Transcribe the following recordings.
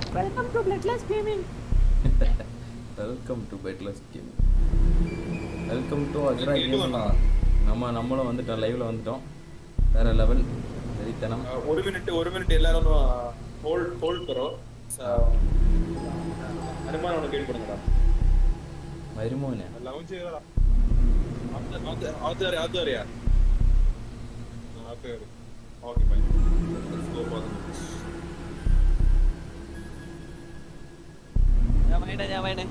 Welcome to bloodless gaming welcome to bedless gaming welcome to அக்ரா கேட்டு gaming வரலாம். நம்ம நம்மளும் வந்துட்டோம் லைவ்ல வந்துட்டோம் வேற லெவல் வெறித்தனம் ஒரு மினிட் ஒரு மினிட் எல்லாரும் ஹோல்ட் ஹோல்ட் கரோ அனுமான் உனக்கு கேட் பண்ணுங்கடா மருமோனே ലൗഞ്ച് ചെയ്തടാ அது அது அது അറിയാ அது അറിയാ അകത്ത് കയറി okay fine let's go for ഞാൻ വേണേ ഞാൻ വേണേ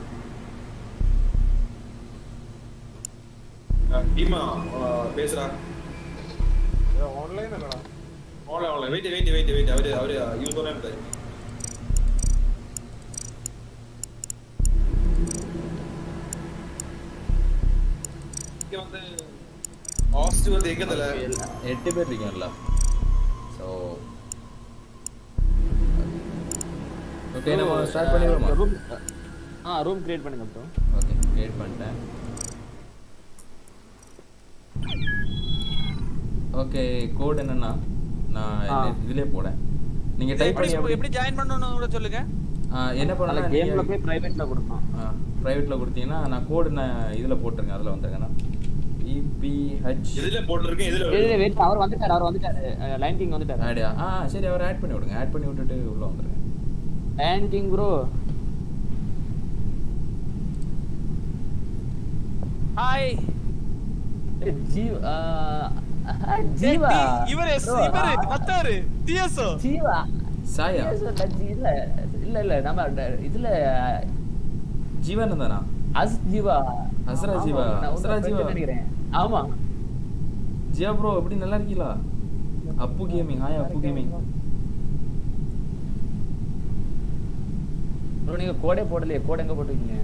டீமா பேசுறா ഓൺലൈൻ അല്ലടാ online online wait wait wait wait അവര് അവര് യൂസ് പറയാൻ പറ്റും இங்க வந்து ஹாஸ்ட் வந்து எங்க தல எட்டு பேர் இருக்கீங்கல்ல ஸோ ஓகே நம்ம ஸ்டார்ட் பண்ணிடுவோமா ரூம் ஆ ரூம் கிரியேட் பண்ணுங்க ப்ரோ ஓகே கிரியேட் பண்ணிட்டேன் ஓகே கோட் என்னன்னா நான் ஆ. இதுலயே போடேன் நீங்க டைப் எப்படி பண்ணி அப்படி- எப்படி ஜாயின் பண்ணணும்னு கூட சொல்லுங்க ஆ, என்ன அதில் பண்ணலாம் கேம்ல போய் பிரைவேட்ல கொடுப்பான் ப்ரைவேட்ல கொடுத்தீங்கன்னா நான் கோடு நான் இதுல போட்டுருங்க அதுல வந்துருங்கண்ணா இபிஹெச் எதுல போட்டுருக்கேன் எதுல வெயிட் வெயிட் அவர் வந்துட்டாரு அவர் வந்துட்டாரு லைன் கிங் வந்துட்டாரு ஆடியா ஆ சரி அவர் ஆட் பண்ணி விடுங்க ஆட் பண்ணி விட்டுட்டு உள்ள வந்துருங்க லைன் கிங் ப்ரோ ஹாய் ஜீவ் ஆ, ஜீவா இவரு Bro, இவரு ஆ, மத்தவரு டிஎஸ்ஓ ஜீவா சாயா Yes, இல்ல, ஜி- இல்ல இல்ல இல்ல நம்ம ட- இதுல ஜீவன் தானா அஸ் ஜீவா அஸ்ரா ஆமா, ஜீவா, நான் ஒரு அஸ்ரா friend ஜீவா. நினைக்கிறேன் ஆமா ஜியா ப்ரோ எப்படி நல்லா இருக்கீங்களா Appu gaming hi Appu gaming bro நீங்க கோடே போடலையே கோட் எங்க போட்டிருக்கீங்க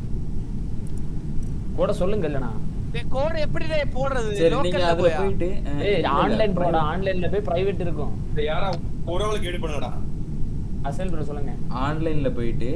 கோட சொல்லுங்க இல்லனா கோட் எப்படி போடுறது சரி நீங்க லோக்கல்ல அதுல போயா போயிட்டு அஹ், ஏய் இல்ல, இல்ல, ஆன்லைன் போட private- ஆன்லைன்ல போய் பிரைவேட் இருக்கும் இந்த யாரா ஒரு ஆளுக்கு கேட் பண்ணுங்கடா அசல் ப்ரோ சொல்லுங்க ஆன்லைன்ல போயிட்டு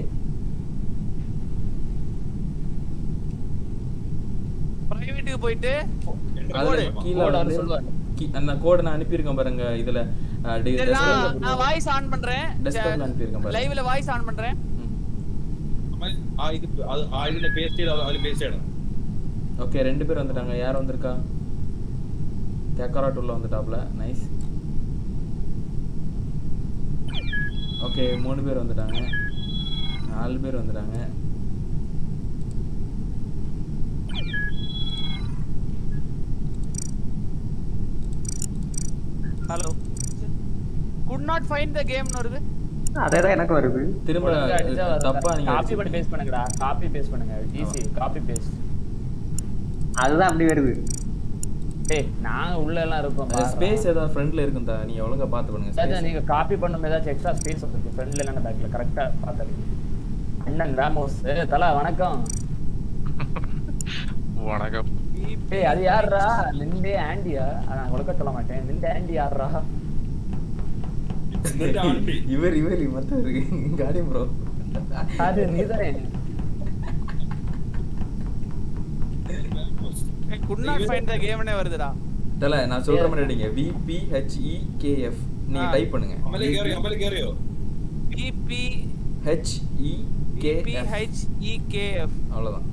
பிரைவேட்டுக்கு போயிட்டு அதுல கோடு. கீழ Code வந்து அவர் சொல்லுவாரு. கீ- அந்த கோட் நான் அனுப்பியிருக்கேன் பாருங்க இதுல அஹ், டி- சரி, desktop நான் ல- நான் வாய்ஸ் ஆன் பண்றேன் Desktop ல அனுப்பியிருக்கேன் பாரு. லைவ்ல வாய்ஸ் ஆன் பண்றேன் ம். ആ ഇത് അത് ആ ഇതിന്റെ പേസ്റ്റ് ചെയ്ത് അതിൽ പേസ്റ്റ് ചെയ്യണം ஓகே ரெண்டு பேர் வந்துட்டாங்க யார் வந்திருக்கா கேக்கராட் உள்ள வந்துட்டாப்ல நைஸ் ஓகே மூணு பேர் வந்துட்டாங்க நாலு பேர் வந்துட்டாங்க hello could not find the கேம்னு வருது அதேதான் எனக்கு வருது திரும்ப ஒழுங்கா அடிச்சா வரும். தப்பா நீங்க காப்பி பண்ணி அடிச்சிருக்கீங்க. பேஸ்ட் பண்ணுங்கடா காப்பி பேஸ்ட் பண்ணுங்க ஈஸி காப்பி பேஸ்ட் அதுதான் அப்படி வருது ஏய் நாங்க உள்ள எல்லாம் இருக்கோம் அது ஸ்பேஸ் ஏதாவது ஃப்ரண்ட்ல இருக்கும் தா நீங்க ஒழுங்கா பார்த்து பண்ணுங்க அதான் space. நீங்க காப்பி பண்ணும் ஏதாச்சும் எக்ஸ்ட்ரா ஸ்பேஸ் வந்துருக்கு ஃப்ரண்ட்ல இல்லைன்னா பேக்ல கரெக்டா பார்த்தாரு அண்ணன் ராமோஸ் ஏய், தலா வணக்கம் வணக்கம் ஏய் அது யாருடா லிண்டே ஆண்டியா நான் உலக சொல்ல மாட்டேன் லிண்டே ஆண்டி யாருடா ഇതിന്റെ ആണ്ടി. இவர் இவர் மத்தவர் காடி ப்ரோ அது நீதானே குட் நாட் ஃபைண்ட் த கேம்னே வருதுடா தல நான் சொல்ற மாதிரி அடிங்க விபிஹெச்இகேஎஃப் நீங்க ஆ. டைப் பண்ணுங்க അമല കേറിയോ അമല കേറിയോ பிபி ஹெச்இகேஎஃப் பிஹெச்இகேஎஃப் அவ்வளவுதான்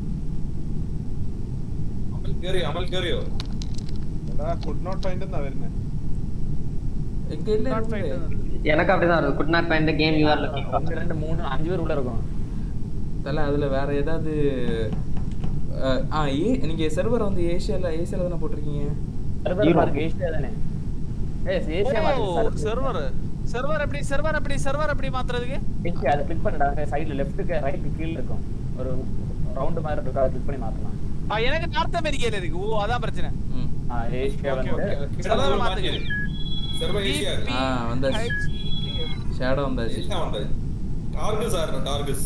അമൽ കേറിയോ അമൽ കേറിയോ എടാ കുഡ് നോട്ട് ഫൈൻഡ് എന്നാ വരുന്നത് எங்க இல்ல நாட் ஃபைண்ட் இருக்கு. எனக்கு அப்படிதான் வருது could not find game you are ஒன்று ரெண்டு மூணு அஞ்சு பேர் உள்ள இருக்கும் தல அதுல வேற ஏதாவது அஹ், ஆ ஏ நீங்க சர்வர் வந்து ஏசியால ஏசியால தானே போட்டிருக்கீங்க சர்வர் பாருங்க ஏசியா தானே ஏய் ஏசியா பாருங்க சர்வர் சர்வர் எப்படி சர்வர் எப்படி சர்வர் எப்படி மாத்துறதுக்கு ஏசியா அதை கிளிக் பண்ணுடா சைடுல லெஃப்ட்டுக்கு ரைட்டு கீழ இருக்கும் ஒரு ரவுண்ட் மாதிரி இருக்கும் அதை கிளிக் பண்ணி மாத்தலாம் ஆ, எனக்கு நார்த் அமெரிக்கால இருக்கு ஓ அதான் பிரச்சனை ம். ஆ ஏசியா ஓகே வந்து ஓகே സർവർ சர்வர் മാറ്റി மாத்துங்க സർവർ ഏഷ്യ ஆ வந்தாச்சு PHEKF. ஷேடோ வந்தாச்சு ഏഷ്യ ഉണ്ട് ടാർഗസ് ആയിരുന്നു ടാർഗസ്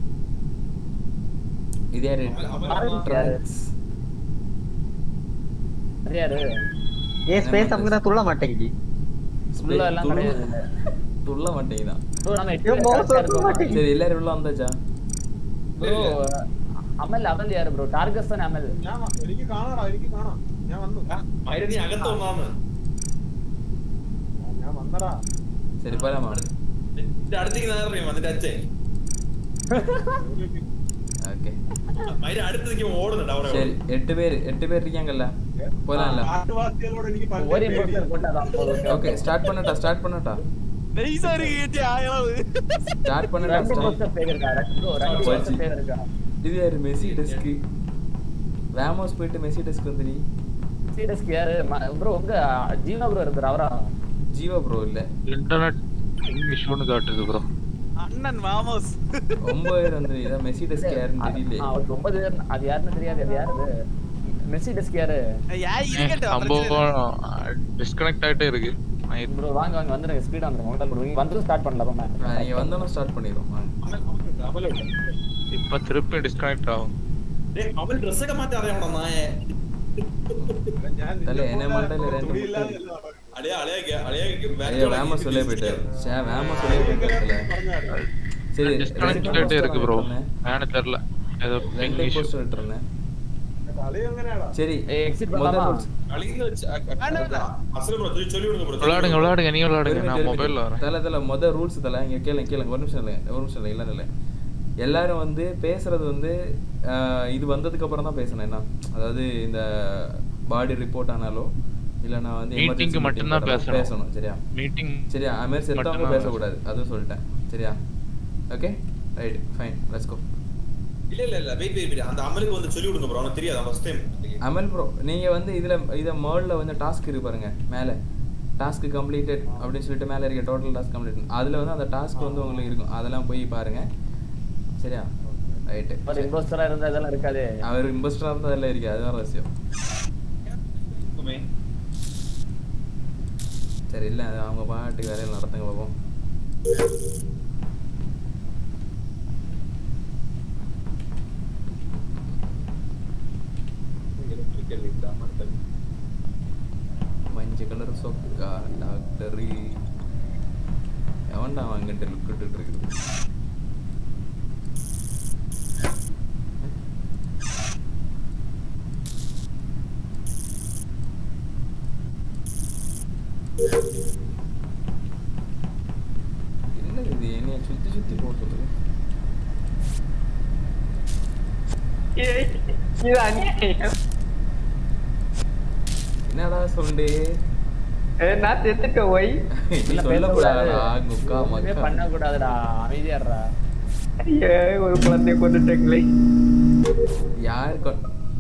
இது யாரு அவன் Trunks. அது யாரு ஏ ஸ்பேஸ் நமக்கு தான் துள்ள மாட்டேங்குது உள்ள எல்லாம் துள்ள- கிடையாது இல்ல. துள்ள மாட்டேங்குதான் bro நம்ம எட்டு ஐயோ, பேர் mouse correct ஆ ஒட்ட இருக்கோம். மாட்டேங்குது. சரி எல்லாரும் உள்ள வந்தாச்சா bro அமல் அமல் யாரு ப்ரோ டார்கஸ் தானே அமல் ഞാൻ വ- എനിക്ക് കാണാടാ എനിക്ക് കാണാം ഞാൻ വന്നു മൈരനി അകത്ത് വന്നാന്ന് ഞാൻ വന്നടാ சரி போலாமா അടുത്തേക്ക് നേരം വന്നിട്ട് അച്ഛൻ ஓகே മൈര അടുത്തേക്ക് ഓടുന്നുണ്ട് അവിടെ சரி எட்டு பேர் எட்டு பேர் இருக்காங்கல்ல போலாம்ல കാട്ടുവാസികളോട് എനിക്ക് ஒரு പണ്ടേ imposter പേടിയാ. போட்டாதான் போதும் ஓகே ஸ்டார்ட் பண்ணட்டா ஸ்டார்ட் பண்ணட்டா நைஸா இருக்கு கேட்டி ஆயளவு ஸ்டார்ட் பண்ணட்டா ரெண்டு start. imposter பேர் இருக்கா ரெண்டு ரெண்டு போச்சு. imposter பேர் இருக்கா இது யாரு மெஸ்ஸி டெஸ்க் வேமோஸ் போயிட்டு மெஸ்ஸி டெஸ்க் வந்துடி சீரியஸ்க்கு யாரு ப்ரோ உங்க ஜீவனா ப்ரோ இருந்தாரு அவரா ஜீவா ப்ரோ இல்ல இன்டர்நெட் இஷ்யூன்னு காட்டுது ப்ரோ அண்ணன் வாமோஸ் ஒன்பது பேர் வந்து இதான் மெஸ்ஸி டெஸ்க் யாருன்னு தெரியல ஆ, ஒரு ஒன்பது பேர் அது யாருன்னு தெரியாது அது யாரு அது? மெஸ்ஸி டெஸ்க் யாரு யா இருக்கட்டும் பிரச்சனை இல்ல. சம்பவம் டிஸ்கனெக்ட் ஆயிட்டே இருக்கு ப்ரோ வாங்க வாங்க வந்துருங்க ஸ்பீடா வந்துருங்க உங்கள்ட்ட ப்ரோ நீங்க வந்து ஸ்டார்ட் பண்ணலாம் ஆ, நீங்க வந்தோம் ஸ்டார்ட் பண்ணிடுவோம் வாங்க. അമൽ അമലുണ്ട് അമലുണ്ട് இப்ப திருப்பி டிஸ்கனெக்ட் ஆகும் ഡേയ്, അമൽ ഡ്രസ്സൊക്കെ മാറ്റി അറിയാമോ നായെ ഞാൻ തല, നിന്നെ എന്നെ പോലെ മണ്ടയില് രണ്ട് തുണിയില്ലാതെ മുട്ട. അല്ല നടക്കുന്നത്. അളിയ അളിയ അളിയ ஐயோ வேமோஸ் சொல்லே போயிட்டாரு சே வேமோஸ் சொல்லே போயிட்டாருல പറഞ്ഞാല്. சரி டிஸ்கனெக்ட் ரெண்டு ஆயிட்டே இருக்கு ப்ரோ poster விட்டுறேன். ஏன்னு தெரியல ஏதோ ரெண்டு இங்கிலீஷ் போஸ்டர் விட்டுறேன் കളി എങ്ങനെയാടാ சரி எக்ஸிட் முதல் பண்ணலாமா rules. കളിന്ന് വെച്ച് അ- അ- വേണ്ട, വേണ്ട. അസുരം ബ്രോ ചൊല്ലി വിടുന്നു ബ്രോ விளையாடுங்க விளையாடுங்க நீ ஒரு விளையாடுங்க minute, நான் ஒரு மொபைல்ல minute. வரேன் தல தல முத ரூல்ஸ் தல இங்க கேளுங்க கேளுங்க ஒரு நிமிஷம் இல்லை ஒரு நிமிஷம் இல்லை இல்லை இல்லை எல்லாரும் வந்து பேசுறது வந்து ஆஹ், இது வந்ததுக்கு அப்புறம் தான் பேசணும் என்ன அதாவது இந்த பாடி ரிப்போர்ட் ஆனாலோ இல்லைன்னா வந்து Meeting emergency க்கு meeting மட்டும்தான் போட்டாலோ பேசணும். பேசணும் சரியா மீட்டிங் சரியா அது மாதிரி செத்தவங்க மட்டும்தான் பேசக்கூடாது அதுவும் சொல்லிட்டேன் சரியா okay right fine let's go இல்ல இல்ல இல்ல வெயிட் வெயிட் அந்த அமலுக்கு வந்து சொல்லி விடுங்க ப்ரோ அவனுக்கு தெரியாது ஃபர்ஸ்ட் டைம் அமல் ப்ரோ நீங்க வந்து இதுல இத மேர்ட்ல வந்து டாஸ்க் இருக்கு பாருங்க மேல டாஸ்க் கம்ப்ளீட்டட் அப்படின்னு சொல்லிட்டு மேல இருக்க டோட்டல் டாஸ்க் கம்ப்ளீட் அதுல வந்து அந்த டாஸ்க் வந்து உங்களுக்கு இருக்கும் அதெல்லாம் போய் பாருங்க சரியா ரைட்டு ஒரு இம்போஸ்டரா இருந்தா இதெல்லாம் இருக்காது அவர் இன்வெஸ்டரா இருந்தா அதெல்லாம் இருக்கு அதுதான் ரகசியம் சரி இல்ல அது அவங்க பாட்டுக்கு வேலையில் நடத்துங்க பார்ப்போம் மஞ்சள் கலர் சொக்கா டாக்டர் எவன்டா வாங்கிட்டு லுக் விட்டுட்டு இருக்குது என்னது இது என்னைய சுத்தி சுத்தி போட்டது இது அநியாயம் என்னடா சொல்லு ஏ, நான் செத்துட்டேன் ஒய் நீ சொல்லக்கூடாதா குக்கா ஒண்ணுமே மக்கா பண்ணக்கூடாதுடா அமைதியாடுறா ஐயே ஒரு குழந்தைய கொண்டுட்டேங்களே யார் கொ-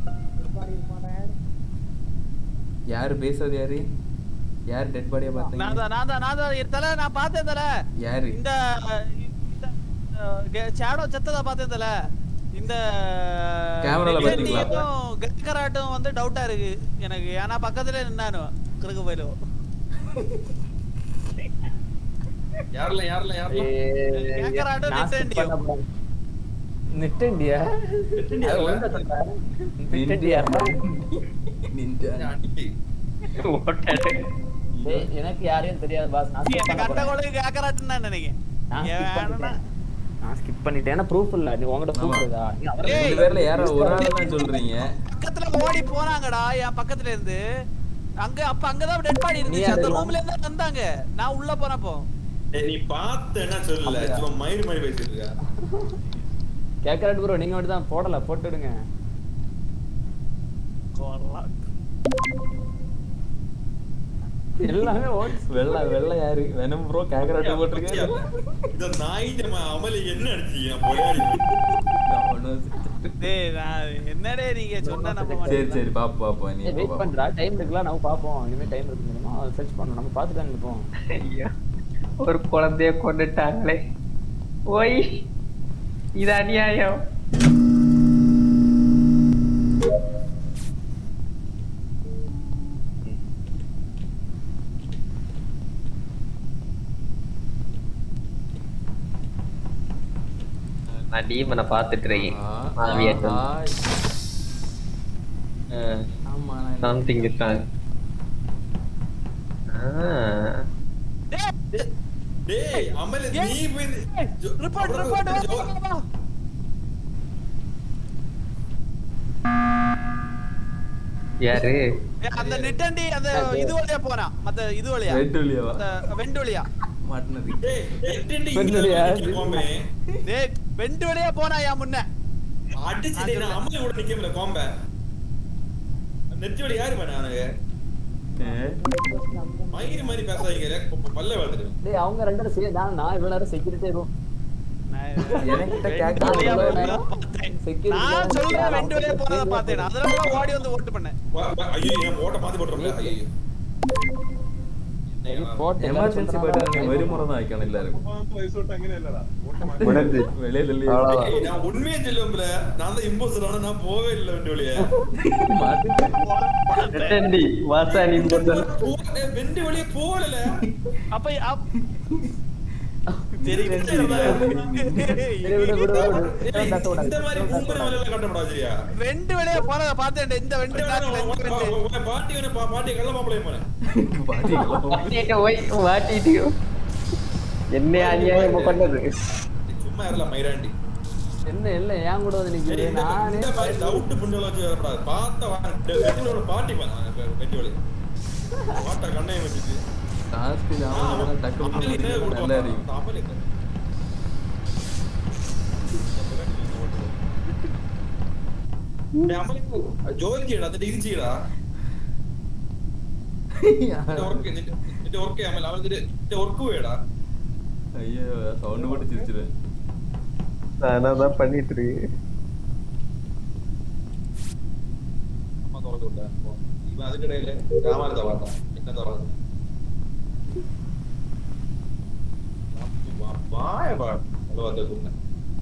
யார் பேசுறது யாரு யார் டெட் பாடியை நான் பார்த்தீங்க தான் நான் தான் நான் தான் தல நான் பார்த்தேன் தல யாரு இந்த ஷேடோ செத்தத பார்த்தேன் தல இந்த கேமரால பாத்தீங்களா? கக்கராட்டும் வந்து டவுட்டா இருக்கு எனக்கு ஏன்னா பக்கத்துல நின்னானு கிறுக்கு போயிலும் யாரெல்லாம் யாரெல்லாம் யாரெல்லாம் கேக்கறாடோ நிட்டேண்டியோ. நிட்டண்டியா நிட்டண்டியா அது இல்ல? ஒழுங்கா சொல்றா. நிட்டண்டியா நிஞ்சா அடி. டேய், எனக்கு யாரையும் தெரியாது பாஸ் நான் skip எனக்கு பண்ண கட்ட போறேன். கொழுக்கு கேக்கராட்டுன்னு தான் நினைக்கிறேன் நான் ஏன் skip வேணும்னா பண்ணிட்டேன். நான் ஸ்கிப் பண்ணிட்டேன் ஏன்னா ப்ரூஃப் இல்ல நீ உங்ககிட்ட ப்ரூஃப் ஆமா. இருக்கா நீ அவரை டேய், ரெண்டு பேர்ல யாரோ ஒரு ஆள் தான் சொல்றீங்க பக்கத்துல ஓடி போனாங்கடா என் பக்கத்துல இருந்து அங்க அப்ப அங்கதான் டெட் பாடி இருந்துச்சு நீ அந்த அதெல்லாம் ரூம்ல இருந்து வந்தாங்க நான் உள்ள போனப்போ டேய், நீ பார்த்தேன்னா சொல்லல அப்படியா? சும்மா மயிறு மாதிரி பேசிட்டு இருக்க கேட்கறாட்டு ப்ரோ நீங்க மட்டும் தான் போடல போட்டுடுங்க எல்லாமே ஓட்ஸ் வெள்ளை வெள்ளை யாரு வெனம் ப்ரோ கேக்கராட்டு போட்டிருக்காரு இந்த நாய்க்கு நம்ம அமலி என்ன அடிச்சீங்க பொலாடி டேய் நான் என்னடே நீங்க சொன்னா நம்ப சரி மாட்டேன் சரி பாப்பு பாப்போம் நீ வெயிட் பாப்போம். பண்றா டைம் இருக்குல்ல நம்ம பாப்போம் இனிமே டைம் இருக்கு முடியுமா அதை சர்ச் பண்ணணும் நம்ம பார்த்துட்டு தான் இருப்போம் ஐயா ஒரு குழந்தைய கொண்டுட்டாங்களே ஒய் இது அநியாயம் நான் டீமனை பார்த்துட்டு இருக்கேன் ஆ, ஆவியாட்டம் ஆ, ஆமா நான் என்ன- சம்திங் இஸ் ராங் டேய் அமலி நீ போய் ஜோ- ரிப்போர்ட் அப்புறம் ரிப்போர்ட் ஜோ- வா வா, வா யாரு ஏய், அந்த நிட்டண்டி அந்த இது வழியா போறான் மத்த இது வழியா வெட்டு வழியாவா? அந்த வெண்டு வழியா மாட்டினது டேய், எட்டுண்டு இங்க பெண்ணுடைய நிக்கிற கோம்பே. டேய் வெண்டு வழியா போனா என் முன்ன அடிச்சு டேய், நான் அம்மனை கூட நிக்க முடியல கோம்பை. நெத்தி வலி யாரு பண்ண அவனுக்கு? மயிறு மாதிரி பேசாதீங்க, ப- ப- பல்ல வளர்த்துட்டு. டேய் அவங்க ரெண்டு பேரும் சேர்ந்து நான் நான் இவ்வளவு நேரம் செக்யூரிட்டி இருக்கும் என்கிட்ட வெண்டு கேட்க வழியா இவ்வளவு போனதை நேரம் பார்த்தேன். security நான் சொல்றேன் யாரும் வெண்டு வழியா போனதை பார்த்தேன் அதனால தான் ஓடி வந்து ஓட்டு பண்ணேன் வா- வா- ஐயோ, என் ஓட்ட மாத்தி போட்டுரும்ல, ஐயோ. போட்டு எமர்ஜென்சி போயிட்டு நீ வெறுமுறை தான் வைக்கணும் எல்லாரும் ரிசோர்ட் അങ്ങനെ അല്ലടാ முடிஞ்சு வெளியே தள்ளி அவ்வளவுதான். ஏய், நான் உண்மையை சொல்லுவேன்ல, நான் தான் imposter ஆனா நான் போவே இல்லை வண்டி வழியா. ரெட்டண்டி வாசா நீ போட்டல போ- ஏய், வெண்டி வழியா போகல அப்ப அப்- சரி இந்த விடு, விடு, விடு, விடு. இந்த மாதிரி கும்பல வேலையில காட்டப்படாது சரியா வெண்டு வழியா போனதை பார்த்தேன் இந்த வெண்டு காட்டுல இந்த வெண்டு பாட்டி வேணும் பா- பாட்டி கள்ள மாப்பிளையும் போனேன் மாட்டிட்டு போய் மாட்டிட்டியோ என்ன அநியாயம் பண்ணது சும்மா இருக்கலாம் மயிராண்டி என்ன இல்ல ஏன் கூட வந்து நிக்குது இந்த நானே இந்த மாதிரி டவுட் புண்டல வச்சு வரக்கூடாது பார்த்த வெட்டியோட பாட்டி பண்ண வெட்டி வழி பாட்டா கண்ணையை வச்சுட்டு டாஸ்க் ஜாமான் டக்கு அமளி என்ன நல்லா கொடுப்பாங்க? இருக்கும் அமளி என்ன? டேய், அமளிக்கு ஜோதிடா அந்த இடிச்சிடா ஒர்க் இந்த ஒர்க் அமல அவன் இந்த ஒர்க் வேடா ஐயோ சவுண்ட் போட்டு சிரிச்சிருவேன் நான் தான் பண்ணிட்டு இருக்கேன் அம்மா திறந்து விட்டா இவன் அதுக்கிடையில ராமாயணத்தை பார்த்தான் என்ன திறந்து வாய பா அவ்வளோ வந்து கூப்பிட்டேன்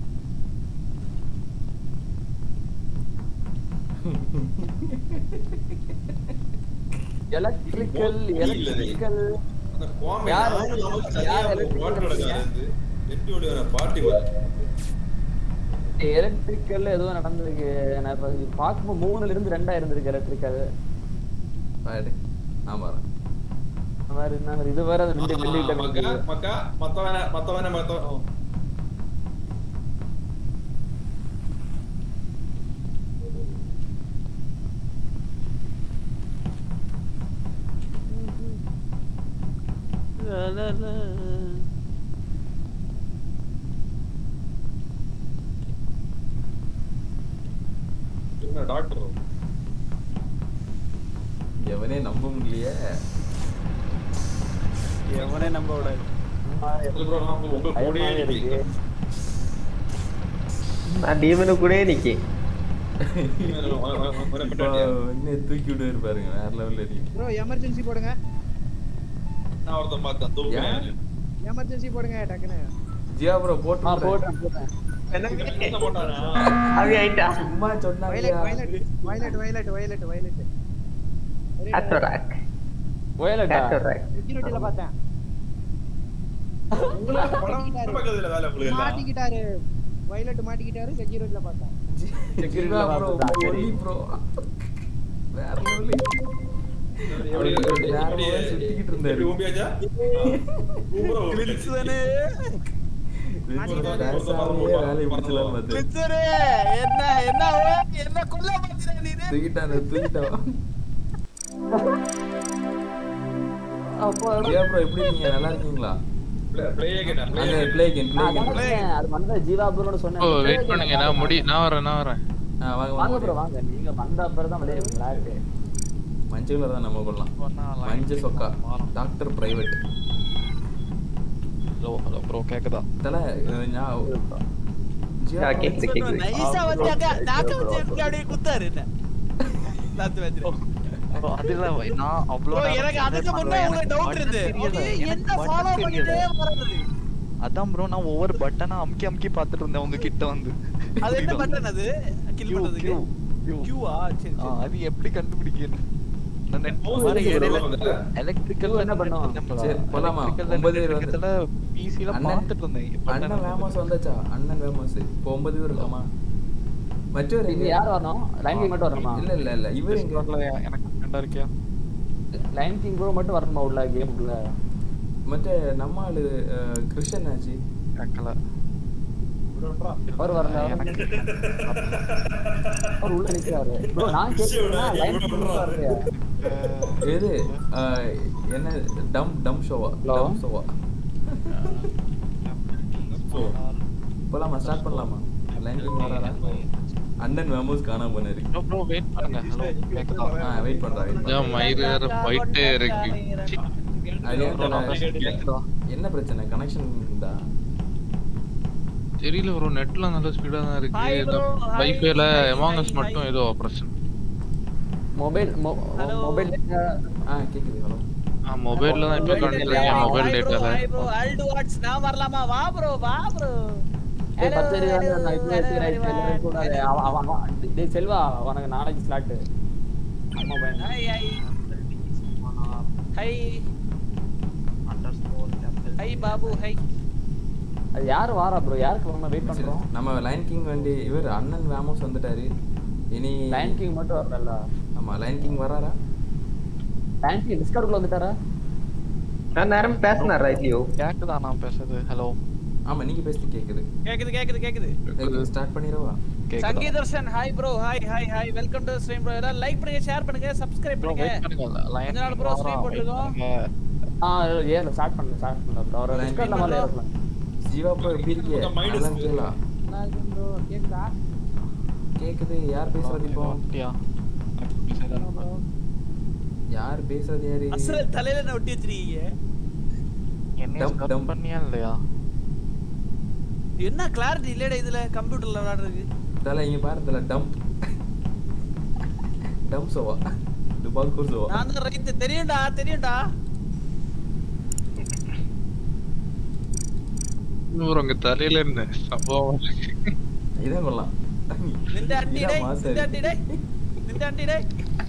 எலக்ட்ரிக்கல் எலக்ட்ரிக்கல் அந்த கோம்பை யார்? நானும் நமக்கு சரியா யார் ஒரு electrical பாட்டு இருக்கீங்க? நடக்காது வெட்டி ஓடி பாட்டி வர எலக்ட்ரிக்கல் ஏதோ நடந்திருக்கு நான் இப்ப பார்க்கும்போது மூணுல இருந்து ரெண்டா இருந்திருக்கு எலக்ட்ரிக்கல் பாடு நான் வரேன் அந்த மாதிரி என்ன இது வேற அது ரெண்டு மில்லிட்ட மக்கா மக்கா மத்தவன மத்தவன மத்தவன் என்ன டாக்டர் எவனே நம்ப முடியலையே எவனே நம்ப விடாது உங்க கூடயே பயமா இருக்கு இருக்கு நான் டீமனு கூட நிக்கேன் இன்னும் தூக்கி விடுவாரு பாருங்க வேற லெவல்ல இருக்கு ப்ரோ எமர்ஜென்சி போடுங்க நான் ஒருத்தன் பார்த்தேன் தூக்குறேன் எமர்ஜென்சி போடுங்க டக்குன்னு ஜியா ப்ரோ ஆ போட்டு போட்டேன் போட்டேன் என்ன போட்டானா அவி ஆயிட்டா சும்மா வயலட் சொன்னாங்க violet violet violet violet violet அட்டோராக் ஒயலட்டா அட்டோராக் செக்யூரிட்டில பார்த்தேன் உங்களுக்கு படம் பக்கத்துல வேலை உங்களுக்கு எல்லாம் மாட்டிக்கிட்டாரு வயலட் மாட்டிக்கிட்டாரு செக்யூரிட்டில பார்த்தேன் ஜியா ப்ரோ ஒலி ப்ரோ வேற லெவல் எப்படி எப்படி நேரமா சுத்திக்கிட்டு இருந்தாரு. எப்படி ஊம்பியாச்சா? ஊம்புற ஊம்பியாச்சு. பேசாமலே வேலையை முடிச்சலாம் பார்த்து கிளிச்சரு, என்ன என்ன ஓ, என்ன கொல்ல பாத்தியா நீ தூக்கிட்டான் தூக்கிட்டான் அப்போ ஜியா ப்ரோ எப்படி இருக்கீங்க நல்லா இருக்கீங்களா Play- play again, play அந்த again. ப்ளே கேம் ப்ளே நான் கேம் சொன்னேன், அது வந்த ஜீவா ப்ரோட சொன்னேன் ஓ வெயிட் பண்ணுங்க நான் முடி நான் வரேன் நான் வரேன் வாங்க வாங்க ப்ரோ வாங்க வாங்க நீங்க வந்த அப்புறம் தான் வெளியே விளையாட்டு மஞ்சள் கலர் தான் நம்ம கொள்ளலாம் மஞ்சள் சொக்கா doctor private hello hello bro கேக்குதா தல நான் ஜியா யா, bro, கேக்குது, கேக்குது. நைஸா வந்து அங்க நாக்க வச்சு அங்க அப்படியே குத்தாரு என்ன லாத்து வச்சு ப்ரோ அது இல்ல நான் அவ்வளோ ப்ரோ நேரம் எனக்கு அதுக்கு bro, முன்னே எனக்கு உங்களுக்கு டவுட் button இருந்து தெரியல, அது எனக்கு என்ன button ஃபாலோ தெரியல. பண்ணிட்டே வர்றது அதான் ப்ரோ நான் ஒவ்வொரு பட்டனா அமுக்கி அமுக்கி பார்த்துட்டு இருந்தேன் உங்க கிட்ட வந்து அது என்ன பட்டன் அது கில் Q, பண்றதுக்கு Q, Q. கியூவா சரி ஆ, சரி அது எப்படி கண்டுபிடிக்கணும் நான் net Mouse மாதிரி use இடையில பண்ணுவாங்க. electrical Q என்ன பண்ணும்? சரி, போலாமா? electrical ஒன்பது பேர் வந்து- electricalல PC ல அண்ணன் பார்த்துட்டு இருந்தேன் button அண்ணன் வேமாஸ் வந்தாச்சா அண்ணன் வேமாஸ் இப்போ ஒன்பது பேர் இருக்காமா மற்றவர் இங்க எங்க யார் வரணும் லைன் கிங் மட்டும் வரணுமா இல்ல இல்ல இல்ல இவர் எங்க Discordல எனக்கு ஃப்ரெண்டா இருக்கியா லைன் கிங் ப்ரோ மட்டும் வரணுமா உள்ள கேமுக்குள்ள மற்ற நம்ம ஆளு அஹ், கிருஷ்ணன் ஆச்சு கேட்கல அவர் வரல எனக்கு அவர் உள்ள நிக்கிறாரு ப்ரோ நான் கேட்கிறேன் லைன் கிங் வரலையா எது அஹ், என்ன டம் டம் ஷோவா Hello? டம் ஷோவா போலாமா ஸ்டார்ட் பண்ணலாமா லைன் கிங் வராரா அண்ணன் மேமோஸ் காணாம போனாரு ப்ரோ வெயிட் பண்ணுங்க ஹலோ கேக்குதா ஆ வெயிட் பண்றேன் wait ஏன் பண்றேன். மயிறு வேற போயிட்டே இருக்கு சி, அது ஏன் bro, நான் தெரியல. கேக்குதா என்ன பிரச்சனை கனெக்ஷன் தான் தெரியல ப்ரோ நெட்ல நல்ல ஸ்பீடா தான் இருக்கு Hi bro, hi, வைஃபைல hi, எமாங்கஸ் hi, மட்டும் hi. ஏதோ பிரச்சனை மொபைல் Hello. மொபைல் ஆ கேக்குது ஹலோ ஆ மொபைல்ல தான் இப்ப கண்டுருக்கேன் மொபைல் டேட்டால நான் வரலாமா வா ப்ரோ வா ப்ரோ டேய் பத்து பேர் வந்து நான் இப்போ எடுத்துக்கிறேன் இப்போ எல்லாரும் கூட அவன் அவன் அவன் டேய் செல்வா உனக்கு நாளைக்கு ஸ்லாட் அம்மா பையன் hi hi hi hi Babu hi அது யார் வாரா ப்ரோ யாருக்கு நம்ம வெயிட் பண்றோம் நம்ம லைன் கிங் வண்டி இவர் அண்ணன் வேமோஸ் வந்துட்டாரு இனி லைன் கிங் மட்டும் வரல ஆமா லைன் கிங் வராரா லைன் கிங் டிஸ்கார்டுக்குள்ள வந்துட்டாரா நான் நேரம் பேசினார் ரைட்லியோ கேக்குதா நான் பேசுறது ஹலோ ஆமா நீங்க பேசிட்டு கேக்குது கேக்குது கேக்குது கேக்குது ஸ்டார்ட் பண்ணிரவா கேக்குதா Sangeetharshan hi bro hi hi hi welcome to stream bro எல்லாரும் லைக் பண்ணுங்க ஷேர் பண்ணுங்க சப்ஸ்கிரைப் ப்ரோ பண்ணுங்க வெயிட் பண்ணுங்க லைன் கொஞ்ச நாள் bro stream போட்டிருக்கோம். ஆ ஏல ஸ்டார்ட் பண்ணல ஸ்டார்ட் பண்ணல ப்ரோ அவர் Line டிஸ்கார்ட்ல King மாதிரி bro. இருக்கலாம் ஜீவா ப்ரோ எப்படி இருக்கீங்க உங்க mind நல்லா is- இருக்கீங்களா நல்லா இருக்கும் ப்ரோ கேக்குதா கேக்குது யார் பேசுறது இப்போ ஓகேயா ப்ரோ யார் பேசுறது யாரு அசல் தலையில என்ன ஒட்டி வச்சிருக்கீங்க என்ன Dump, dump. ஸ்கப் பண்ணியா இல்லையா என்ன கிளாரிட்டி இல்லடா இதுல கம்ப்யூட்டர்ல விளையாடுறதுக்கு தல இங்க பாரு தல டம்ப் டம்ப் சோவா டுபாக்கூர் சோவா நான் தான் ரைட் தெரியும்டா தெரியும்டா ப்ரோ உங்க தலையில இருந்த சம்பவம் இதான் கொள்ளலாம் நின்ற அண்டி இதான் டேய் மாசு. நின்ற அண்டி டேய் நின்ற அண்டி டேய்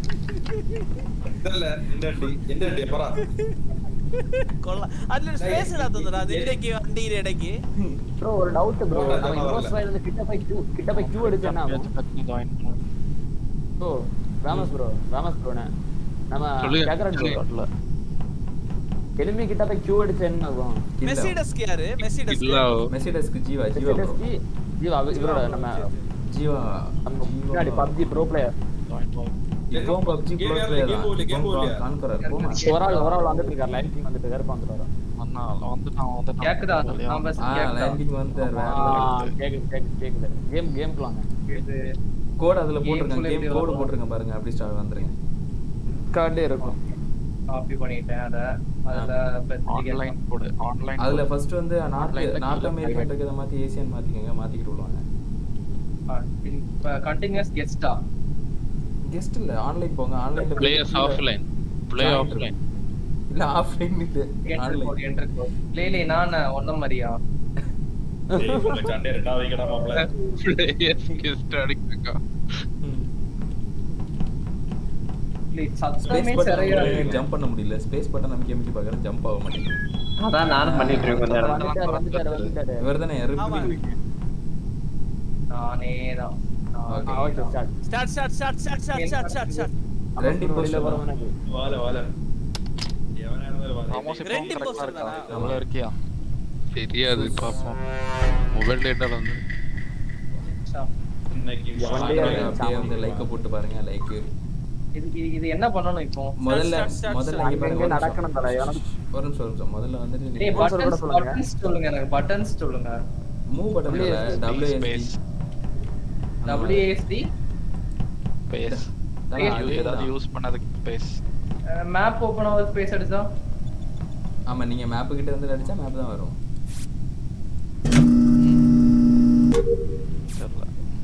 இல்ல இந்த அடி இந்த அடி பரா கொல்ல அதுல ஸ்பேஸ்டா தந்தடா நின்னைக்கு அண்டி இடைக்கு ப்ரோ ஒரு டவுட் ப்ரோ வரல, நம்ம வரல. இன்வெஸ்ட் இருந்து கிட்ட போய் கியூ கிட்ட போய் கியூ எடுத்து என்ன ஆகும் ஜாயின் ப்ரோ ராமஸ் ப்ரோ ராமஸ் ப்ரோ நம்ம சொல்லுங்க, கேக்குறேன் ப்ரோ பண்ணல எலும்பி கிட்ட போய் கியூ எடுத்து என்ன ஆகும் மெர்சிடஸ்க்கு யாரு மெர்சிடஸ் இல்ல மெசிடஸ்க்கு ஜீவா ஜீவா ப்ரோ SSD, ஜீவா அவ- இவரோட நம்ம ஜீவா நம்ம முன்னாடி பப்ஜி ப்ரோ பிளேயர் ஜாயின் பாய் இப்போ பப்ஜி Game ப்ரோ ஆடல, பிளேயர் game போடல, game போடலையா? கான்கரர் போமா ஒரு ஆள் ஒரு ஆள் வந்துட்டு இருக்காரு லைன் கிங் வந்துட்டு இருக்காரு இப்ப வந்துட்டு வரோம் அண்ணா வந்து நான் வந்து கேக்குதா நான் பஸ் ஆ லைன் வந்து வேற கேக்குது கேக்குது கேக்குது கேம் கேம்க்கு வாங்க கோட் அதுல போட்டுருங்க Game கேம் எப்படி கோட் வரும்? போட்டுருங்க பாருங்க அப்படி ஸ்டார்ட் வந்துருங்க கார்டே இருக்கும் காப்பி பண்ணிட்டேன் அத அதுல ஆன்லைன் போடு ஆன்லைன் அதுல ஃபர்ஸ்ட் வந்து நார்த் Online நார்த் தான் அமெரிக்கன் இருக்கிறத மாத்தி ஏசியன் மாத்திக்கங்க மாத்திக்கிட்டு விடுவாங்க கண்டினியூஸ் கெஸ்டா கெஸ்ட் இல்ல ஆன்லைன் போங்க ஆன்லைன்ல பிளேயர்ஸ் ஆஃப்லைன் ப்ளே ஆஃப்லைன் இல்ல ஆஃப்லைன் இல்ல enter online code enter code லேலே நான் ஒன்ன மாதிரியா சண்டே ரெண்டா வைக்கடா மாப்ள பிளேயர்ஸ் கெஸ்ட் அடிக்கா ப்ளீஸ் ஸ்பேஸ் சத்தமே சரியா பட்டன் ஜம்ப் பண்ண முடியல ஸ்பேஸ் பட்டன் நமக்கு எம்டி பார்க்கற ஜம்ப் ஆக மாட்டேங்குது அதான் நானும் பண்ணிட்டு இருக்கேன் கொஞ்ச நேரம் வந்துட்டாரு வந்துட்டாரு வந்துட்டாரு இவர் தானே ஆமா. நானே தான் Okay. Okay start start start start start start start start start ரெண்டு வெளியில imposter போறவன் எனக்கு வால வால எவனா இருந்தாலும் வால ஆமோஸ் இப்போ ரெண்டு கரெக்டா imposter இருக்கா தானா? எவ்வளவு இருக்கியா தெரியாது பாப்போம் மொபைல் டேட்டா வந்து இன்னைக்கு எவன்லயே அப்படியே அப்படியே வந்து லைக்க போட்டு பாருங்க லைக் இது இது- இது என்ன பண்ணணும் இப்போ முதல்ல start, start, முதல்ல start. இங்க பாருங்க அங்கங்க ஒரு நடக்கணும் தல எனக்கு நிமிஷம். ஒரு நிமிஷம் ஒரு நிமிஷம் முதல்ல வந்துட்டு டேய் Sponsor கூட பட்டன்ஸ் சொல்லுங்க. பட்டன்ஸ் சொல்லுங்க எனக்கு பட்டன்ஸ் சொல்லுங்க move button WSD. WSD WASD பேஸ் அதான் அது ஏதாவது தான். யூஸ் பண்ணதுக்கு பேஸ் மேப் ஓபன் ஆகுது ஸ்பேஸ் அடிச்சா ஆமா நீங்க மேப் கிட்ட வந்து அடிச்சா மேப் தான் வரும் தெரியல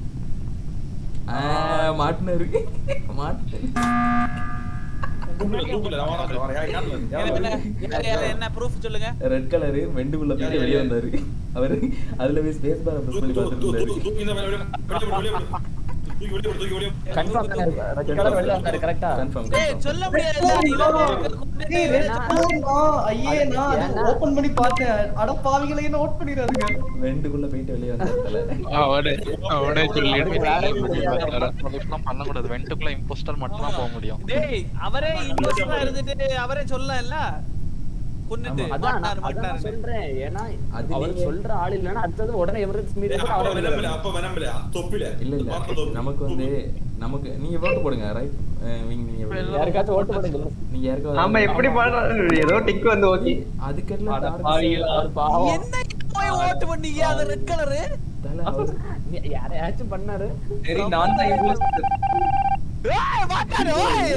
ஆ, மாட்டுனாரு மாட்டுனாரு தூக்குல தூக்குல நான் வரேன் வரேன் யார் யார் என்ன யார் என்ன என்ன ப்ரூஃப் சொல்லுங்க ரெட் கலரு வெண்டுக்குள்ள போயிட்டு வெளியே வந்தாரு அவரு அதுல போய் ஸ்பேஸ் பார் பிரஸ் பண்ணி பார்த்துட்டு இருந்தாரு தூக்கி இந்த மேல வெளிய வெளிய வெளிய தூக்கி வெளிய தூக்கி வெளிய கன்ஃபார்ம் தானே ரெட் கலர் வெளில வந்தாரு கரெக்டா கன்ஃபார்ம் டேய் கன்ஃபார்ம் சொல்ல முடியாது ஐயே நான் ஏன்னா? ஓபன் பண்ணி பார்த்தேன் அட பாவிகளை நோட் பண்ணிராதுங்க வெண்டுக்குள்ள போயிட்டு வெளியே வந்தாரு அவனே அவனே சொல்லிட்டு அதெல்லாம் பண்ணக்கூடாது வென்ட்டுக்குள்ள இம்போஸ்டர் மட்டும் தான் போக முடியும் டேய் அவரே இம்போஸ்டரா இருந்துட்டு அவரே சொல்லல கொன்னுட்டு ஆமா. அதான் மாட்டாரு நான் அதான் நான் மாட்டாரு சொல்றேன் ஏன்னா அது அவர் நீங்க- சொல்ற ஆள் இல்லைன்னா அடுத்தது உடனே எமர்ஜென்சி மீட் போட்டு அப்ப அவரை வெளில வேணாம்ல வரணும். அப்ப வேணாம்ல தொப்பில இல்ல இல்ல நமக்கு வந்து நமக்கு நீங்க vote போடுங்க ரைட் நீங்க யாருக்காச்சும் ஓட்டு போடுங்க நீங்க யாருக்காவது ஆமா எப்படி பாடுற ஏதோ டிக் வந்து ஓகே அதுக்கெல்லாம் அட target பாவிகளா. அவர் பாவம் என்ன போய் ஓட்டு பண்ணீங்க அது ரெட் கலரு தல அவர்- நீ- யாரையாச்சும் பண்ணாரு சரி நான் தான் imposter. ஏய் வாட்டாரு ஓய்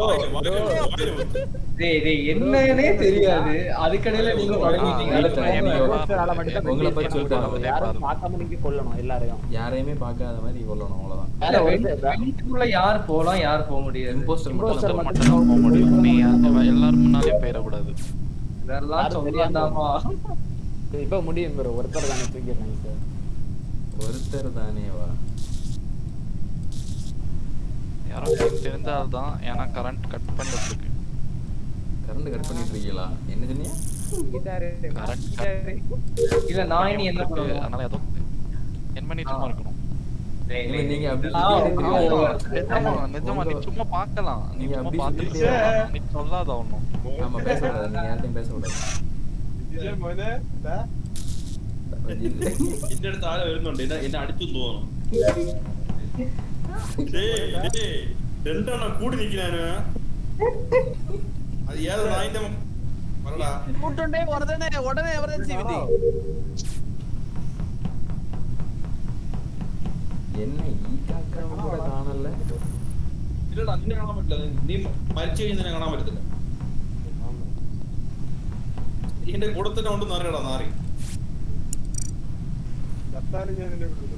டேய் டேய் என்னன்னே தெரியாது அதுக்கடையில நீங்க தொடங்கிட்டீங்க இல்ல, அடுத்த இல்ல, நீங்க நீங்க ஆளை மட்டும் தான் உங்களை பத்தி பேசி சொல்லிட்டு ஆகணும். யாரும் பார்க்காம நீங்க கொல்லணும் எல்லாரையும் யாரையுமே பார்க்காத மாதிரி கொல்லணும் அவ்வளவுதான் வேற ஒருத்தர் வீட்டுக்குள்ள யார் போலாம் யார் போக முடியாது இம்போஸ்டர் மட்டும் Imposter தான் மட்டும் மட்டும் தான் போக முடியும் நீ அந்த எல்லாரும் முன்னாலே போயிடக்கூடாது இதெல்லாம் யாரும் தெரியாம சொல்லாதாமா இப்ப முடியும் bro. ஒருத்தர் தானே தூக்கிடுறாங்க சார் ஒருத்தர் தானேவா யாரும் எனக்கு தெரிந்தால் தான் ஏன்னா கரண்ட் கட் பண்ணிட்டு இருக்கு கரண்ட் கட் பண்ணிட்டு இருக்கீங்களா என்ன சொன்னீங்க கரண்ட் இல்ல நான் இனி என்ன பண்ணுவேன் அதனால ஏதோ என் பண்ணி சும்மா இருக்கணும் டேய், இல்ல, டேய், நீங்க அப்படி ஆ, சுத்திட்டே ஆ, இருக்கீங்க. நிஜமா நிஜமா நீ சும்மா பார்க்கலாம் நீ நீங்க சும்மா அப்படி பார்த்துட்டு சுத்திட்டே போகலாம். நீ சொல்லாத ஒண்ணும் ஆமா பேசக்கூடாது நீங்க யார்ட்டையும் பேசக்கூடாது വിജയൻ മോനെ ദാ, എന്റെ അടുത്ത് ആളെ വരുന്നുണ്ട് എന്നെ എന്നെ അടിച്ചു തോന്നുന്നു ഡേയ്, ഡേയ്, രണ്ടെണ്ണം കൂടി നിൽക്കാന് അത് ഏത് നായിന്റെ പറടാ கூட்டுண்டே உடனே உடனே எமர்ஜென்சி விதி என்ன ஈ காக்கா கூட காணல ഇല്ലടാ നിന്നെ കാണാൻ പറ്റില്ല നീ മരിച്ചു കഴിഞ്ഞ് നിന്നെ കാണാൻ പറ്റത്തില്ല നീ എന്റെ കൂടെ തന്നെ ഉണ്ടെന്ന് അറിയടാ നാറി ചത്താലും ഞാൻ നിന്നെ വിടുന്നു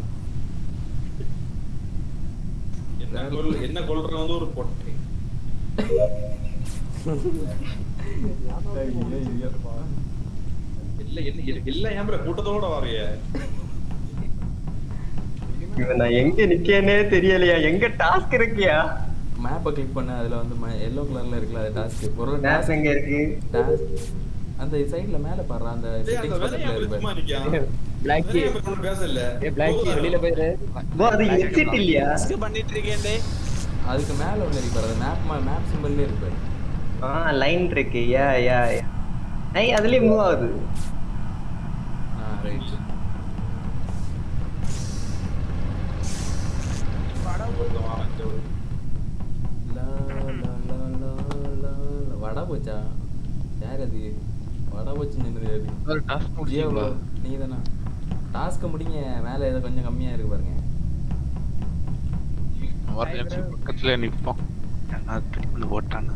എന്നെ കൊല്ല എന്നെ കൊല്ലറ ഒരു പൊട്ടെ ഇല്ല എന്നെ ഇല്ല ഞാൻ പറയാം കൂട്ടത്തോടെ പറയേ இவன் நான் எங்க நிக்கேனே தெரியலையா எங்க டாஸ்க் இருக்கியா மேப்பை கிளிக் பண்ண அதுல வந்து எல்லோ கலர்ல இருக்குல்ல அது டாஸ்க் ஒரு டாஸ் எங்க இருக்கு டாஸ்க் அந்த சைடுல மேல பாரு அந்த டேய், அந்த செட்டிங்ஸ் வேலையை பக்கத்துல சும்மா இருக்கு நிக்கான் பிளாக்கி வேலையை பத்தி ஒண்ணும் பேசல ஏ பிளாக்கி வெளியில போயிரு ஓ அது எக்ஸிட் இல்லையா ரிஸ்க் பண்ணிட்டு இருக்கேன்டே அதுக்கு மேல ஒண்ணு இருக்கு பாரு மேப் மேப் சிம்பிள்ல இருக்கு பாரு ஆ லைன் இருக்கு யா யா யா. ஐ அதுலயே மூவ் ஆகுது ஆ ரைட் வடை போச்சா யார் அது வடை போச்சு நின்னுது ஒரு task அது முடிச்சீங்களா? நீ தானா டாஸ்க்கை முடிங்க மேலே ஏதோ கொஞ்சம் கம்மியா இருக்கு பாருங்க எமர்ஜென்சி பக்கத்துல நிப்போம் ஏன்னா திருப்பி ஓட்டான்னு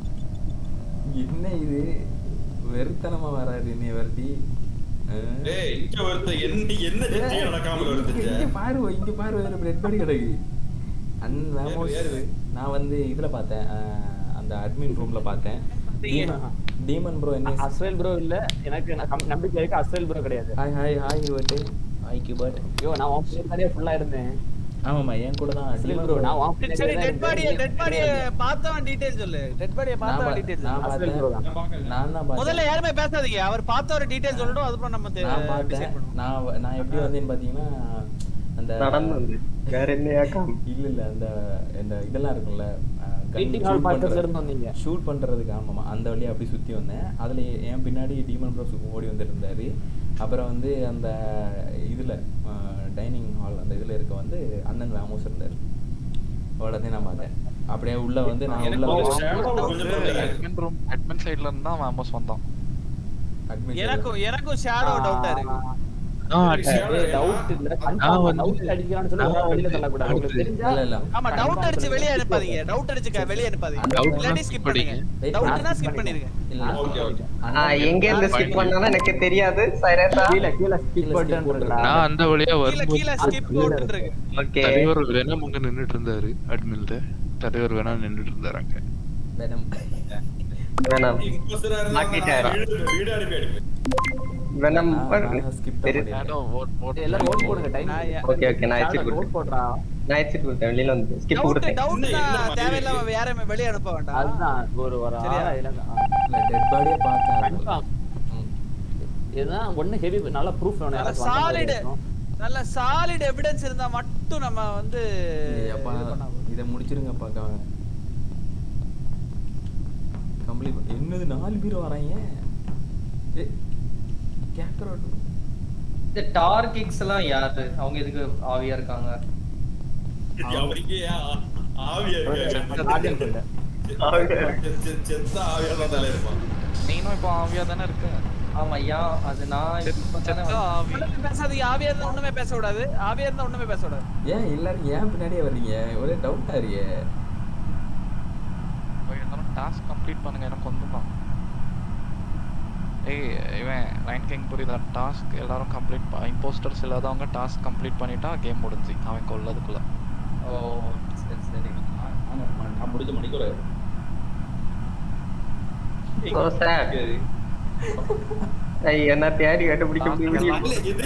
என்ன இது வெறுத்தனமா வராது நீ வெறுத்தி ஆ? டேய் இங்க ஒருத்த என்ன என்ன செஞ்சு நடக்காம இங்க- வருது இங்க பாரு இங்க பாரு வேற பிரெட் படி கிடக்கு அன் வேமோஸ் யாரு, யாரு? நான் வந்து இதுல பார்த்தேன் அஹ், அந்த அட்மின் ரூம்ல பார்த்தேன் டீமன் ப்ரோ என்ன அஸ்ரேல் ப்ரோ இல்ல எனக்கு ந- கம்- நம்பிக்கை இருக்கு அஸ்ரேல் ப்ரோ கிடையாது ஹாய் ஹாய் ஹாய் யுவர்ட் ஹாய் கியூபர்ட் ஐயோ நான் உன் பின்னாடியே ஃபுல்லா இருந்தேன் ஆமாமா என் கூட தான் அஸ்ரேல் டீமன் ப்ரோ ப்ரோ நான் உன் பின்னாடியே சரி தான் டெட் பாடிய இருந்தேன். டெட் பாடிய பார்த்தவன் டீடைல் சொல்லு டெட் பாடிய நான் பார்த்தவன் பா- டீடைல் நான் சொல்லு அஸ்ரேல் ப்ரோ தான் பார்த்தேன் நான் பார்க்கல. நான் தான் முதல்ல பார்த்தேன் யாருமே பேசாதீங்க அவர் பார்த்தவர டீடைல் சொல்லட்டும் அதுக்கப்புறம் நம்ம தெ- நான் decide பார்த்தேன் பண்ணுவோம் நான் வ- நான் எப்படி வந்தேன்னு பாத்தீங்கன்னா அந்த நடந்து வந்து வேற என்னையா காம் இல்ல இல்ல அந்த இந்த இதெல்லாம் இருக்கும்ல மீட்டிங் ஹால் பக்கத்துல இருந்து வந்தீங்க ஷூட் பண்றதுக்கு ஆமாமா அந்த வழியா அப்படி சுத்தி வந்தேன் அதுல என் பின்னாடி டீமன் ப்ரோ ஓடி வந்துட்டு இருந்தாரு அப்புறம் வந்து அந்த இதுல டைனிங் ஹால் அந்த இதுல இருக்க வந்து அண்ணன் வேமோஸ் இருந்தாரு அவ்வளோதையும் நான் பார்த்தேன் அப்படியே உள்ள வந்து நான் உள்ள எனக்கு ஒரு வந்து shadow கொஞ்சம் தெரியல. அட்மின் ரூம் அட்மின் சைடுல இருந்து தான் வாமோஸ் வந்தான் admit side ல- எனக்கும் எனக்கும் ஷேடோ டவுட்டா இருக்கு டவுட் இல்ல நான் கன்ஃபார்ம் வந்து- டவுட் அடிக்கிறான்னு சொல்லி நான் ஒரு வெளியில வந்து தள்ளக்கூடாது உங்களுக்கு அடுத்து- தெரிஞ்சா இல்ல இல்ல ஆமா டவுட் அடிச்சு வெளிய அனுப்பாதீங்க டவுட் அடிச்சு க- வெளிய அனுப்பாதீங்க அந்த doubt இல்லாட்டி னா ஸ்கிப் skip பண்ணுங்க Wait, டவுட்னா நான் ஸ்கிப் பண்ணிருங்க இல்ல ஓகே ஓகே ஆ அண்ணன் எங்க இருந்து ஸ்கிப் பண்ணாலும் எனக்கு தெரியாது சைலண்டா கீழ கீழ ஸ்கிப் கீழ skip பட்டன் நான் அந்த வழியா கீழ வரும்போது கீழ ஸ்கிப் போட்டு இருக்கு ஓகே தலைவர் வேணாம் அங்க நின்னுட்டு இருந்தாரு அட்மின்ல தலைவர் வேணாம் நின்னுட்டு இருந்தாரு அங்க வேணும் வேணாம் இம்போஸ்டரா இருந்தா மாட்டிட்டாரு. நான் வீடு வீடு அனுப்பி அனுப்பி வேணாம் நான் நான் skip தான் சரி. பண்ணிருக்கேன். Shadow vote vote எல்லாரும் ஓட் போடுங்க டைம் நான் ஏன்- ஓகே ஓகே நான் எக்ஸிட் ஓட் கொடுத்தேன் போடுறா நான் எக்ஸிட் கொடுத்தேன் வெளியில வந்து ஸ்கிப் டவுட் கொடுத்தேன் டவுட்னா என்ன மாதிரி தேவையில்லாம இருக்கு? யாரையுமே வெளிய அனுப்ப வேண்டாம் அதுதான் ஒரு ஒரு சரியா? ஆளா இல்ல இல்ல டெட் பாடியை பார்த்தேன் கன்ஃபார்ம் ம். இதுதான் ஒண்ணு ஹெவி நல்ல ப்ரூஃப் வேணும் நல்ல எனக்கு வந்த மாதிரி சாலிட் இருக்கணும். நல்ல சாலிட் எவிடன்ஸ் இருந்தா மட்டும் நம்ம வந்து ஏய், அப்பா இது பண்ணா போதும். இதை முடிச்சிருங்கப்பா கம்ப்ளீட் என்னது நாலு பேர் வராங்க ஏ கேக்கரோட் இந்த டார்கிக்ஸ் எல்லாம் யாரு அவங்க எதுக்கு ஆவியா இருக்காங்க அவருக்கு ஏன் ஆவியா இருக்காரு? Audience இல்ல. செத்த- செத்த ஆவியா தான் தலை இருப்பான் நீனும் இப்போ ஆவியா தானே இருக்க ஆமா ஏன் அது நான் செத்தா ஆவி. ஒண்ணுமே பேசாதீங்க ஆவியா இருந்தா ஒண்ணுமே பேச கூடாது ஆவியா இருந்தா ஒண்ணுமே பேச கூடாது ஏன் எல்லாரும் ஏன் பின்னாடியே வர்றீங்க ஒரே டவுட்டா இருக்கே இருந்தாலும் டாஸ்க் கம்ப்ளீட் பண்ணுங்க எனக்கு கொஞ்சம் தான் ஏய் இவன் லைன் கிங் புரியுதா டாஸ்க் எல்லாரும் கம்ப்ளீட் இம்போஸ்டர்ஸ் இல்லாதவங்க டாஸ்க் கம்ப்ளீட் பண்ணிட்டா கேம் முடிஞ்சு அவன் கொல்லதுக்குள்ள ஓ சரி சரி நான் முடிச்ச மணிக்கூட So sad. ஐய், என்ன தேடி கண்டுபிடிக்க முடியும்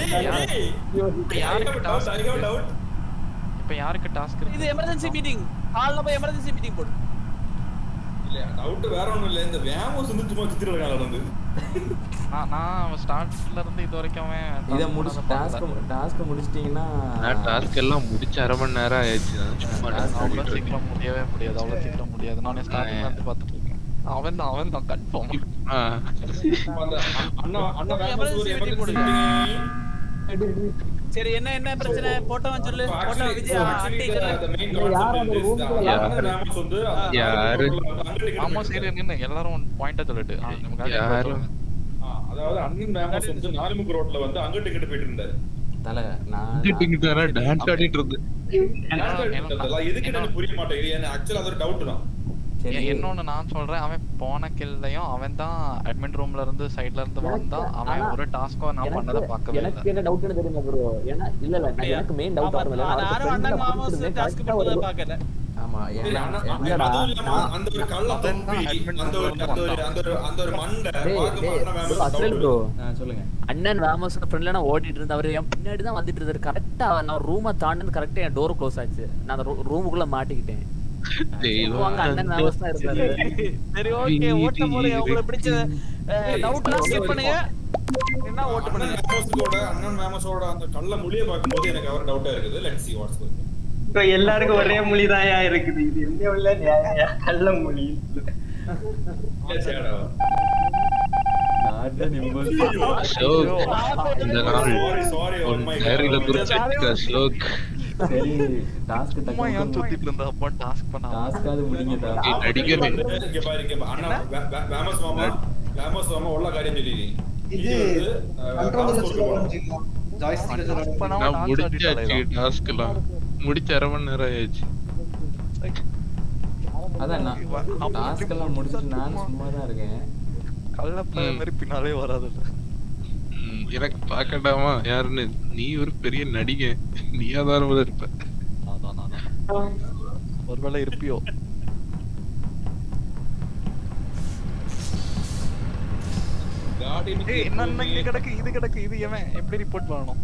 யாருக்கு டாஸ்க் இப்ப யாருக்கு டாஸ்க் இது இருக்கு எமர்ஜென்சி மீட்டிங் ஹால்ல போய் எமர்ஜென்சி மீட்டிங் போடு இல்ல டவுட் வேற ஒண்ணும் இல்ல இந்த வேமோஸ் வந்து சும்மா சுத்திட்டு இருக்காங்க வந்து நான் நான் ஸ்டார்ட்ல இருந்து இது வரைக்கும் அவன் இதை task முடிச்சு பண்ணாத டாஸ்க் பார்க்கல. டாஸ்க் முடிச்சிட்டீங்கன்னா நான் டாஸ்க் எல்லாம் முடிச்சு அரை மணி நேரம் ஆயிடுச்சு நான் சும்மா dance அவ்வளவு ஆடிட்டு இருக்கேன். சீக்கிரம் முடியவே முடியாது அவ்வளவு சீக்கிரம் முடியாது நானே ஸ்டார்டிங்ல இருந்து பார்த்துட்டு இருக்கேன் அவன் தான் அவன் தான் கன்ஃபார்ம் ஆ. அந்த அண்ணா அண்ணா வேமோஸ் ஒரு Emergency meeting எமர்ஜென்சி சரி என்ன என்ன பிரச்சனை போட்டவன் சொல்லு போட்டவன் Actually, விஜய் so actually அட்டி the- the main concept is this, the அண்ணா வேமோஸ் வந்து யாரு? ஆமா சரி நின்னு எல்லாரும் பாயிண்டா சொல்லிட்டு நம்ம காலையில யாரும் ஆ, அதாவது அண்ணன் வேமோஸ் வந்து நாலுமுக்கு ரோட்ல வந்து அங்கிட்டு இங்கிட்டு போயிட்டு இருந்தாரு தலை நான் இங்கிட்டு தானே டான்ஸ் ஆடிட்டு இருந்து அதெல்லாம் எதுக்கு எனக்கு புரிய மாட்டேங்குது ஏன்னா ஆக்சுவலா அது ஒரு டவுட் தான் சரி எ- இன்னொன்னு நான் சொல்றேன் அவன் போன கில்லையும் அவன் தான் அட்மின் ரூம்ல இருந்து சைடுல இருந்து வந்தான் அவன் ஆனா, ஒரு டாஸ்க்கும் நான் பண்ணதை எனக்கு பார்க்கவே எனக்கு இல்லை என்ன டவுட்னு தெரியுமா ப்ரோ ஏன்னா இல்ல இல்ல நான் எனக்கு மெயின் டவுட் ஆமா, வரல நான் யாரும் அண்ணன் மாமோஸ் டாஸ்க் பண்ணதை பார்க்கல ஆமா சரி, ஏன்னா அண்ணா- இல்லடா, அதுவும் இல்லாம நான்- அந்த ஒரு கள்ள அவன் தான் தொப்பி, admin அந்த ஒரு அந்த ஒரு அந்த ஒரு அந்த ஒரு மண்டை டேய் பார்க்கும் டேய் அண்ணா வேமோஸ் அஸ்ரல் doubt. ப்ரோ ஆ, சொல்லுங்க அண்ணன் ராமோஸ் ஃப்ரெண்ட்ல நான் ஓடிட்டு இருந்தேன் அவரு என் பின்னாடி தான் வந்துட்டு இருந்தாரு கரெக்டா நான் ரூமை தாண்டினது கரெக்டா என் டோர் க்ளோஸ் ஆச்சு நான் அந்த ரூமுக்குள்ள மாட்டிக்கிட்டேன் தெய்வம் அங்க அண்ணன் ராமோஸ் தான் இருந்தாரு சரி ஓகே ஓட்ட போது உங்களுக்கு பிடிச்ச டவுட்லாம் ஸ்கிப் பண்ணுங்க என்ன ஓட்டு அண்ணன் பண்ணுங்க வேமோஸோட அண்ணன் வேமோஸோட அந்த கள்ள மொழியை பார்க்கும்போது எனக்கு அவர் டவுட்டா இருக்குது let's see what's going on. இப்ப எல்லாருக்கும் ஒரே மொழிதாயா இருக்குது இது என்ன உள்ள நியாயம் கள்ள மொழி Yes, yeah, நான் தான் நிம்மதி அசோக் இந்த நாள் Sorry, sorry, oh உன் my டைரியில God. குறிச்சிருக்க அசோக் சரி டாஸ்க் சும்மா ஏன் டக்கு சுத்திட்டு இருந்தா அப்பா டாஸ்க் பண்ண டாஸ்காவது முடிங்கடா ஏய், நடிகவே இங்க பாரு, இங்க பாரு. அண்ணா, வே- வே- வேமோஸ் மாமா, வேமோஸ் மாமா உள்ள காரியம் சொல்லி இது controller ல slow ஆரம்பிச்சிக்கலாம். joystick ல slow டாஸ்க் பண்ணாம நான் டான்ஸ் முடிச்சாச்சு ஆடிட்டாலே டாஸ்க் எல்லாம் முடிச்சு அரை மணி நேரம் ஆயிடுச்சு அதான் நான் டாஸ்க் எல்லாம் முடிச்சிட்டு நானும் சும்மா தான் இருக்கேன் கள்ள பையன் ம். மாதிரி பின்னாலே வராது ம், எனக்கு பார்க்கண்டாமா யாருன்னு நீ ஒரு பெரிய நடிகை நீ ஆதாரம் இருப்ப அதான் அதான் ஒருவேளை இருப்பியோ ஏய் என்ன இங்க கிடக்கு இது கிடக்கு இது எவன் எப்படி ரிப்போர்ட் பண்ணணும்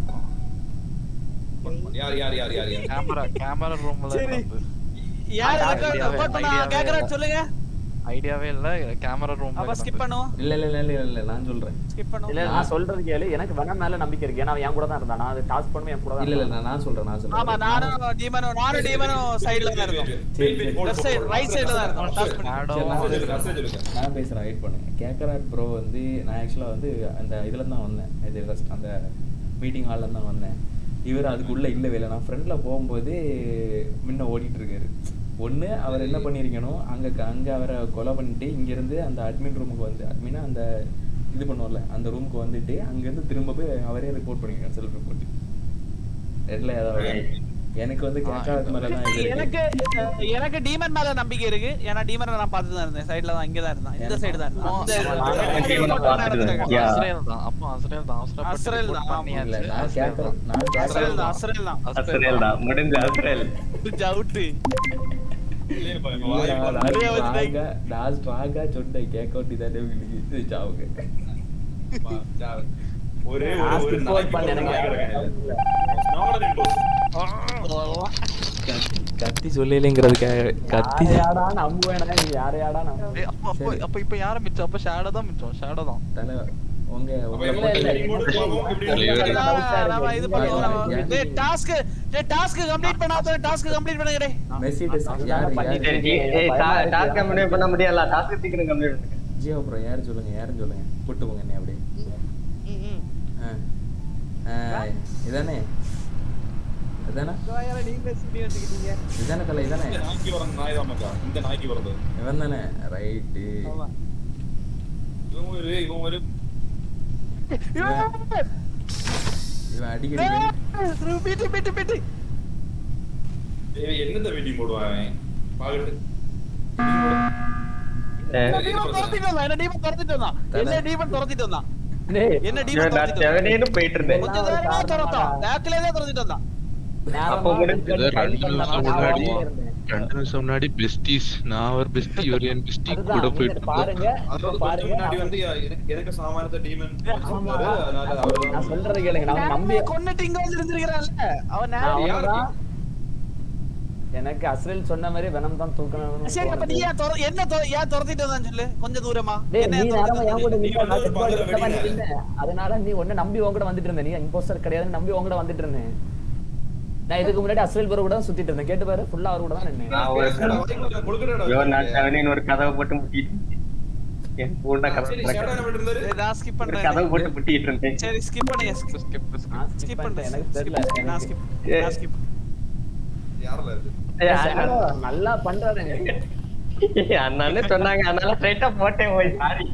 யார் யார் யார் யார் யார் கேமரா கேமரா ரூம்ல சரி. இருந்து யார் ஐடியாவே- ரிப்போர்ட் பண்ணா ஐடியாவே கேக்குறான்னு சொல்லுங்க ஐடியாவே இல்ல கேமரா ரூம்ல அப்ப ஸ்கிப் பண்ணுவோம் இல்ல இல்ல இல்ல இல்ல இல்ல நான் சொல்றேன் ஸ்கிப் பண்ணுவோம் இல்ல நான் சொல்றது கேளு எனக்கு வேணா மேல நம்பிக்கை இருக்கு ஏன்னா அவன் என் கூட தான் இருந்தான் நான் டாஸ்க் பண்ணுவேன் என் கூட தான் இல்ல இல்ல இருந்தான். நான் நான் சொல்றேன் நான் ஆமா சொல்றேன் நானும் டீமனும் நானும் டீமனும் சைடுல தான் இருந்தோம் சரி, சரி. லெஃப்ட் சைடு ரைட் சைடுல தான் இருந்தோம் டாஸ்க் பண்ணி சரி, நான் சொல்லுங்க, சொல்றேன். ரசனை சொல்லுங்க. நான் பேசுறேன் வெயிட் பண்ணுங்க கேக்கராட் ப்ரோ வந்து நான் ஆக்சுவலா வந்து அந்த இதுல தான் வந்தேன் இது first அந்த மீட்டிங் ஹால்ல தான் வந்தேன் இவர் அதுக்குள்ள இல்லவே இல்லை நான் ஃப்ரெண்ட்ல போகும்போது முன்ன ஓடிட்டு இருக்காரு ஒண்ணு அவர் என்ன பண்ணிருக்கணும் அங்க க- அங்க அவரை கொலை பண்ணிட்டு இங்க இருந்து அந்த அட்மின் ரூமுக்கு வந்து அட்மினா அந்த இது பண்ணுவோம்ல அந்த ரூமுக்கு வந்துட்டு அங்க இருந்து திரும்ப போய் அவரே ரிப்போர்ட் பண்ணிருக்காரு செல்ஃப் ரிப்போர்ட் ரெட்ல ஏதாவது எனக்கு வந்து கேக்கராட் மேல தான் இது இருக்கு. எனக்கு அஹ், எனக்கு டீமன் மேல நம்பிக்கை இருக்கு ஏன்னா டீமனை நான் பார்த்து தான் இருந்தேன் சைடுல தான் இங்க தான் இருந்தான் இந்த சைடு தான் இருந்தான் இந்த டீமனை பார்த்துட்டு தான் இருக்கியா? அஸ்ரேல் தான் அப்போ அஸ்ரேல் தான் அவசரப்பட்டு அஸ்ரேல் report தான், ஆமா. இல்ல பண்ணியாச்சு நான் அஸ்ரேல் கேக்கறேன் தான். நான் அஸ்ரேல் தான் கேக்கறேன் அஸ்ரேல் தான் அஸ்ரேல் தான் முடிஞ்ச அஸ்ரேல் ஜவுட்டு இல்லையே பா, இவன் வாய் பாரு. நிறைய வச்சுட்டாங்க. நான் ஸ்ட்ராங்கா சொன்னேன் கேட்க வேண்டியதானே உங்களுக்கு சாவுங்க பா, ஜா- ஒரே ஒரு Ask ஒரு report நாய்க்கு பண்ணு ஒரு எனக்கு. நாய் கிடக்காது. Smaller than those. கத்தி சொல்லலைங்கிறதுக்காக கத்தி யாரையாடா நம்புவேனா நீ யாரையாடா நம்பு ஏய், அப்ப அப்ப அப்ப இப்ப யார மிச்சம் அப்ப ஷேடோ தான் மிச்சம் ஷேடோ தான் தலை உங்க அப்ப உங்க எவ்வளவு இல்ல, remote பார்ப்போம், இப்படி தலைவர். இருக்கு. நம்ம இது பண்ணுவோம் நம்ம டேய் டாஸ்க் டேய் டாஸ்க் கம்ப்ளீட் பண்ணாத டாஸ்க் கம்ப்ளீட் பண்ணுங்க டேய் மெஸ்ஸி டெஸ்ட் யார் பண்ணிட்டேன். யார் சரி, ஏய், டா- task கம்ப்ளீட் பண்ண முடியல டாஸ்க் சீக்கிரம் கம்ப்ளீட் பண்ணுங்க ஜியோ ப்ரோ யார் சொல்லுங்க யாருன்னு சொல்லுங்க கூட்டு போங்க என்ன அப்படியே ஆ. ஆ, இதானே இதானே நீங்க சீடி வச்சுக்கிட்டீங்க இதானே தலை இதானே இந்த நாய்க்கு வர நாய் தான் மச்சான். இந்த நாய்க்கு வரது இவன் தானே ரைட்டு ஆமா இவன் ஒரு இவன் ஒரு இவன் அடிக்கடி வெளிய- பீட்டு பீட்டு பீட்டு ஏய், என்னத்த மீட்டிங் போடுவான் அவன்? பாக்கட்டு என்ன டீமன் துரத்திட்டு வந்தான் என்ன டீமன் துரத்திட்டு வந்தான் என்ன டீமன் துரத்திட்டு வந்தான் என்ன டீமன் நான் துரத்திட்டு வந்தான் செவனேன்னு போயிட்டு இருந்தேன் கொஞ்சம் நேரமா துரத்தான் பேக்லயே தான் துரத்திட்டு வந்தான் அப்போ முடிஞ்சு ஏதோ ரெண்டு நிமிஷம் முன்னாடி ரெண்டு நிமிஷம் முன்னாடி பெஸ்டிஸ் நான் ஒரு பெஸ்டி ஒரு என் பெஸ்டி கூட போயிட்டு இருந்தேன். அதாவது கொஞ்சம் முன்னாடி வந்து எனக்கு- எனக்கு சாமானியத்தை டீமன் சொன்னாரு அதனால அவர் நான் சொல்றது கேளுங்க நான் நம்பி கொன்னுட்டு இங்க வந்து இருந்திருக்கிறான்ல அவன் நான் நேரம் அவன்தான் எனக்கு அஸ்ரேல் சொன்ன மாதிரி வெனம் தான் தூக்கணும் சரி அப்ப நீ ஏன் துர- என்ன துர- ஏன் துரத்திட்டு வந்தான் சொல்லு கொஞ்சம் தூரமா டேய், என்ன நீ ஏன் நேரமா துரத்திட்டு என் கூட வந்தான்? நிக்க, நான் செட் பாடி இந்த மாதிரி நின்னேன். அதனால நீ உன்னை நம்பி உன் கூட வந்துட்டு இருந்த நீ இம்போஸ்டர் கிடையாதுன்னு நம்பி உன் கூட வந்துட்டு இருந்தேன் நான் இதுக்கு முன்னாடி அஸ்ரேல் பர கூட தான் சுத்திட்டு இருந்தேன் கேட்டு பாரு ஃபுல்லா அவர் கூட தான் நின்னேன் நான் ஒரு ஐயோ, நான் செவனேன்னு ஒரு கதவை போட்டு முட்டிட்டு என் பூண்டா கதவை திறக்க- சரி, நான் skip ஒரு பண்றேன். கதவை போட்டு முட்டிட்டு இருந்தேன் சரி skip பண்ணுங்க skip skip பண்ணுங்க எனக்கு skip தெரியல, பண்ணுங்க. நான் skip ஏ. நான் skip யாரில் இருக்கு ஏய், சேனோ, நல்லா பண்றாரு அண்ணான்னு சொன்னாங்க அதனால ஸ்ட்ரைட்டா போட்டேன் போய் சாரி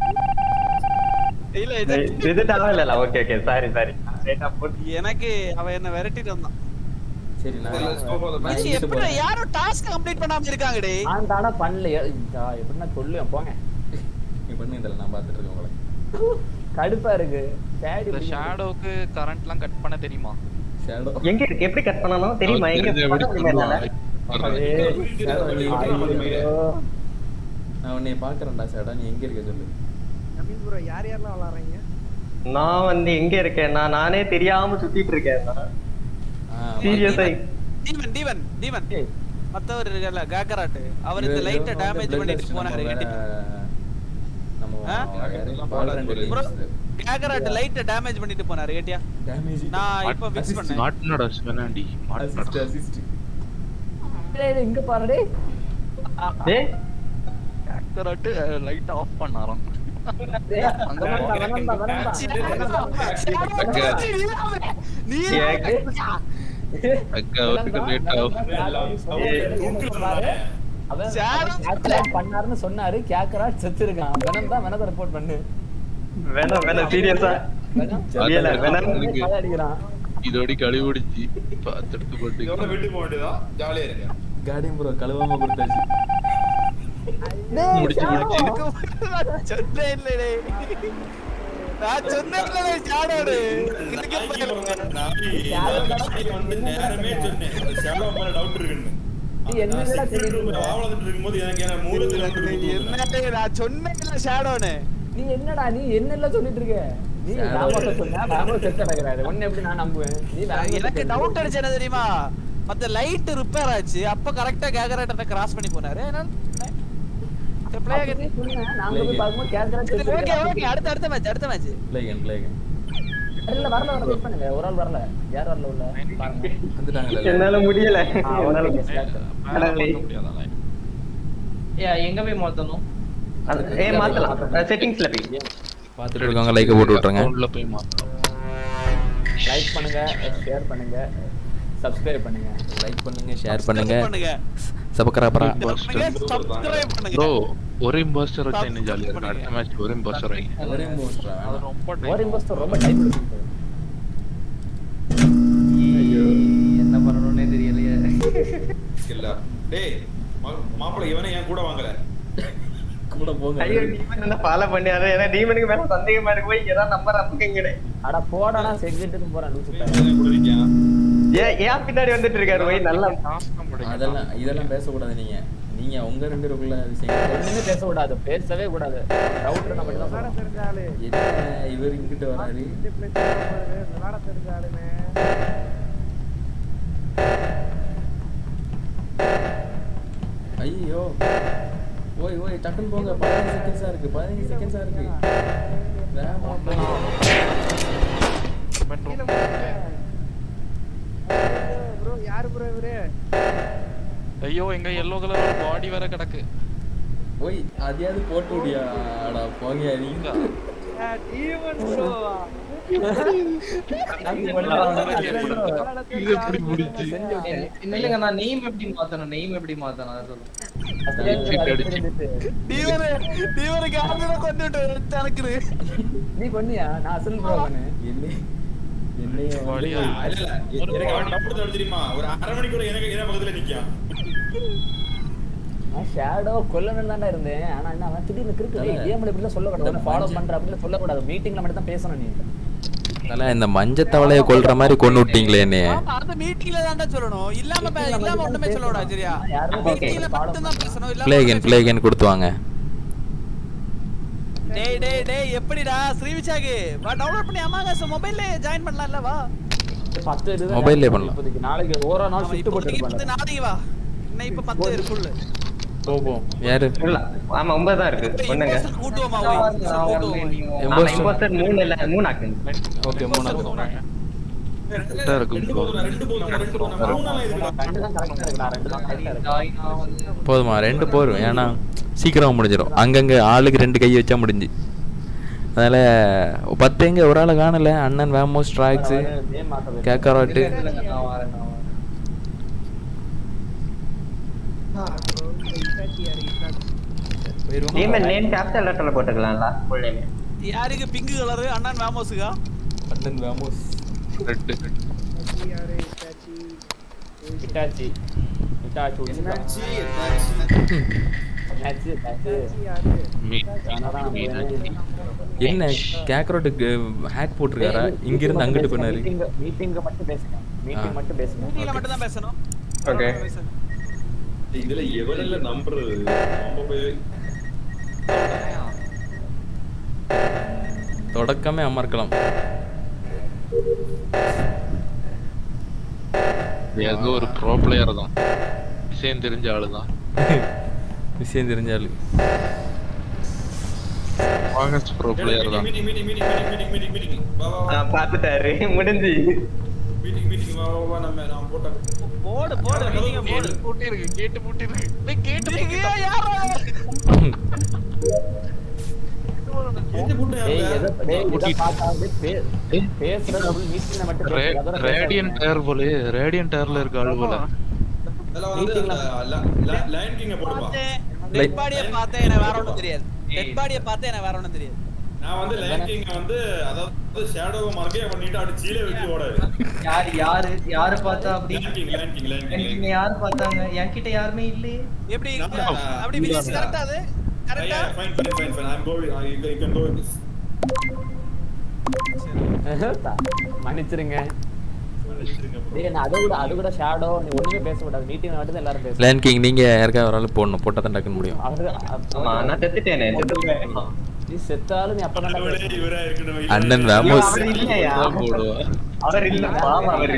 இல்ல இது இது இல்ல ஓகே ஓகே சாரி சாரி ஸ்ட்ரைட்டா போட்டு எனக்கு அவன் என்ன விரட்டிட்டு வந்தான் சரி நான் நான் மச்சி, இங்கிட்டு எப்படி போறேன். யாரும் டாஸ்க் கம்ப்ளீட் பண்ணாம இருக்காங்க டேய் நான் தானே பண்ணல எப்படின்னா சொல்லுவேன் போங்க நீ பண்ணி இதில் நான் பார்த்துட்டு இருக்கேன் உங்களை கடுப்பா இருக்கு டேடி இந்த ஷேடோக்கு கரண்ட்லாம் கட் பண்ண தெரியுமா ஷேடோ எங்க இருக்கு எப்படி கட் பண்ணணும் தெரியுமா எங்க தெரிஞ்ச எப்படி பண்ண முடியுமா என்னால? நான் உன்னை பார்க்கறேன்டா ஷேடோ நீ எங்க இருக்க சொல்லு நவீன் ப்ரோ யார் யாரெல்லாம் விளாடுறீங்க நான் வந்து எங்க இருக்கேன் நான் நானே தெரியாம சுத்திட்டு இருக்கேன் நான். ஆ, சீரியஸா டீவன் டீவன் டீவன் மத்தவர் இருக்கல காக்கராட்டு அவர் இந்த இவரு- லைட்ட இவரு டேமேஜ் blood பண்ணிட்டு test போனாரு நம்ம கட்டி வேற- நம்ம ஆ? Valorant bro games. காக்கராட்டு லைட்ட டேமேஜ் பண்ணிட்டு போனாரு கேட்டியா Damage. நான் இப்ப ஃபிக்ஸ் பண்ணேன் மாட்டினடா சிவனாண்டி Assist, assist. டேய், டேய், இங்க பாரு டேய் டேய் கரெக்ட் லைட் ஆஃப் பண்ணாராம் டேய், அங்க வேணாம்டா, வேணாம்டா, வேணாம்டா. நீ அக்கா அவருக்கு லேட் ஆகும் அவன் calculate பண்ணாருன்னு சொன்னாரு கேக்கராட் செத்து இருக்கான் வெனம் தான் வெனத்தை ரிப்போர்ட் பண்ணு வேணாம் வேணாம் சீரியஸா வெனம் இல்ல வேணாம் எனக்கு கதை அடிக்கிறான் இதோட கழிவுடிச்சு பார்த்துட்டு போட்டு எவ்வளவு விட்டு போக வேண்டியதா ஜாலியா இருங்க Guardian bro, கழுவாம கொடுத்தாச்சு டேய், முடிச்சு, ஷாடோ. முடிச்சு. சொன்னேன் இல்லடே நான் சொன்னேன் இல்லடே ஜாடோடு இதுக்கு நாய்க்கு பாரு. பிறந்த நாய், இந்த நாய்க்கு வந்து நேரமே சொன்னேன் அந்த shadow மேல doubt இருக்குன்னு. நீ என்னடா நான் secret room ல வாவலத்துட்டு இருக்கும்போது எனக்கு என்ன மூலத்துல வந்து என்னடே நான் சொன்னேன் இல்ல ஷாடோன்னு நீ என்னடா நீ என்னெல்லாம் சொல்லிட்டு இருக்க நீ ராமோட்ட சொன்னா ராமோ செத்து அடக்குறாரு உன்னை எப்படி நான் நம்புவேன் நீ ராமோட்ட எனக்கு சொல்லு. டவுட் அடிச்சு என்ன தெரியுமா மத்த லைட் ரிப்பேர் ஆச்சு அப்ப கரெக்டா கேகரேட்டரை கிராஸ் பண்ணி போனாரு அப்படியே சொன்னேன். நாங்க போய் பார்க்கும்போது கேக்கராட் செத்து ஓகே இருக்கான். ஓகே அடுத்த அடுத்த மேட்ச் அடுத்த match Play again, play again. இல்ல வரல வரல வெயிட் பண்ணுங்க ஒரு ஆள் வரல யார் வரல உள்ள பாருங்க வந்துட்டாங்கல்ல என்னால முடியல ஆ, என்னால okay, முடியல. start. கடவுளே. ஏ எங்க போய் மாத்தணும் அது- ஏய் மாத்தலாம் செட்டிங்ஸ்ல போய் பார்த்துட்டு இருக்கவங்க லைக்கை போட்டு விட்ருங்க அக்கௌண்ட்ல போய் மாத்தலாம் லைக் பண்ணுங்க ஷேர் பண்ணுங்க சப்ஸ்கிரைப் பண்ணுங்க லைக் பண்ணுங்க ஷேர் பண்ணுங்க பண்ணுங்க சபக்கராப்பரா சப்ஸ்கிரைப் பண்ணுங்க ப்ரோ ஒரே இம்போஸ்டர் வச்சா என்ன ஜாலியா இருக்கும் அடுத்த மேட்ச் ஒரே இம்போஸ்டர் வைங்க ஒரே மோஸ்டா அது ரொம்ப ஒரு இன்வெஸ்டர் ரொம்ப டைம் எடுக்கும் என்ன பண்ணணும்னே தெரியலையே இல்ல டேய் மா- மாப்பிள்ளை இவனே என் கூட வாங்கல கூட போங்க ஐயோ டீமன் என்ன ஃபாலோ பண்ணியாரு ஏன்னா டீமனுக்கு மேல சந்தேகமா இருக்கு போய் ஏதாவது நம்பர் அமுக்குங்கடே அட போடா நான் செக்யூரிட்டிக்கு போறேன் லூசு பையன். இவன் கூட நிக்கான். ஏன் ஏன் பின்னாடி வந்துட்டு இருக்காரு போய் நல்லா அதெல்லாம் இதெல்லாம் பேசக்கூடாது நீங்க நீங்க உங்க ரெண்டு பேருக்குள்ள விஷயம் ஒண்ணுமே பேச கூடாது பேசவே கூடாது டவுட் நம்ம மட்டும் தான் விளாட சொல்லணும். தெரிஞ்ச ஆளு என்ன இவர் இங்கிட்டு வராரு இந்த பிளேஸ் விளாட தெரிஞ்ச ஆளுமே ஐயோ ஓய் ஓய் டக்குன்னு போங்க பதினஞ்சு செகண்ட்ஸா இருக்கு பதினஞ்சு செகண்ட்ஸா இருக்கு வேகமா போங்க. ப்ரோ யாரு ப்ரோ இவரு ஐயோ எங்க எல்லோ கலர் ஒரு பாடி வேற கிடக்கு ஓய் அதையாவது போட்டு விடியா அடா போங்க நீங்க டீமன் ப்ரோவா இது எப்படி முடிச்சு இல்லைங்க நான் நேம் எப்படி மாத்தணும் நேம் எப்படி மாத்தணும் அதை சொல்லுங்க Exit அடிச்சு டீவரு டீவருக்கு ஆர்மியில கொண்டுட்டு தனக்குது நீ கொன்னியா நான் அசல் ப்ரோ வாடியா. இல்ல, இல்ல, எனக்கு அவன் டப்பு தவிர தெரியுமா ஒரு அரை மணிக்கூட எனக்கு என்ன பக்கத்துல நிக்கான் நான் ஷேடோ கொல்லணும்னு தான்டா இருந்தேன் ஆனா என்ன அவன் திடீர்னு கிறுக்கு அதான். கேம்ல இப்படி சொல்லக்கூடாது ஃபாலோ பண்ற அப்படின்னு சொல்லக்கூடாது மீட்டிங்ல மட்டும் தான் பேசணும் நீ அதெல்லாம் இந்த மஞ்சத்தவளைய கொல்ற மாதிரி கொண்டு விட்டீங்களே என்னைய ஆமா, அந்த மீட்டிங்ல தான்டா சொல்லணும் இல்லாம பே- இல்லாம ஒண்ணுமே சொல்ல கூடாது சரியா மீட்டிங்ல மட்டும் தான் பேசணும் இல்லாம பிளேகன் ஒண்ணுமே பிளேகன் கொடுத்து வாங்க டேய் டேய் டேய் எப்படிடா ஸ்ரீவிச்சாக்கு வா டவுன்லோட் பண்ணி அமாகாஸ் மொபைல்ல ஜாயின் பண்ணலாம்ல வா பத்து இதுதான் Mobile லே இருக்கு பண்ணலாம். இப்போதைக்கு நாளைக்கு ஒரு நாள் ஆமா, ஷிஃப்ட் இப்போதைக்கு போட்டு பத்து நாளைக்கு வா இன்னும் இப்ப பத்து இருக்குள்ள போவோம் யாரு இல்ல, ஆமா ஒன்பது தான் இருக்கு ஒண்ணுங்க இம்போஸ்டர் கூட்டுவோமா ஓய் இம்போஸ்டர் கூட்டுவோம் ஆமா, imposter மூணு இல்ல மூணு ஆக்குங்க ஓகே மூணு கரெக்டா இருக்கும் bro. ரெண்டு போதும் ரெண்டு போதும் மூணாலாம் இருக்குடா ரெண்டு தான் கரெக்டா இருக்கு நான் ரெண்டு தான் கரெக்டா இருக்கு போதுமா ரெண்டு போரும் ஏன்னா சீக்கிரம் முடிஞ்சிடும் அங்கங்க ஆளுக்கு ரெண்டு கை வச்சா முடிஞ்சு அதனால பத்து எங்க ஒரு ஆளை காணல அண்ணன் வேமோஸ் ட்ராக்ஸ் நேம் மாத்த கேக்கராட்டு இல்லைங்க, நான் வரேன் நான் வரேன் டீமன் நேம் கேபிட்டல் லெட்டர்ல போட்டுக்கலாம்ல ஃபுல் நேம் யாருக்கு பிங்க் கலர் அண்ணன் வேமோஸுக்கா அண்ணன் வேமோஸ் ரெட்டு இட்டாச்சி இட்டாச்சி என்னாச்சு என்னாச்சு என்னாச்சு மீ- அதான் மீனாட்சி. என்ன கேக்கரோட்டுக்கு ஹேக் போட்டிருக்காரா இங்க இருந்து அங்கிட்டு பண்ணாரு மீட்டிங் மட்டும் பேசுங்க மீட்டிங் ஆ. மட்டும் பேசுங்க மீட்டிங்ல மட்டும் தான் பேசணும் Okay. இதுல எவரில்ல நம்புறது நம்ம போய் தொடக்கமே அமர்க்கலாம் ஏதோ ஒரு ப்ரோ பிளேயர் தான் விஷயம் தெரிஞ்ச ஆளு தான் விஷயம் தெரிஞ்சாலும் ஆகஸ்ட் ப்ரோ பிளேயர் தான் meeting meeting meeting meeting meeting meeting வா வா வா பாத்துட்டாரு முடிஞ்சு மீட்டிங் மீட்டிங் வா வா வா நம்ம நான் போட்டா போடு போடு மீட்டிங்க போடு பூட்டி இருக்கு கேட்டு பூட்டி இருக்கு டேய் கேட்டு ஐயோ, யாரோ எந்த கூட்டம் டேய் யாருல? எதை டேய் இதை பார்த்தாவது பே- ஏய். பேசுறது மீட்டிங்ல மட்டும் ரே- பேசுங்க அதோட ரேடியன் டயர் போல ரேடியன் டயர்ல இருக்க ஆளு போல அதெல்லாம் வந்து லைன் கிங்க போடுப்பா பார்த்தேன் டெட் பாடியை பார்த்தேன் எனக்கு வேற ஒண்ணும் தெரியாது டெட் பாடியை பார்த்தேன் எனக்கு வேற ஒண்ணும் தெரியாது நான் வந்து லைன் கிங்க வந்து அதாவது ஷேடோவை மறக்கே பண்ணிட்டு அப்படி சீலை வச்சு ஓடாது யாரு யாரு யாரு பார்த்தா அப்படி Line King Line King Line King என்கிட்ட யாரு பார்த்தாங்க என்கிட்ட யாருமே இல்லையே எப்படி இருக்கு நான் அப்படி விஜய் கரெக்டா அது கரெக்டா fine fine fine fine I'm going you can go with this மன்னிச்சிருங்க டேய் நான் அதை விட அது கூட ஷேடோ நீ ஒண்ணுமே பேசக்கூடாது மீட்டிங் மட்டும் தான் எல்லாரும் பேசணும் லேன் கிங் நீங்க யாருக்கா ஒரு ஆள் போடணும் போட்டா தான் டக்குன்னு முடியும் அவரு ஆமா நான் செத்துட்டேனே செத்துட்டேன் நீ செத்தாலும் நீ அப்பதான் கடவுளே பேசணும் இவரா இருக்கணும் அண்ணன் வேமோஸ் அவர் இல்லையா தான் போடுவா அவர் இல்ல பாவம் அவர்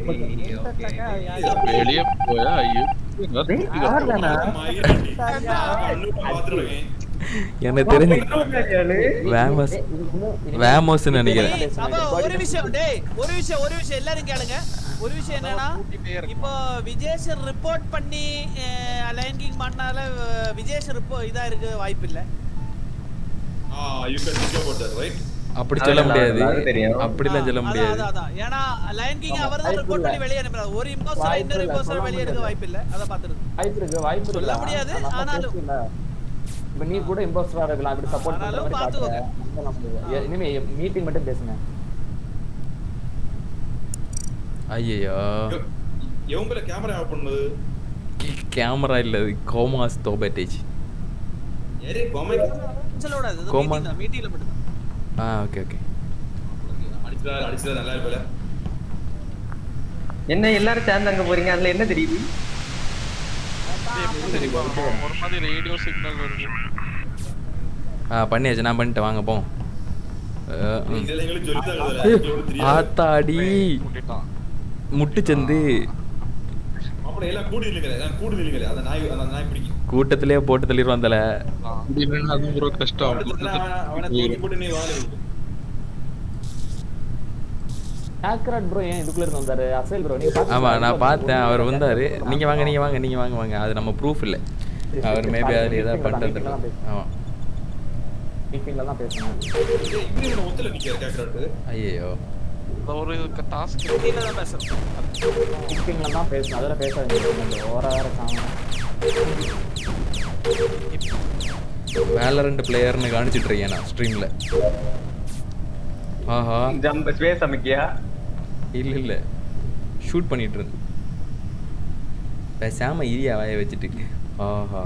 வெளியே போயா ஐயோ அவர்தானா? பாத்துருவேன் எனக்கு தெரிஞ்சு வேமோஸ் வேமோஸ்னு நினைக்கிறேன் டேய், அப்ப ஒரு விஷயம் டேய் ஒரு விஷயம் ஒரு விஷயம் எல்லாரும் கேளுங்க ஒரு விஷயம் என்னன்னா இப்போ விஜேஷ் ரிப்போர்ட் பண்ணி லைன் கிங் பண்ணால அஹ், விஜேஷ் ரிப்போ இதா இருக்கு வாய்ப்பு இல்ல ah you can think about that right அப்படி சொல்ல முடியாது அது தெரியும். அப்படிலாம் சொல்ல அதான் முடியாது அதான் அதான் ஏன்னா லைன் கிங் அவர் தான் வாய்ப்பு ரிப்போர்ட் இல்ல. பண்ணி வெளியே அனுப்புறாரு ஒரு இம்போஸ்டர் வாய்ப்பு இன்னொரு இல்ல, இம்போஸ்டர் சொல்ல வெளியே எடுக்க முடியாது. வாய்ப்பு இல்ல அத பாத்துருக்கு வாய்ப்பு இருக்கு வாய்ப்பு சொல்ல இருக்குடா. முடியாது, நம்ம ஆனாலும். பேசல. இப்ப நீ கூட இம்போஸ்டரா இருக்கலாம் இப்படி சப்போர்ட் பண்ற ஆனாலும் மாதிரி பாத்துக்கோங்க. காட்டுற. சொல்ல முடியாது. எ- இனிமே மீட்டிங் மட்டும் பேசுங்க ஐயோ எவங்கள கேமரா ஆஃப் பண்ணது கேமரா இல்ல கோமாஸ் தோபேட்டேஜ் ஏரே கோமைக்கு சொல்லக்கூடாது அது கோமா. மீட்டிங் தான் மீட்டிங்ல மட்டும் தான் ஆ ஓகே ஓகே அடிச்சதா அடிச்சதா நல்லா இருப்பல என்ன எல்லாரும் சேர்ந்து அங்க போறீங்க அதுல என்ன தெரியுது ஒரு மாதிரி ரேடியோ சிக்னல் வருது ஆ பண்ணியாச்சு நான் பண்ணிட்டேன் வாங்க போம் அஹ், ம். இதெல்லாம் எங்களுக்கு சொல்லி தரதுல எங்களுக்கு தெரியாது ஆத்தாடி கூட்டிட்டான் முட்டுச்சந்து மாப்பிள எல்லாம் கூடி இல்லைங்களே எல்லாம் கூடி இல்லைங்களே அந்த நாய் அந்த நாய் பிடிக்கும் கூட்டத்திலே போட்டு தள்ளிடுவான் தல இல்லைன்னா அது ப்ரோ கஷ்டம் அவனை அவனை தூக்கி போட்டு நீ வாழ ஹேக்கராட் ப்ரோ ஏன் இதுக்குள்ள இருந்து வந்தாரு அசல் ப்ரோ நீங்க ஆமா நான் பார்த்தேன் அவர் வந்தாரு நீங்க வாங்க நீங்க வாங்க நீங்க வாங்க வாங்க அது நம்ம ப்ரூஃப் இல்ல அவர் மேபி அது ஏதாவது பண்ணிட்டு வந்திருக்கலாம். ஆமா மீட்டிங்ல தான் பேசணும் இப்படி ஒத்துல நிக்கிற கேக்குறாரு ஐயோ ஒரு டாஸ்க் ஹிந்தியில தான் பேசுறோம் மீட்டிங்ல தான் பேசணும் அதெல்லாம் பேசாதீங்க ஓர வேற சாமி வேலரண்ட் பிளேயர்னு காணிச்சிட்டு இருக்கேன் நான் ஸ்ட்ரீம்ல ஆஹா ஜம்ப் ஸ்பேஸ் அமைக்கியா இல்ல இல்ல ஷூட் பண்ணிட்டு இருந்தேன் பேசாம இரியா வாய வச்சுட்டு ஆஹா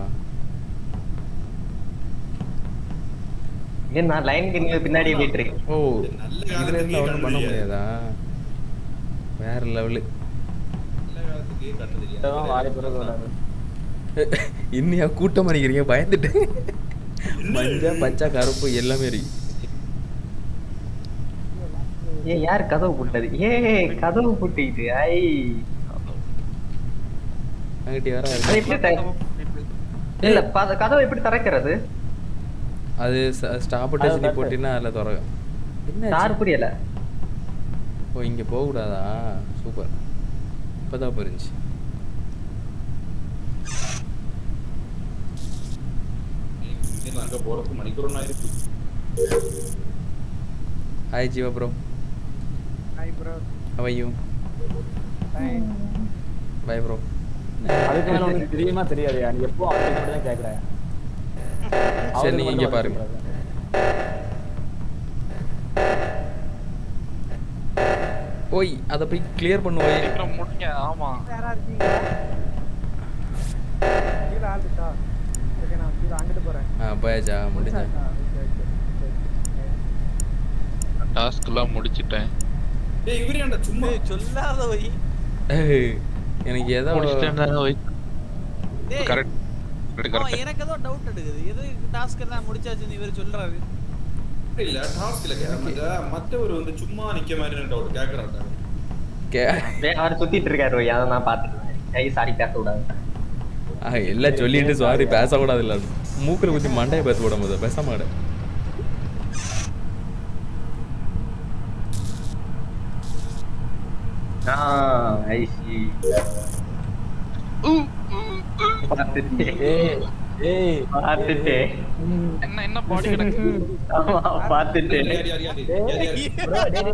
ஏன் நான் லைன் கிண்ணில பின்னாடியே போயிட்டு இருக்கேன் ஓ இதுல இருந்து ஒன்றும் பண்ண முடியாதா வேற லெவலு இதெல்லாம் வாடி பிறகு வராது இன்னையா கூட்டம் பண்ணிக்கிறீங்க பயந்துட்டு மஞ்சா பச்சை கருப்பு எல்லாமே இருக்கு ஏ யார் கதவு போட்டது ஏ கதவு போட்டுக்கிட்டு ஐ அங்கிட்டி வர அது எப்படி த- இல்ல ப- கதவை எப்படி திறக்கிறது அது ஸ்டாப் அது டச் நீ பார்த்து. போட்டினா அதில் திறக்கும் என்ன யார் புரியல ஓ இங்க போக கூடாதா சூப்பர் இப்பதான் புரிஞ்சு இங்க அங்க போறதுக்கு மணிக்கூர் ஆயிருக்கு hi Jeeva bro hi bro அவையும் ஹாய் பை ப்ரோ அதுக்கு மேல உனக்கு தெரியுமா தெரியாது நீ எப்போ அவனுக்கு மட்டும் தான் கேக்குற சரி நீங்க இங்க பாருங்க ஓய் அதை போய் கிளியர் பண்ணுவோய் சீக்கிரம் முடிங்க ஆமா யாரா இருக்கீங்களா கீழே ஆள் இருக்கா ஓகே நான் கீழே அங்கிட்டு போறேன் ஆ போயாச்சா முடிஞ்சா ஓகே ஓகே டாஸ்க் எல்லாம் முடிச்சிட்டேன் டேய் இவரே ஏன்டா சும்மா டேய், சொல்லாத வை ஏய், எனக்கு ஏதோ முடிச்சிட்டேன் வை டேய் கரெக்ட் அவன் கரெக்ட் எனக்கு ஏதோ டவுட் எடுக்குது எது டாஸ்க் எல்லாம் முடிச்சாச்சுன்னு இவர் சொல்றாரு இல்ல டாஸ்க் இல்ல கேக்குறாங்க மத்தவர் வந்து சும்மா நிக்க மாதிரி டவுட் கேக்குறாங்க கே அவர் சுத்திட்டு இருக்காரு வை, அதை நான் பாத்துக்கிறேன் ஐ சாரி பேச விடாது ஆ எல்லாம் சொல்லிட்டு சாரி பேசக்கூடாது இல்ல மூக்கில் குத்தி மண்டையை பேச விட போது பேச மாட்டேன் ஆ ஐ சி பார்த்துட்டேன் ஏய் ஏய் பார்த்துட்டேன் என்ன என்ன பாடி கிடக்கு ஆமா பார்த்துட்டேன் யார் யார் யார் யார் யார்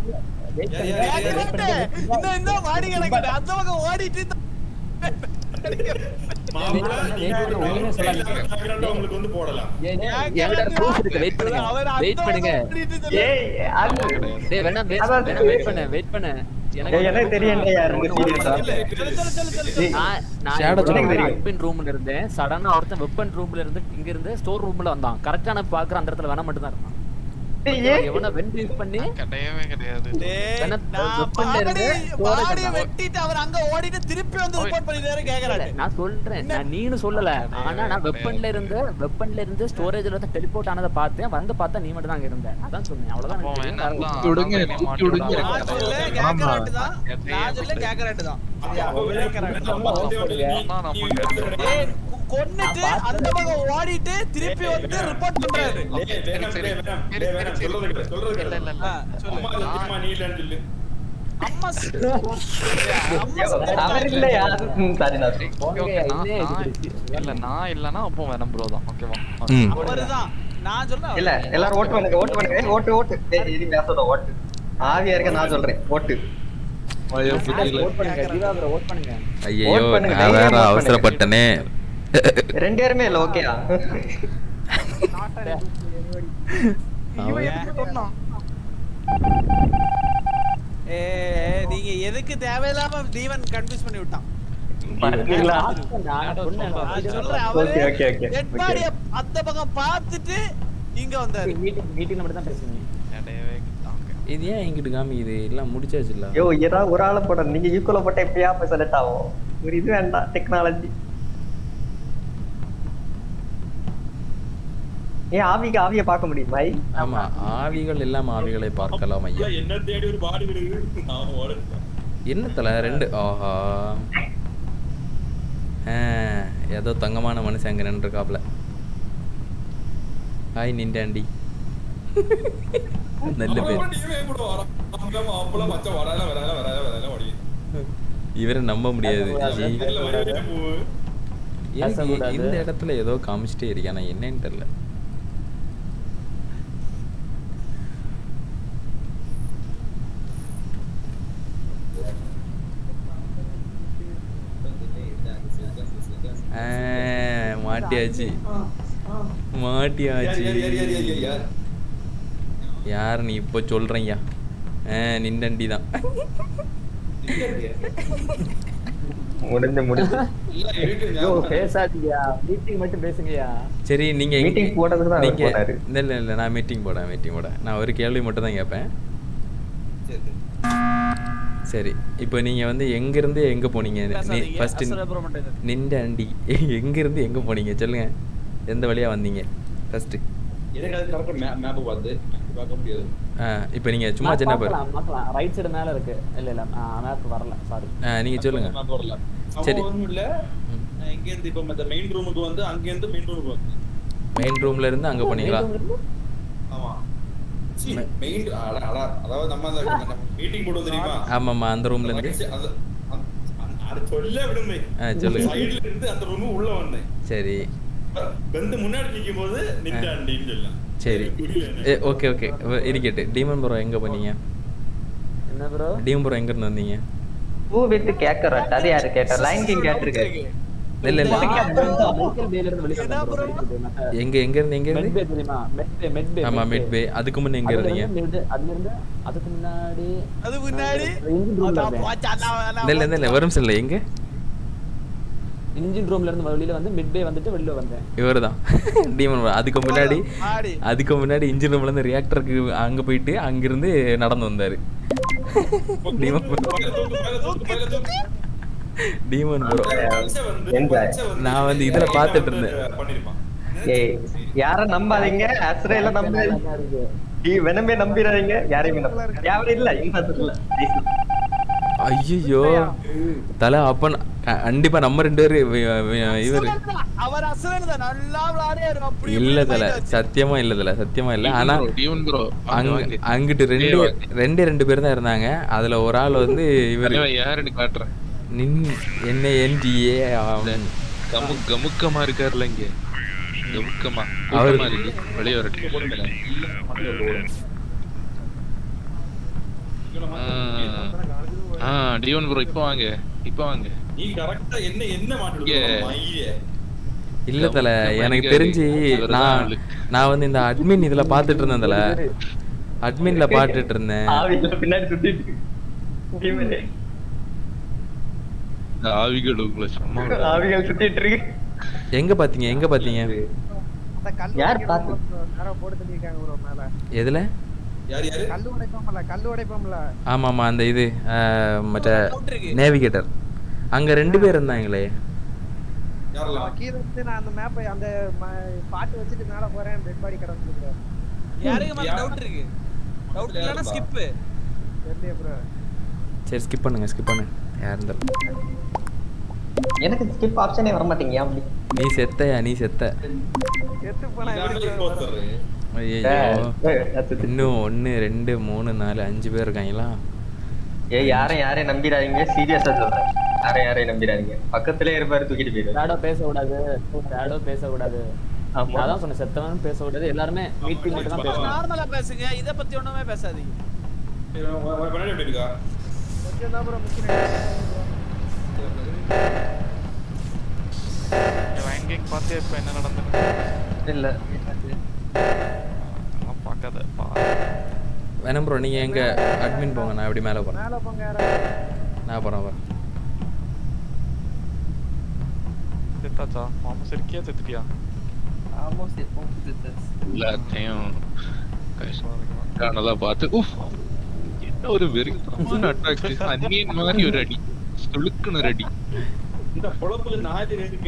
இன்னும் இந்த வாடி கிடக்குது அந்த பக்கம் ஓடிட்டு இந்த- மாப்பிள்ளை, நீங்க ஒரு ஒண்ணுமே சொல்லாதீங்க. background உங்களுக்கு வந்து போடலாம் என்கிட்ட proof இருக்கு வெயிட் பண்ணுங்க அவர் அந்த வெயிட் பண்ணுங்க பக்கம் ஓடிட்டு சொல்லு. ஏய் அது டேய் வேணா wait- அதான் வேணா வெயிட் பண்ணு வெயிட் பண்ணு ஏய், எனக்கு தெரியும் யாருன்னு சீரியஸா சொல்லு, சொல்லு, சொல்லு, சொல்லு, சொல்லு. நான் நான் Shadow இவ்வளவு எனக்கு நேரம் தெரியும். admin roomல இருந்தேன் சடனா ஒருத்தன் வெப்பன் ரூம்ல இருந்து இங்க இருந்து ஸ்டோர் ரூம்ல வந்தான் கரெக்டா நான் பாக்குற அந்த இடத்துல வேணா மட்டும் தான் இருந்தான் ஏய், ஏய். எவன வெண்ட் யூஸ் பண்ணி கிடையவே கிடையாது டேய், வேணா நான் weapon ல இருந்து பாடி- storage பாடி இருந்தான். வெட்டிட்டு அவர் அங்க ஓடிட்டு திருப்பி வந்து ரிப்போர்ட் பண்ணிட்டாரு கேக்குறாரு நான் சொல்றேன் நான் நீனு சொல்லல ஆனா நான் வெப்பன்ல இருந்து வெப்பன்ல இருந்து ஸ்டோரேஜ்ல இருந்து டெலிபோர்ட் ஆனதை பார்த்தேன் வந்து பார்த்தா நீ மட்டும் தான் அங்க இருந்த அதான் சொன்னேன் அவ்வளவுதான் அப்போ எனக்கு தெரியும். வேற வேணாம் ஒண்ணும் விடுங்க, நான் தூக்கி மாட்டி விடுங்க. விடாம நான் சொல்ல ஆமா. கேக்குறாட்டு தான் நான் சொல்ல கேக்குறாட்டு தான் சரியா? அப்ப வெளியே கேக்குறாட்டு நம்ம தான். வந்து வந்து நீ- நான் நீ நான் வந்து டேய், கொ- கொன்னுட்டு அந்த பக்கம் ஓடிட்டு திருப்பி வந்து ரிப்போர்ட் பண்றாரு டேய், வேணாம், சரி, டேய், வேணாம், சரி, டேய், வேணாம், சரி, சொல்றது கேளு, சொல்றது இல்ல கேளு. இல்ல ஆ, இல்ல சொல்லு அம்மா சத்தியமா நீ இல்லைன்னு சொல்லு. அம்மா ஸ்- அம்மா அவர் சொல்லிட்டாங்க. இல்லையா ம், சாரி நான் ஓகே போங்க, ஓகே நான் என்ன இது நான் இப்படி? இல்ல நான் இல்லனா அப்போ வேணும் ப்ரோ தான் ஓகேவா ம் அவருதான் நான் சொல்ல இல்ல எல்லாரும் ஓட்டு பண்ணுங்க ஓட்டு பண்ணுங்க ஏய், ஓட்டு ஓட்டு ஏய், இது பேசாத ஓட்டு ஆவியா இருக்க நான் சொல்றேன் ஓட்டு வாயா புரியல vote பண்ணுங்க ஜீவா bro, vote பண்ணுங்க ஐயோ Vote பண்ணுங்க, நான் வேற தைரியமா vote அவசரப்பட்டனே ரெண்டு பேருமே இல்ல ஓகேயா அவன் ஏ நீங்க எதுக்கு தேவையில்லாம தீவன் கன்ஃபியூஸ் பண்ணி விட்டான் பாத்தீங்களா நான் சொன்னேன் நான் சொல்றேன் Okay, அவரு okay, okay, டெட் okay. பாடிய அந்த பக்கம் பார்த்துட்டு இங்க வந்தாரு மீட்டிங் மீட்டிங்ல மட்டும் தான் பேசுவீங்க கிடையவே ஓகே இது ஏன் எங்கிட்டு காமிக்குது எல்லாம் முடிச்சாச்சுல்ல ஐயோ ஏதாவது ஒரு ஆளை போட நீங்க ஈக்குவலா போட்டா எப்படியா போய் செலக்ட் ஆகும் ஒரு இது வேண்டாம் டெக்னாலஜி ஏன் ஆவிக்கு ஆவிய பார்க்க முடியுமா ஐ? ஆமா ஆவிகள் இல்லாம ஆவிகளை பார்க்கலாம் ஐயா ஐயா, என்ன தேடி ஒரு பாடி விடுது நான் ஓடுறேன் என்ன தல ரெண்டு ஆஹா ஆ, ஏதோ தங்கமான மனுஷன் அங்க நின்றுருக்காப்ல ஹாய் நின்டாண்டி நல்ல பேர் அவன் இவன் கூட வரான். அவன் மாப்பிள்ளை மச்சான் வரால, வரால, வரால, வரால, ஓடி. இவரை நம்ப முடியாது ஜி. இல்ல, வரி வரியா போவு. எனக்கு பேசக்கூடாது. இந்த இடத்துல ஏதோ காமிச்சிட்டே இருக்கேன் ஆனா என்னன்னு தெரியல மாட்டியாச்சு யார் மாட்டியாச்சு யார் யார் யார் யார் யார் யார் நீ இப்போ சொல்றீங்க ஆ நிண்டண்டி தான் முடிஞ்சு முடிஞ்சு இல்ல இருக்கு ஐயோ பேசாதீங்கயா மீட்டிங் மட்டும் பேசுங்கயா சரி நீங்க எங்க- Meeting போடுறதுக்கு தான் அவர் நீங்க போனாரு. இல்ல இல்ல இல்ல நான் மீட்டிங் போடேன் மீட்டிங் போடேன் நான் ஒரு கேள்வி மட்டும் தான் கேட்பேன் சரி சரி. சரி இப்போ நீங்க வந்து எங்க இருந்து எங்க போனீங்க பேசாதீங்க. ஃபர்ஸ்ட் அசுரபுரம் மட்டும் இது. நிண்டண்டி எங்க இருந்து எங்க போனீங்க சொல்லுங்க எந்த வழியா வந்தீங்க ஃபர்ஸ்ட் எனக்கு அது கரெக்டா மேப் மேப் பார்த்து பார்க்க முடியாது இப்போ நீங்க சும்மா சின்ன பேர் பார்க்கலாம் ரைட் சைடு மேல இருக்கு இல்ல இல்ல மேப் வரல சாரி நீங்க சொல்லுங்க மேப் வரல சரி. சரி ஒண்ணும் இல்ல நான் இங்க இருந்து இப்ப மத்த மெயின் ரூமுக்கு வந்து அங்க இருந்து மெயின் ரூமுக்கு வந்து மெயின் ரூம்ல இருந்து அங்க போனீங்களா ஆமா மெயின் அதாவது நம்ம அந்த மீட்டிங் போடுவோம் தெரியுமா ஆமாம்மா அந்த ரூம்ல இருந்து Right side- அந்த- அந்த- அது சொல்ல விடுமே ஆ, சொல்லுங்க. சைடுல இருந்து அந்த ரூம் உள்ள வந்தேன் சரி வந்து முன்னாடி நிக்கும் போது நின்றாண்டின்னு சொல்லலாம் சரி புரியல எனக்கு. ஏ ஓகே ஓகே இருக்கட்டு டீமன் ப்ரோ எங்க போனீங்க என்ன ப்ரோ டீமன் ப்ரோ எங்க இருந்து வந்தீங்க பூ வித்து கேக்கறட் அது யாரு கேட்டா லைன் கிங் கேட்டிருக்காரு இல்ல இல்ல மெடிக்கல் பேல இருந்து வெளிய வந்தேன் bro, medical bay. மத்த- எங்க எங்க இருந்து எங்க med இருந்து bay தெரியுமா med bay med bay ஆமா மிட் பே அதுக்கு முன்ன எங்க அதுல இருந்தீங்க இருந்து mid- அதுல இருந்து அதுக்கு முன்னாடி அது முன்னாடி engine room ல அதான் இருந்தேன். போச்சு, அதான் வேணாம். இல்ல இல்ல இல்ல வரும் இல்ல எங்க இன்ஜின் ரூம்ல இருந்து வெளியில வந்து மிட் பே வந்துட்டு வெளில வந்தேன் இவர் தான் டீமன் ப்ரோ அதுக்கு முன்னாடி ஆடி. அதுக்கு முன்னாடி இன்ஜின் ரூம்ல இருந்து ரியாக்டருக்கு அங்க போயிட்டு அங்கிருந்து நடந்து வந்தாரு டீமன் ப்ரோ பக்கத்துல தூக்கு, பக்கத்துல தூக்கு, பக்கத்துல தூக்கு. டீமன் ப்ரோ பச்சை வந்து- Enjoy. பச்சை வந்து நான் வந்து இதுல பார்த்துட்டு இருந்தேன். பண்ணிருப்பான் ஏய் யார நம்பாதீங்க அஸ்ரேல நம்பாதீங்க நீ வேணுமே நம்பிடாதீங்க யாரையுமே நம்ப யாரும் இல்ல இன்ஃபாஸ்டர் இல்ல ஐயோ தல அப்ப ந- க- கண்டிப்பா நம்ம ரெண்டு பேரு வி- வி- இவரு அவர் அசுரன் தான் நல்லா விளையாடியாரு அப்படி இல்ல இப்படி தல mind வச்சு. சத்தியமா இல்ல தல சத்தியமா இல்ல Demon ஆனா bro, Demon bro. வாங்க, அங்க வாங்க. அங்கிட்டு ரெண்டு ஏய், வாங்க. ரெண்டே ரெண்டு பேர் தான் இருந்தாங்க அதுல ஒரு ஆள் வந்து இவரு தலைவன் யாருன்னு காட்டுறேன் நின் என்ன என்டிஏ கமு கமுக்கமா இருக்காருல இங்க கமுக்கமா அவரு- கூட்டமா இருக்கு வெளியே வரட்டும் ஆ டியோன் ப்ரோ இப்போ வாங்க இப்போ வாங்க நீ கரெக்டா என்ன என்ன மாட்டு Yeah. மையே இல்ல தல கமுக்கமா எனக்கு இருக்காரு. தெரிஞ்சு இவருதான் நான் ஆளு. நான் வந்து இந்த அட்மின் இதுல பாத்துட்டு இருந்தேன் தல அட்மின்ல பாத்துட்டு இருந்தேன் ஆவில பின்னாடி சுத்திட்டு இவனே, இந்த ஆவிகள் உங்களை சும்மா ஆவிகள் சுத்திட்டு இருக்கு எங்க பாத்தீங்க எங்க பாத்தீங்க அந்த கல்லு யார் உடைக்கிறவங்க பார்த்து? bro, யாரோ போட்டு தள்ளியிருக்காங்க bro மேல எதுல யார் யாரு கல்லு உடைப்போம்ல கல்லு உடைப்போம்ல ஆமா ஆமா அந்த இது ஆஹ், மற்ற doubt இருக்கு. நேவிகேட்டர் அங்க ரெண்டு பேர் இருந்தாங்களே யாரெல்லாம் அவன் கீழே இருந்து நான் அந்த மேப்பை அந்த ம- பாட்டு வச்சுட்டு மேல போறேன் டெட் பாடி கடந்து bro யாருக்கு மேல யார்? டவுட் இருக்கு டவுட் யார் இல்லனா இருந்தா? ஸ்கிப் தெரியல ப்ரோ சரி ஸ்கிப் பண்ணுங்க ஸ்கிப் பண்ணு யார் இருந்தாலும் எனக்கு ஸ்கிப் ஆப்ஷனே வர மாட்டேங்க அப்படி நீ செத்தயா நீ செத்த செத்து போனா எப்படி இதான் bro imposter. வரும்? ஐயோ ஏய், அது சுத்தி- இன்னும் ஒன்னு ரெண்டு மூணு நாலு அஞ்சு பேர் இருக்காங்களா ஏய் யாரையும் யாரையும் நம்பிடாதீங்க சீரியஸா சொல்றேன் யாரையும் யாரையும் நம்பிடாதீங்க பக்கத்திலே இருப்பாரு தூக்கிட்டு போயிடுவாரு ஷேடோ பேச கூடாது ஷேடோ பேச கூடாது ஆமா. அதான் சொன்னேன் செத்தவன் பேச கூடாது எல்லாருமே மீட்டிங் மட்டும் தான் பேசணும் நார்மலா பேசுங்க இத பத்தி ஒண்ணுமே பேசாதீங்க சரி, உன் உன் பின்னாடி எப்படி இருக்கா கொஞ்சம் தான் ப்ரோ முக்கியம் லைன் கேங் பார்த்தியா இப்போ என்ன நடந்தது இல்ல அதெல்லாம் பார்க்காத பா வேணும் ப்ரோ நீங்க எங்க அட்மின் போங்க நான் எப்படி மேலே போறேன் மேல போங்க யாராவது நான் போறேன் வரேன் செத்தாச்சா ஆமாம் சரிக்கியா செத்துட்டியா எல்லாத்தையும் கஷ்டமானதா பார்த்து உஃப் என்ன ஒரு வெறித்தனமான அட்டாக் அந்நியன் மாதிரி ஒரு அடி சுழுக்குன ஒரு அடி இந்த பொழப்புல நாய் இருக்க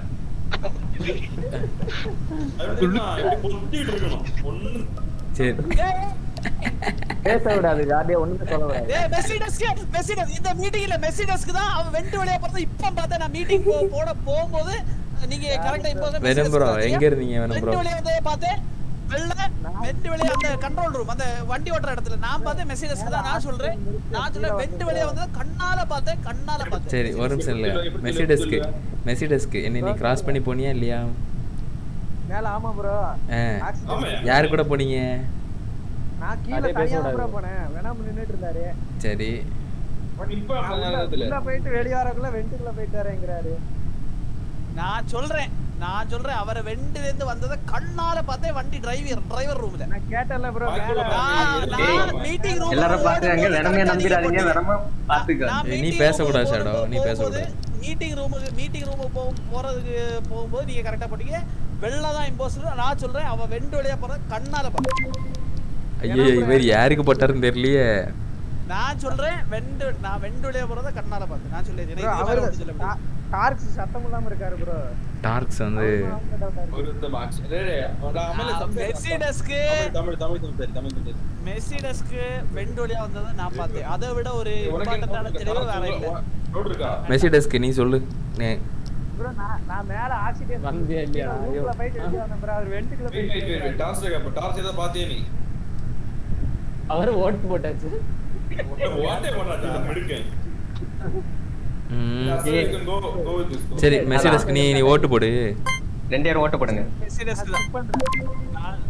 அது நான் இப்படி பொத்திட்டு இருக்கணும் ஒண்ணு சரி பேச விடாது யாரையும் ஒண்ணுமே சொல்ல விடாது ஏய் மெர்சிடஸ்க்கு மெர்சிடஸ் இந்த மீட்டிங்ல மெர்சிடஸ்க்கு தான் அவன் வெண்ட் வழியா போறது இப்போ பார்த்தா நான் மீட்டிங் போட போகும்போது நீங்க கரெக்டா இப்போ வேணும் bro, எங்க இருந்தீங்க வேணும் bro? வெண்ட் வழியா வந்து பார்த்தேன் வெள்ள வெண்ட் வழியா அந்த கண்ட்ரோல் ரூம் அந்த வண்டி ஓட்டுற இடத்துல நான் பார்த்தேன் மெர்சிடஸ்க்கு தான் நான் சொல்றேன் நான் சொல்றேன் வெண்ட் வழியா வந்து கண்ணால பார்த்தேன் கண்ணால பார்த்தேன் சரி ஒரு நிமிஷம் இல்ல மெர்சிடஸ்க்கு மெர்சிடஸ்க்கு என்ன நீ கிராஸ் பண்ணி போனியா இல்லையா மேல ஆமா ப்ரோ ஆ. ஆமா யார் கூட போனீங்க நான் கீழே அதே தனியா பேசக்கூடாது. ப்ரோ போனேன் வேணாம் நின்னுட்டு இருந்தாரு சரி இப்ப நான் அந்த உள்ள- நேரத்துல உள்ள போயிட்டு வெளிய வரக்குள்ள வெண்டுக்குள்ள போயிட்டு வரேங்கிறாரு நான் சொல்றேன் நான் சொல்றேன் அவரை வெண்டில இருந்து வந்ததை கண்ணால பார்த்தே வண்டி டிரைவர் டிரைவர் ரூம்ல நான் கேட்டல ப்ரோ மீட்டிங் ரூம் எல்லாரும் பாக்குறாங்க வெனமே நம்பிடாதீங்க வெனமா பாத்துக்க நீ பேசக்கூடாது ஷாடோ நீ பேசக்கூடாது மீட்டிங் ரூமுக்கு மீட்டிங் ரூமுக்கு போ போறதுக்கு போகும்போது நீங்க கரெக்டா போட்டீங்க வெள்ள தான் இம்போஸ்டர் நான் சொல்றேன் அவ வெண்டு வழியா போற கண்ணால பாரு ஐயோ இவர் யாருக்கு போட்டாருன்னு தெரியலையே நான் சொல்றேன் வெண்டு நான் வெண்டு வழியா போறத கண்ணால பார்த்தேன் நான் சொல்லிடுறேன் ப்ரோ இது அவர் வேற ஒண்ணும் சொல்ல முடியாது. டார்க்ஸ் சத்தம் இல்லாம இருக்காரு ப்ரோ டார்க்ஸ் வந்து ஒரு இந்த box. டேய், டேய், அவன் அமல ஆ, சம்சாரி. மெர்சிடஸ்க்கு தமிழ் தமிழ் சம்சாரி, தமிழ் சம்சாரி. மெர்சிடஸ்க்கு வெண்டு வழியா வந்ததை நான் பார்த்தேன் அதை விட ஒரு உனக்கு என்ன இம்பார்ட்டன்டான தெளிவு வேற இல்ல ரோடு இருக்கா மெர்சிடஸ்க்கு நீ சொல்லு நீ ப்ரோ நான் நான் மேல ஆக்சிடென்ட் வந்தியா இல்லையா? ஐயோ. ரூம்ல போயிட்டு வெளிய வந்தேன் ப்ரோ அவர் வெண்டுக்குள்ள wait wait wait wait torch இருக்கா டார்ச் ஏதோ பாத்தியா நீ அவர் ஓட்டு போட்டாச்சு வாட்டே பண்ணாதா மிடுக்கேன் ம். கோ கோ வித் திஸ் சரி மெர்சிடஸ்க்கு நீ நீ ஓட்டு போடு ரெண்டு பேரும் ஓட்டு போடுங்க மெர்சிடஸ்க்கு தான் நான்-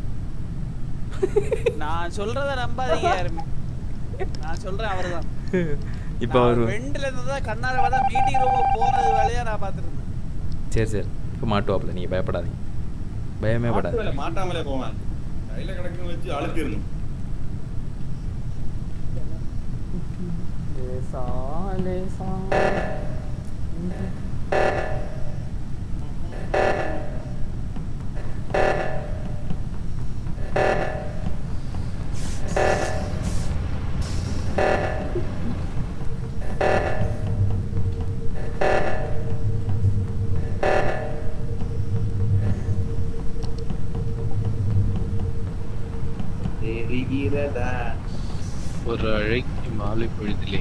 நான் சொல்றத நம்பாதீங்க யாருமே நான் சொல்றேன் அவர்தான் இப்போ அவர் வெண்டுல இருந்து தான் கண்ணால பார்த்தா மீட்டிங் ரூமுக்கு போறது வேலையா நான் பார்த்துட்டு இருந்தேன் சரி சரி இப்போ மாட்டுவாப்ல நீங்க பயப்படாதீங்க பயமே படாது மாட்டுவேல மாட்டாமலே போவேன் கையில கிடக்குன்னு வச்சு அழுத்திரணும் லேசா லேசா தெரிகிறதா ஒரு அழைக்கு மாலை பொழுதிலே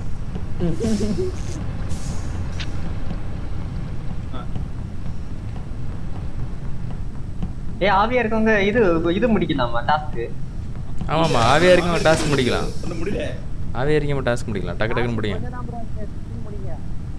ஏ ஆவியா இருக்கவங்க இது இது முடிக்கலாமா டாஸ்க் ஆமாம்மா ஆவியா இருக்கவங்க டாஸ்க் முடிக்கலாம் ஒண்ணு முடியல ஆவியா இருக்கவங்க டாஸ்க் முடிக்கலாம் டக்கு டக்குன்னு முடியும் கொஞ்சம் ப்ரோ முடிங்க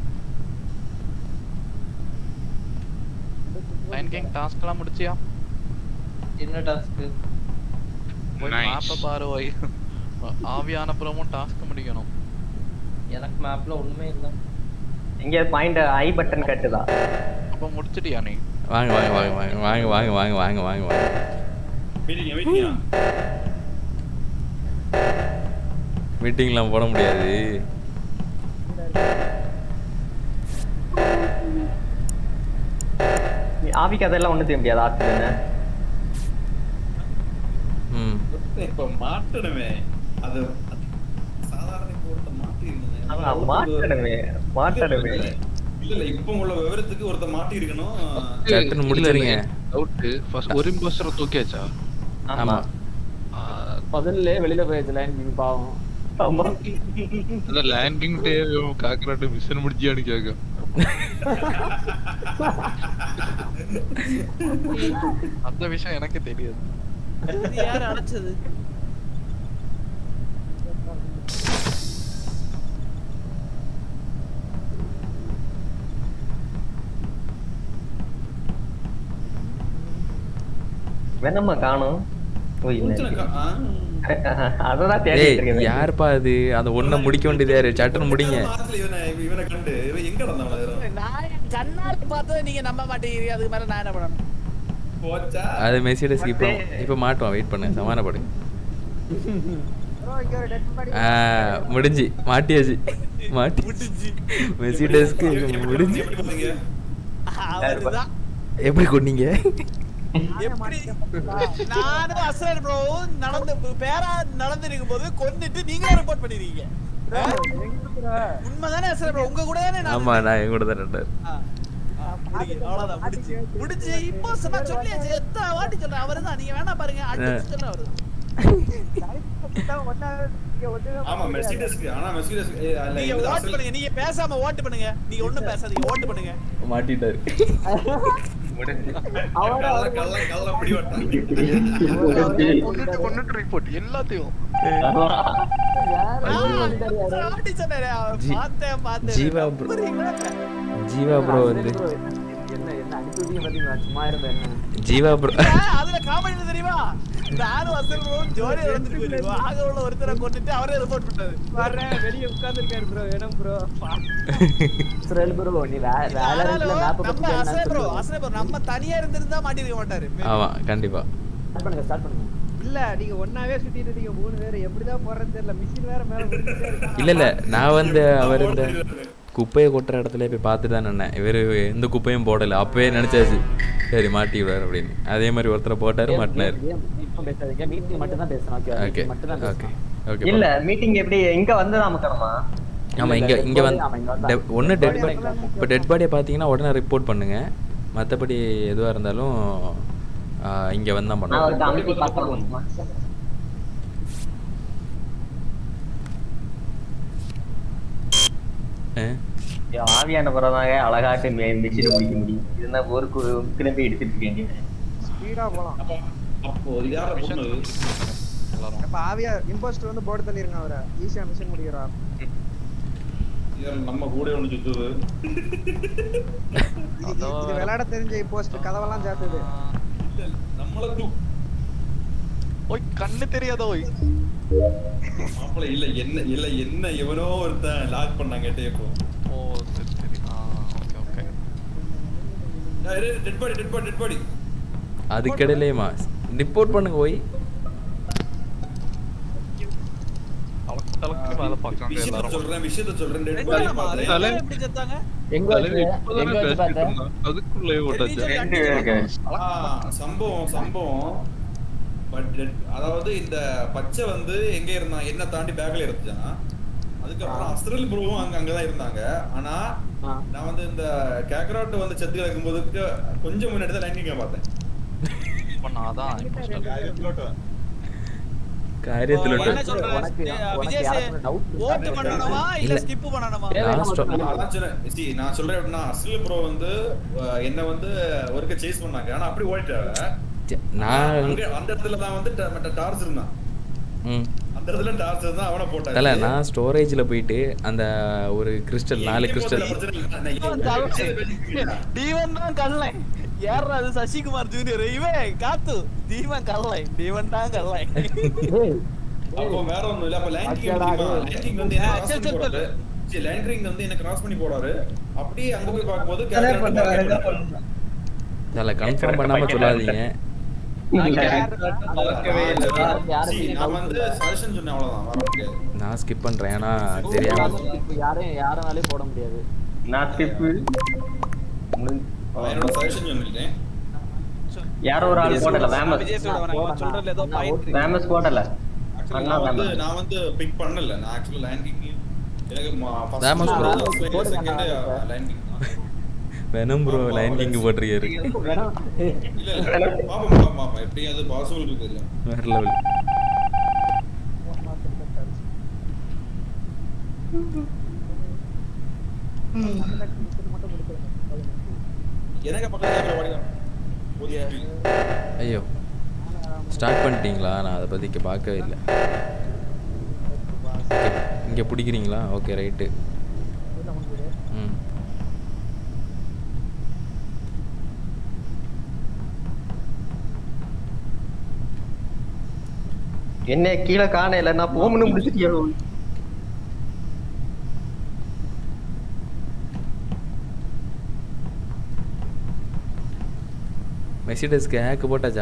நைன் கிங் டாஸ்க்லாம் முடிச்சியா என்ன டாஸ்க் போய் Nice. மேப்பை பாரு வை ஆவி அனுப்புறமும் டாஸ்க் முடிக்கணும் எனக்கு மேப்ல ஒண்ணுமே இல்ல இங்க பாயிண்ட் ஐ பட்டன் கட்டுதா அப்ப முடிச்சிட்டியா நீ வாங்க வாங்க வாங்க வாங்க வாங்க வாங்க வாங்க வாங்க வாங்க வாங்க மீட்டிங் மீட்டிங்கா மீட்டிங்லாம் போட முடியாது ஆவிக்கு அதெல்லாம் ஒண்ணு செய்ய முடியாது ஆக்சிஜன் ம் இப்ப மாட்டணுமே அது அது சாதாரண இப்ப ஒருத்த மாட்டி அதான் மாட்டணுமே மாட்டணுமே இல்ல இல்ல இப்ப உள்ள விவரத்துக்கு ஒருத்த மாட்டி இருக்கணும் சட்டுன்னு முடிச்சிருங்க டவுட் ஃபர்ஸ்ட் ஒரு இம்போஸ்டரை தூக்கியாச்சா ஆமா முதல்ல வெளியில போயாச்சு லைன் கிங் பாவம் ஆமா அந்த லேண்டிங் டே காக்கராட்டு மிஷன் முடிச்சியான்னு கேட்க அந்த விஷயம் எனக்கு தெரியாது இது யாரு அழைச்சது வேணாமா காணும் ஓ இல்ல கொஞ்சம் கா- ஆ. அததான் தேடிட்டு ஏய் இருக்கேன் யாருப்பா அது அந்த ஒண்ண முடிக்க வேண்டியது யாரு சட்டுன்னு முடிங்க ஆத்துல இவனை இவனை கண்டு இவன் எங்க நடந்தவன் நான் என் கண்ணால பார்த்ததை நீங்க நம்ப மாட்டேங்கிறீங்க அதுக்கு மேல நான் என்ன பண்ணணும் போச்சா அது மெர்சிடஸ் இப்போ இப்போ மாட்டுவான் வெயிட் பண்ணு சமாதானப்படு ப்ரோ இங்க ஒரு டெட் பாடி ஆ முடிஞ்சு மாட்டியாச்சு மாட்டி மெர்சிடஸ்க்கு முடிஞ்சு எப்படி பாத்தீங்க அவர்தான் எப்படி கொன்னீங்க எப்படி நானும் அசரன் ப்ரோ நடந்து பேரா நடந்து இருக்கும்போது கொன்னுட்டு நீங்க ரிப்போர்ட் பண்ணிருக்கீங்க உண்மைதானே அசரன் ப்ரோ உங்க கூட தானே நான் ஆமா நான் என் கூட தான் ரெண்டாரு ஆ. ஆ, முடிங்க. அவ்வளவுதான் முடிச்சு முடிச்சு இப்போ சொன்னா சொல்லியாச்சு எத்தனை வாட்டி சொல்றேன் அவருதான் நீங்க வேணா பாருங்க அடுத்து சொல்றேன் அவரு ஒன்னா இங்க ஒண்ணுமே ஆமா மெர்சிடஸ்க்கு ஆனா மெர்சிடஸ் அல்ல நீங்க இது ஓட் அசல் பண்ணுங்க நீங்க பேசாம ஓட் பண்ணுங்க நீங்க ஒண்ணும் பேசாதீங்க ஓட் பண்ணுங்க மாட்டிட்டாரு கள்ள கள்ள கள்ள பிடி வட்டாங்க கொண்டுட்டு கொண்டுட்டு ரிப்போர்ட் எல்லாத்தையும் வாட்டி சொன்னேன் ஜி- பார்த்தேன் பார்த்தேன் ஜீவா bro. புரியுங்களா? ஜீவா ப்ரோ வந்து என்ன என்ன அடிச்சு விட்டீங்க பாத்தீங்களா சும்மா இருந்த என்ன ஜீவா ப்ரோ ஆ, அதுல காமெடி என்ன தெரியுமா நானும் அசல் ப்ரோ ஜோடி வந்துட்டு போயிருக்கோம் ஆக உள்ள ஒருத்தரை கொண்டுட்டு அவரே ரிப்போர்ட் பண்ணாரு வர்றேன் வெளிய உட்கார்ந்திருக்காரு ப்ரோ வேணும் ப்ரோ இஸ்ரேல் ப்ரோ நீ வே- வேலை இடத்துல மேப் பத்தி நம்ம அசல் ப்ரோ கேட்டா அசல் ப்ரோ நம்ம தனியா இருந்திருந்தா மாட்டிருக்க மாட்டாரு ஆமா கண்டிப்பா ஸ்டார்ட் பண்ணுங்க ஸ்டார்ட் பண்ணுங்க இல்ல நீங்க ஒண்ணாவே சுத்திட்டு இருக்கீங்க மூணு பேர் எப்படிதான் போறதுன்னு தெரியல மிஷின் வேற மேல முடிச்சிட்டே இருக்கு இல்ல இல்ல நான் வந்து அவர் இந்த குப்பையை கொட்டுற இடத்துல போய் பார்த்துட்டு தான் நின்னேன் இவர் எந்த குப்பையும் போடல அப்பவே நினைச்சாச்சு சரி மாட்டி விடுவார் அப்படின்னு அதே மாதிரி ஒருத்தரை போட்டாரு மாட்டினாரு இப்போ பேசாதீங்க மீட்டிங் மட்டும் தான் பேசணும் ஓகே ஓகே மட்டும் தான் ஓகே பேசணும் ஓகே இல்ல மீட்டிங் எப்படி எங்க வந்து அமுக்கணுமா ஆமா இல்ல, இங்க dead இங்க body வந்து ஆமா, இங்க வந்தா. டெ- ஒண்ணு டெட் பாடி Body இப்போ டெட் பாடியை பார்த்தீங்கன்னா உடனே ரிப்போர்ட் பண்ணுங்க மத்தபடி எதுவா இருந்தாலும் ஆ, இங்க வந்தா நான் பண்ணுவோம் ஒரு அமைதி பார்க்கணும் ஆ? ஆவியான பிறந்தாங்க அழகாட்டு மிஷினை முடிக்க முடியும் இதுனா ஒரு கிளம்பி எடுத்துட்டு இருக்கீங்க ஸ்பீடா போலாம் அப்போ இது யார பொண்ணு எல்லாரும் அப்ப ஆவியா இம்போஸ்டர் வந்து போர்டு தள்ளிருங்க அவரை ஈஸியா மிஷின் முடிக்கிறார் இது நம்ம கூட ஒண்ணு சுத்துது இது இது விளையாட தெரிஞ்ச இம்போஸ்டர் கதவெல்லாம் சேர்த்துது நம்மள தூ ஓய் கண்ணு தெரியாதோ ஓய் மாப்பிள இல்ல என்ன இல்ல என்ன எவனோ ஒருத்தன் லாக் பண்ணாங்க கேட்டே ஓ சரி சரி ஆ okay okay dead body dead body dead body அதுக்கிடையிலேயுமா ரிப்போர்ட் பண்ணுங்க போய் தலக்கு தலக்கு வேலை பார்க்கறாங்க விஷயத்த எல்லாரும் சொல்றேன் விஷயத்த சொல்றேன் டெட் ரெண்டு பாடி பேருமா? ரெண்டு பார்த்தேன் பேரும் எப்படி செத்தாங்க எங்க தலைவி வச்சு இப்பதானே எங்க வச்சு பேசிட்டு பார்த்த இருந்தான். அதுக்குள்ளே ஓட்டாச்சு ரெண்டு பேருக்கு ஆ, சம்பவம் சம்பவம் பட் அதாவது இந்த பச்சை வந்து எங்க இருந்தான் என்ன தாண்டி பேக்ல இருந்துச்சான் அதுக்கப்புறம் அஸ்ரல் ப்ரோவும் அங்க அங்கதான் இருந்தாங்க ஆனா ஆ. நான் வந்து இந்த கேக்ராட் வந்து செத்து கிடக்கும் போதுக்கு கொஞ்சம் முன்னாடி தான் லைனிங்க பார்த்தேன் இப்ப நான் அதான் imposter. காரியத்தில் என்ன விட்டு சொல்ற உனக்கு- உனக்கு விஜய் யாருக்கும் doubt இருக்கா? ஓட்டு பண்ணணுமா இல்ல இல்ல. ஸ்கிப் பண்ணணுமா தேவை Last மட்டும் one. சொல்லு. அதான் சொன்னேன். see, நான் சொல்றேன் எப்படின்னா அஸ்ரல் ப்ரோ வந்து அஹ், என்ன வந்து ஒருக்க சேஸ் பண்ணாங்க ஆனா அப்படி ஓடிட்டாங்க நான் அங்க அந்த இடத்துல தான் வந்து ட- டார்ச் இருந்தான் ம் அந்த இடத்துல டார்ச் இருந்தா அவனை போட்டாங்க தல நான் ஸ்டோரேஜில் போயிட்டு அந்த ஒரு கிறிஸ்டல் நாலு கிறிஸ்டல் டீவன் தான் கல்லை யாரா அது சசிகுமார் ஜூனியர் இவன் காத்து தீவன் கல்லை டீவன் தான் கல்லை டேய், அப்போ வேற ஒண்ணும் இல்ல அப்ப லைன் கிங் அச்சடா, தெரியுமா டேய். லைன் கிங் வந்து என்ன ஆ, கிராஸ் சரி, பண்ணி சரி, போறாரு சரி லைன் கிங் வந்து என்ன கிராஸ் பண்ணி போறாரு அப்படியே அங்க போய் பார்க்கும்போது வேற கேரக்டர் பண்ண வேற ஏதாவது பாக்கெட் பண்ணணும். தல கன்ஃபார்ம் பண்ணாம சொல்லாதீங்க பார்க்கவே இல்ல யாருக்கு- யாருக்கு See, நான் doubt வந்து இல்ல. சஜஷன் சொன்னேன் அவ்வளவுதான் வர முடியாது நான் ஸ்கிப் பண்றேன் ஏன்னா தெரியாம இப்ப யாரையும் யாருனாலையும் போட முடியாது நான் ஸ்கிப்பு நான் என்னோட சஜஷன் சொல்லிட்டேன் யாரோ ஒரு ஆள் போடல ஃபேமஸ் விஜய் சொல்ல வேணாம் இவன் சொல்றதுல ஏதோ பாயிண்ட் ஃபேமஸ் போடல Actually, அண்ணா நான் வந்து ஃபேமஸ் நான் வந்து பிக் பண்ணல நான் ஆக்சுவலி லைன் கிங் எனக்கு Famous bro. First second Line King Venom bro Line King போட்டிருக்காரு வேணா இல்ல இல்ல பாப்போம் பாப்போம் பாப்போம் எப்படி அது பாசிபிள் இருக்கு தெரியல வேற லெவல் எனக்கு பக்கத்துல ஓடிதான் ஐயோ ஸ்டார்ட் பண்ணிட்டீங்களா நான் அதை பற்றி இங்கே பார்க்கவே இல்லை இங்கே பிடிக்கிறீங்களா ஓகே ரைட்டு ம் என்ன கீழே காணல நான் போகணும்னு முடிச்சிட்டியோ மெர்சிடஸ்க்கு ஹேக்கு போட்டாச்சா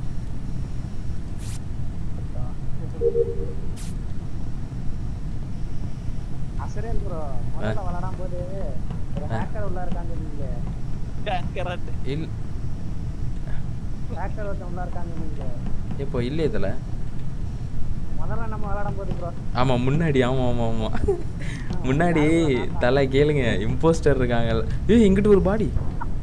அசரேல் ப்ரோ முதல்ல விளையாடும் போது ஒரு ஹேக்கர் உள்ள இருக்காங்க நீங்க கரெக்ட் இல் ஹேக்கர் ஒருத்தன் உள்ள இருக்காங்க நீங்க இப்போ இல்லையே இதில் முதல்ல நம்ம விளையாடும் போது ப்ரோ ஆமாம் முன்னாடி ஆமாம் ஆமாம் ஆமாம் முன்னாடி தலை கேளுங்க இம்போஸ்டர் இருக்காங்க ஏய் இங்கிட்டு ஒரு பாடி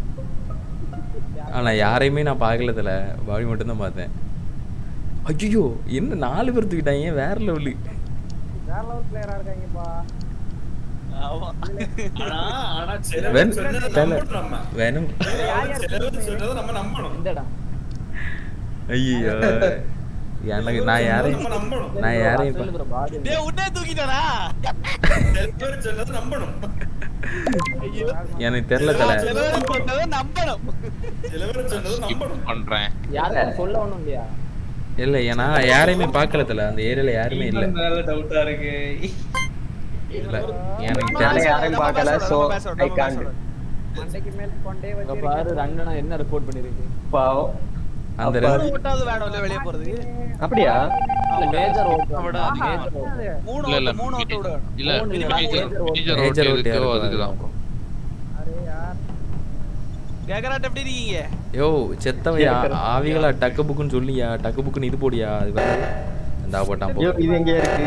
ஆனால் யாரையுமே நான் பார்க்கல தலை பாடி மட்டும்தான் பார்த்தேன் ஐயோ என்ன நாலு பேர் தூக்கிட்டாங்க வேற லெவலு வேற லெவல் பிளேயரா இருக்காங்கப்பா ஆமா ஆனா ஆனா சில வென் பேர் சொன்னதை தலை நம்பணும் நம்ம வேணும் சில பேர் சொல்றதை நம்ம நம்பணும் இந்தடா ஐயோ எனக்கு நான் யாரையும் நம்ம நம்பணும் நான் யாரையும் பா- ப்ரோ பாடி டேய் உடனே தூக்கிட்டானா சில பேர் சொன்னதை நம்பணும் எனக்கு தெரியல தலை சிலர் சொன்னதை நம்பணும் சில பேர் சொன்னதை நம்பணும் பண்றேன் யாரும் சொல்ல ஒண்ணும் இல்லையா இல்ல ஏன்னா யாரையுமே பார்க்கல தல அந்த ஏரியால யாருமே இல்ல இவன் மேல டவுட்டா இருக்கு இல்ல எனக்கு நானே தெரியல யாரையும் பார்க்கல சோ ஐ காண்ட் மண்டைக்கு மேல கொண்டே அங்க பாரு ரண்ணனா என்ன ரிப்போர்ட் பண்ணிருக்கு பாவம் அந்த அப்ப- ரெண்டு- ஓட்டாவது வேணும்ல வெளியே போறதுக்கு அப்படியா இல்ல மேஜர் ஓட்டு விட அதிகமா மேஜர் மூணு இல்ல இல்ல ஓட்டு மூணு ஓட்டு விட வேணும் இல்ல மூணு இல்ல, major major vote. Major Major road vote எதுக்கோ யாருக்கு அதுக்கு தான் வரும்? அரே யார் கேக்கராட் எப்படி இருக்கீங்க யோ செத்தவையா ஆவிகளா டக்கு புக்குன்னு சொல்லியா டக்கு புக்குன்னு இது போடியா அது வேற இந்த போட்டான் போ ஐயோ இது எங்க இருக்கு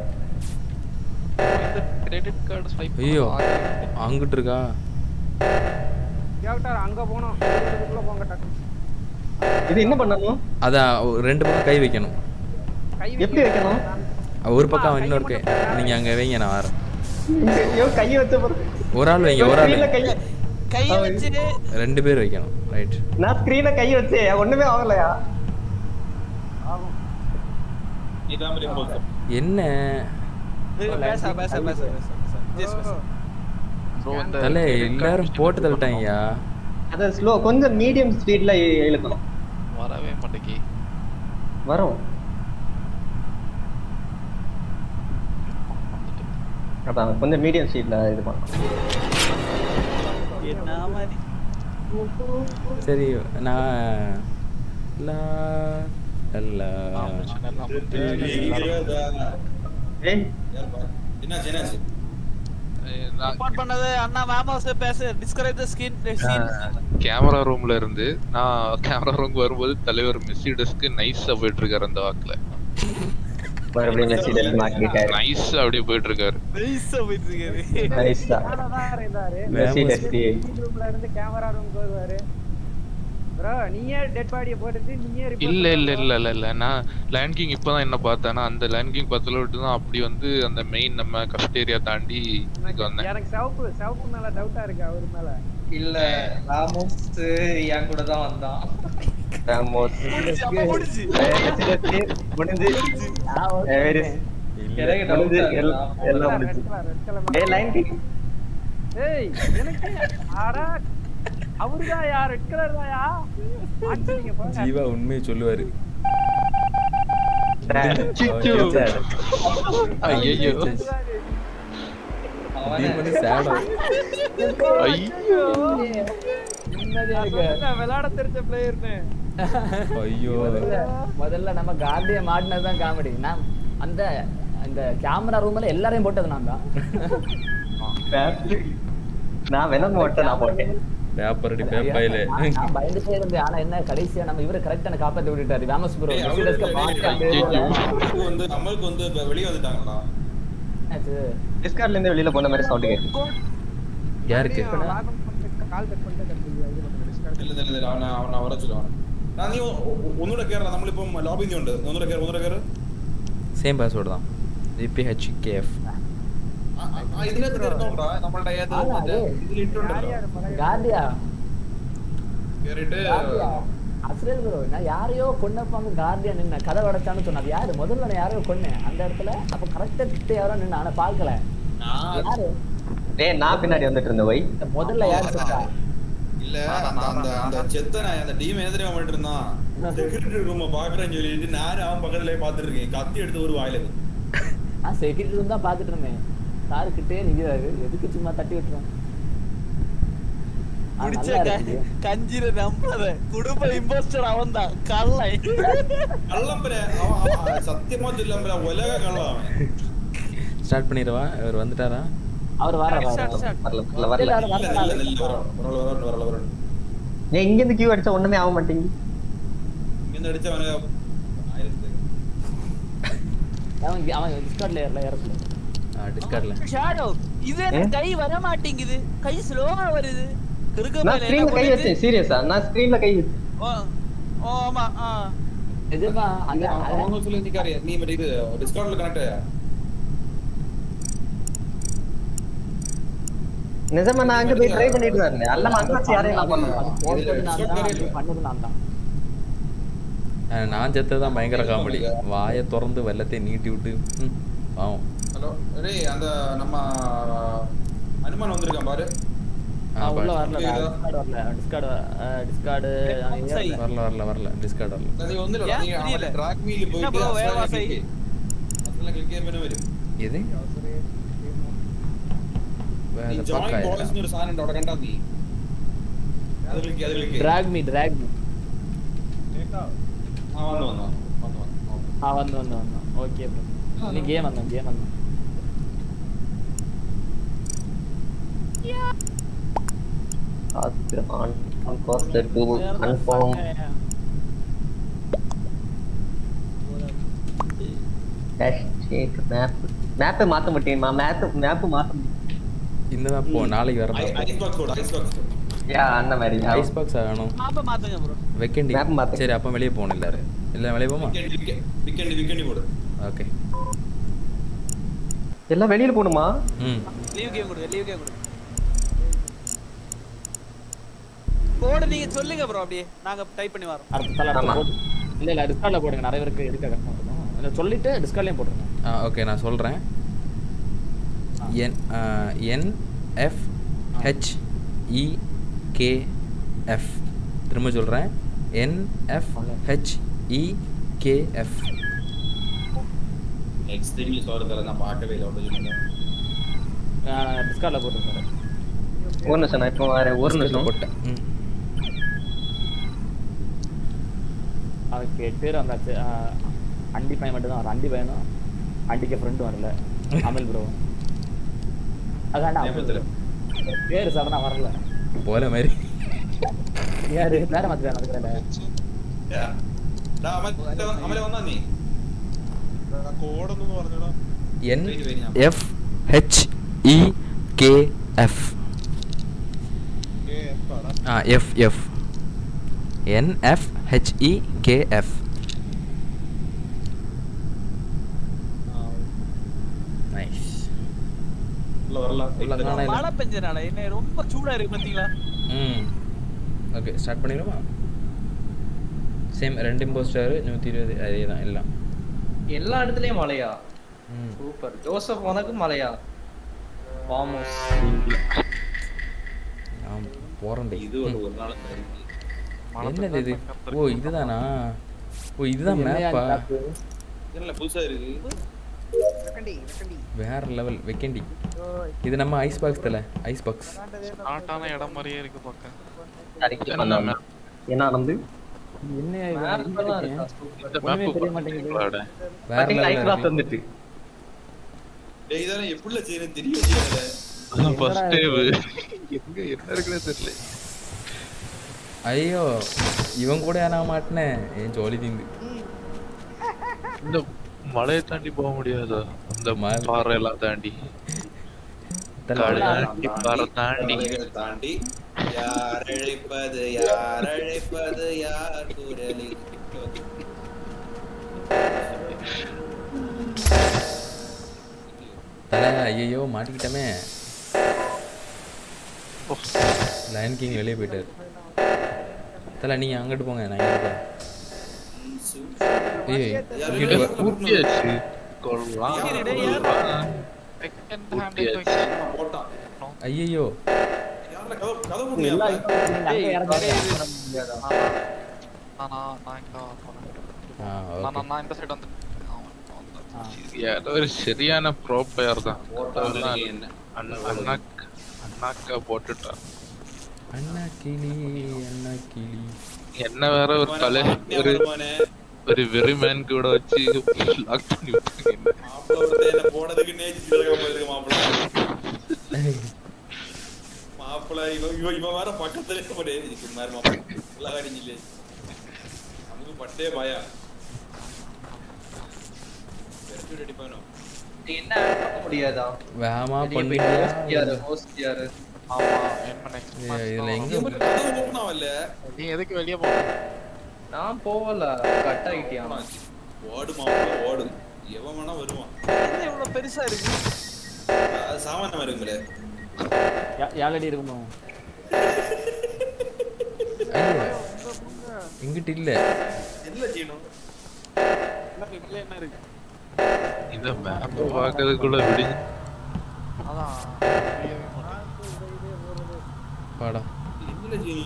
கிரெடிட் கார்டு ஸ்வைப் ஐயோ அங்கிட்டு இருக்கா கேட்டார் அங்க போனோம் இதுக்குள்ள போங்க டக்கு இது என்ன பண்ணணும் அதான் ஒரு ரெண்டு பக்கம் கை வைக்கணும் கை எப்படி வைக்கணும் ஒரு பக்கம் இன்னொரு கை நீங்க அங்க வைங்க நான் வரேன் ஐயோ கை வச்ச பிறகு ஒரு ஆள் வைங்க ஒரு ஆள் ஸ்கிரீன்ல வைங்க. கை கை வச்சு ரெண்டு பேர் வைக்கணும் ரைட் நான் ஸ்கிரீன்ல கை வச்சேன் ஒண்ணுமே ஆகலையா இதான் ரிப்போர்ட் என்ன பேச பேச பேச பேச ஜெஸ் பேச ப்ரோ இந்த தலை credit card எல்லாரும் விஷயம் போட்டு தள்ளிட்டாங்கய்யா அத ஸ்லோ கொஞ்சம் மீடியம் ஸ்பீட்ல இழுக்கணும் வரவே மாட்டேங்கி வரும் அதான் கொஞ்சம் மீடியம் ஸ்பீட்ல இது பண்ணணும் என்ன மாதிரி சரி நான் லா லா பிரச்சனை எல்லாம் முடிஞ்சு எல்லாரும் ஏய் என்னாச்சு என்னாச்சு அஹ் நான் ரிப்போர்ட் பண்ணது அண்ணா மேமோஸ் பேச describe the skin scene camera ரூம்ல இருந்து நான் கேமரா ரூம்க்கு வரும்போது தலைவர் மெர்சிடஸ்க்கு நைஸா போயிட்டு இருக்காரு அந்த வாக்குல மறுபடியும் மெர்சிடஸ் மாட்டிட்டாரு நைஸ் அப்படியே போயிட்டு இருக்காரு நைஸா போயிட்டு இருக்காரு நைஸா தான் இருந்தாரு மெர்சிடஸ் ரூம்ல இருந்து கேமரா ரூம்க்கு வருவாரு ப்ரோ நீயே டெட் பாடியை போட்டுட்டு நீயே report இல்ல இல்ல பண்ணு. இல்ல இல்ல இல்ல நான் லேண்ட் கிங் இப்பதான் என்ன பார்த்தேன்னா அந்த லேண்ட் கிங் பத்துல விட்டு தான் அப்படி வந்து அந்த மெயின் நம்ம கஃப்டேரியா தாண்டி இங்க எனக்கு வந்தேன் எனக்கு சிவப்பு சிவப்பு மேல டவுட்டா இருக்கு அவர் மேல இல்ல ராமோஸ் என் கூட தான் வந்தான் ராமோஸ் அப்ப முடிஞ்சு மெர்சிடஸ் முடிஞ்சு வெரி எனக்கு முடிஞ்சு டவுட் எல்லாம் எல்லாம் முடிஞ்சு ரெட் கலர் ரெட் கலர் ஏய் லைன் கிங் ஏய் எனக்கு ஆடா அவருதான் யார் ரெட் கலர் தான் யா ஆச்சரிங்க போங்க ஜீவா உண்மையை சொல்லுவாரு ஐயோ தீபனு சேடம் ஐயோ நிம்மதியா இருக்கு நான் விளையாட தெரிஞ்ச பிளேயர்னு ஐயோ முதல்ல முதல்ல நம்ம கார்டிய மாட்டினதுதான் காமெடி நான் அந்த அந்த கேமரா ரூம்ல எல்லாரையும் போட்டது நான் தான் நான் வெனம் மட்டும் நான் போட்டேன் பேப்பர் அடி பேப்பாயில நான் நான் பயந்துட்டே இருந்தேன் ஆனா என்ன கடைசியா நம்ம இவரை கரெக்டா காப்பாத்தி விட்டுட்டாரு வேமஸ் ப்ரோ ஏய், மெர்சிடஸ்க்கு அவங்களுக்கு பாத்து ஐயோ. நம்மளுக்கு வந்து நம்மளுக்கு வந்து இப்ப வெளிய வந்துட்டாங்களா டிஸ்கார்ட்ல இருந்து வெளியில போன மாதிரி சவுண்ட் கேக்கு யாருக்கு கால் கட் பண்ணிட்டு கட் பண்ணி இது பண்ணுங்க discard. இல்ல இல்ல இல்ல அவன அவன வர சொல்லுவான் நான் നീ ഒന്നുകൂടെ കേറ നമ്മളിപ്പം ലോബി ഉണ്ട് ഒന്നുകൂടെ കേറ ഒന്നുകൂടെ കേറ சேம் பாஸ்வேர்டு தான் ஜிபிஹெச் கேஎஃப் ഇതിനകത്ത് കേറണോടാ നമ്മളുടെ ഏത് മറ്റേ ഇതിൽ ഇട്ടുണ്ടല്ലോ கார்டியா കേറിയിട്ട് அஸ்ரேல் ப்ரோ நான் யாரையோ கொன்னப்பாங்க கார்டியா நின்ன கதை உடைச்சான்னு சொன்னா அது யாரு முதல்ல நான் யாரையோ கொன்னேன் அந்த இடத்துல அப்ப கரெக்டா கிட்ட யாரோ நின்ன ஆனா பாக்கல யாரு டேய் நான் பின்னாடி வந்துட்டு இருந்தேன் வை இந்த முதல்ல யாரு செத்தா இல்ல அந்த அந்த அந்த செத்தனை அந்த டீம் எதிரே பண்ணிட்டு இருந்தான் செக்யூரிட்டி ரூம் பாக்குறேன்னு சொல்லிட்டு நானும் அவன் பக்கத்துலயே பாத்துட்டு இருக்கேன் கத்தி எடுத்து ஒரு வாயில இருக்கு. நான் செக்யூரிட்டி ரூம் தான் பாத்துட்டு இருந்தேன் சாரு கிட்டே நிக்கிறாரு எதுக்கு சும்மா தட்டி விட்டுறேன் ஆ, குடிச்ச நல்லா க- இருக்கு. கஞ்சிர நம்பாத குடும்ப இம்போஸ்டர் அவன் தான் கல்லை கள்ளம் பிற அவன் அவன் சத்தியமா சொல்லம் பிற உலக கள்ளம் அவன் ஸ்டார்ட் பண்ணிடவா இவர் வந்துட்டாரா அவர் வர Start, start. வரல வரல வரல இல்ல, இல்ல இல்ல இல்ல இல்ல வரல வரல வரல வரல ஏன் இங்க இருந்து கியூ அடிச்சா ஒண்ணுமே ஆக மாட்டேங்குது இங்க அடிச்ச அவன ஆயிரத்து அவன் அவன் டிஸ்கார்ட்ல ஏறல ஏறல டிஸ்கார்ட்ல ஷாடோ இது ஏ? எனக்கு கை வர மாட்டேங்குது கை ஸ்லோவா வருது கிறுக்கு நான் மேல என்ன ஸ்கிரீன்ல கை பண்ணுது? வச்சேன் சீரியஸா நான் ஸ்கிரீன்ல கை வச்சேன் ஓ ஓ, ஆமா ஆ எதுப்பா அந்த அவங்க சொல்லி நிக்காரு நீ பட் இது டிஸ்கவுண்ட்ல கனெக்ட் நிஜமா நான் அங்க போய் ட்ரை பண்ணிட்டு வரேன் அல்ல அங்க வச்சு யாரையும் நான் பண்ணுவேன் அது போட்டது நான் தான் அது பண்ணது நான் தான் அஹ் நான் செத்ததான் பயங்கர காமெடி வாயை திறந்து வெள்ளத்தை நீட்டி விட்டு ம், பாவம் ஹலோ டேய் அந்த நம்ம அனுமான் வந்திருக்கான் பாரு நான் உள்ள பா- வரல டிஸ்கார்ட் வரல டிஸ்கார்ட் டிஸ்கார்டு வரல வரல வரல டிஸ்கார்ட் வரல அது ஒண்ணும் இல்ல நீங்க அவன் ட்ராக் மீல் என்ன போயிட்டு bro, வேகமா அஸ்ட்ரேலியா செய். கிளிக் அஸ்ட்ரேலியா கிளிக் பண்ண வரும் எது நீ வேற ஜாயின் பக்கம் பாய்ஸ்னு ஒரு சாதனம் അവിടെ കണ്ടാ നീ അത് ക്ലിക്ക് അത് click drag me drag me ആ വന്നു വന്നു വന്നു വന്നു ஆ வந்து வந்து வந்து ஓகே ப்ரோ நீ கேம் வந்தோம் கேம் வந்தோம் Task on imposter to confirm. Dash check map. Map மாத்த மாட்டேமா மேப் மேப் மாத்த இந்த மேப் போ நாளைக்கு வர ice box code ice box யா அந்த மாதிரி ஐஸ் பாக்ஸ் ஆகணும் மாப்ப மாத்துங்க ப்ரோ வெக்கண்டி Map மாத்து. சரி அப்ப வெளியே போகணும் எல்லாரு இல்ல வெளியே போமா വിക്കൻഡ് വിക്കൻഡ് കോഡ് ஓகே எல்லாம் வெளியில போணுமா ம் லீவ் கேம் கொடுங்க லீவ் கேம் கொடுங்க கோடு நீங்க சொல்லுங்க ப்ரோ அப்படியே நாங்க டைப் பண்ணி வரோம் அடுத்த தலை அடுத்த போட்டு இல்ல இல்ல டிஸ்கார்ட்ல போடுங்க நிறைய பேருக்கு எடுக்க கஷ்டமா இருக்கும் இல்ல சொல்லிட்டு டிஸ்கார்ட்லயும் போட்டுருங்க ஆ ஓகே நான் சொல்கிறேன் N N F H E K F திரும்ப சொல்கிறேன் N F H E K F extremely sorry തല ഞാൻ പാക്കவே இல்லை അവിടെ சொல்லுங்க டிஸ்கார்ட்ல போட்டுருக்காரு ஒரு நிமிஷம் நான் இப்போ வரேன் ஒரு நிமிஷம் போட்டேன் ம் அதுக்கு எட்டு பேர் வந்தாச்சு ஆஹ் அண்டி பையன் மட்டும் தான் வரும் அண்டி பையனும் அண்டிக்கு ஃப்ரெண்டும் வரல அமில் ப்ரோ அதாண்டா அமில் bro. பேரு சடனா வரல போல மாதிரி யாரு வேற மாதிரி நடக்கிறேன் ഡാ അമല അമല വന്നാ നീ കോഡൊന്നും പറഞ്ഞടാ N F H E K F ഏ എപ്പാടാ ஆ F F N F H E K F nice ഉള്ള വരല உள்ள காண இல்ல. மழை பெஞ்சனால என்ன ரொம்ப சூடா இருக்கு பாத்தீங்களா ம் ஓகே ஸ்டார்ட் பண்ணிடுமா சேம் ரெண்டு இம்போஸ்டர் நூற்றி இருபது அதே தான் எல்லாம் எல்லா இடத்துலயும் மழையா ம் சூப்பர் ஜோசப் உனக்கும் மழையா வாமோஸ் நான் போகிறேன் ഇത് ഒരു ഒരു നാളെ என்னது இது ஓ இதுதானா ஓ இதுதான் மேப்பா இதனால புதுசா இருக்கு வேற லெவல் வெக்கண்டி இது நம்ம ஐஸ் பாக்ஸ் தல ஐஸ் பாக்ஸ் ஸ்டார்ட் ஆன இடம் மாதிரியே இருக்கு பக்கம் கரெக்ட் பண்ணாம என்ன நடந்து என்ன Map எல்லாம் இருக்கா? இந்த ஒண்ணுமே மேப் தெரிய மாட்டேங்குது வேற பாத்தீங்களா ஐஸ் லெவல் கிராஃப்ட் வந்துட்டு டேய் இதெல்லாம் எப்படில செய்யணும் தெரியும் ஃபர்ஸ்ட் டைம் எங்க என்ன இருக்குன்னு தெரியல ஐயோ இவன் கூட நான் மாட்டினேன் என் ஜோலி தீந்து இந்த மலையை தாண்டி போக முடியாதா அந்த மலை. பாறை எல்லாம் தாண்டி தல, காடு தாண்டி பாறை தாண்டி தாண்டி யார் அழைப்பது யார் அழைப்பது யார் குரலில் தல ஐயோ மாட்டிக்கிட்டமே லயன் கிங் வெளியே போயிட்டாரு தல நீங்க அங்கிட்டு போங்க நான் இங்கிட்டு போறேன் ஏய் இங்கிட்டு வா. ஊட்டியாச்சு கொள்ளலாம் கொள்ளலாம். செகண்ட் ஹேண்ட் ஊட்டியாச்சு போட்டான் ஐயையோ யாருல கதவு கதவு எல்லா முடியாது நீங்க அங்க இறங்காதே. நான் நான் நான் இங்க போறேன் ஆ நான் ஓகே நான் நான் இந்த சைடு வந்து ஏதோ ஒரு சரியான ப்ரோ பிளேயர் தான் போட்டான் என்ன அண்ணா அண்ணாக் அண்ணாக்கா போட்டுட்டான் அண்ணா கிளி அண்ணா கிளி என்ன வேற ஒரு தலை ஒரு வருமானே ஒரு வெறிமேன் கூட வச்சு லாக் பண்ணி விட்டாங்க என்ன. மாப்பிள்ள ஒருத்தன் என்ன போனதுக்கு நேச்சு சிலகாம இருக்கு மாப்பிள்ள மாப்பிள்ள இவன் இவன் இவன் வேற பக்கத்துல போடே இதுக்கு மாதிரி மாப்பிள்ள நல்லா அடிஞ்சிலே நமக்கு பட்டே பயா வெறும் அடிப்பானோ என்ன add பண்ண முடியாதா வேகமா வெளிய பண்ணி போய் host யாரு host யாரு ஆமா என்ன நெக்ஸ்ட் இதுல எங்க இவன் மட்டும் கதவு open ஆகல நீ எதுக்கு வெளிய போற நான் போகல கட் ஆயிட்டியா ஓடு மாப்பிள்ள ஓடு எவன் வேணா வருவான் என்ன இவ்வளவு பெருசா இருக்கு அது சாமானியமா இருக்குங்களே யா- யாழடி இருக்குமோ ஐயோ இங்கிட்டு இல்ல என்ன செய்யணும் இதுல என்ன இருக்கு இந்த மேப் பார்க்கறதுக்குள்ள விடிஞ்சு அதான் வெளியவே மாட்டேன் பாடா இதுல ஜி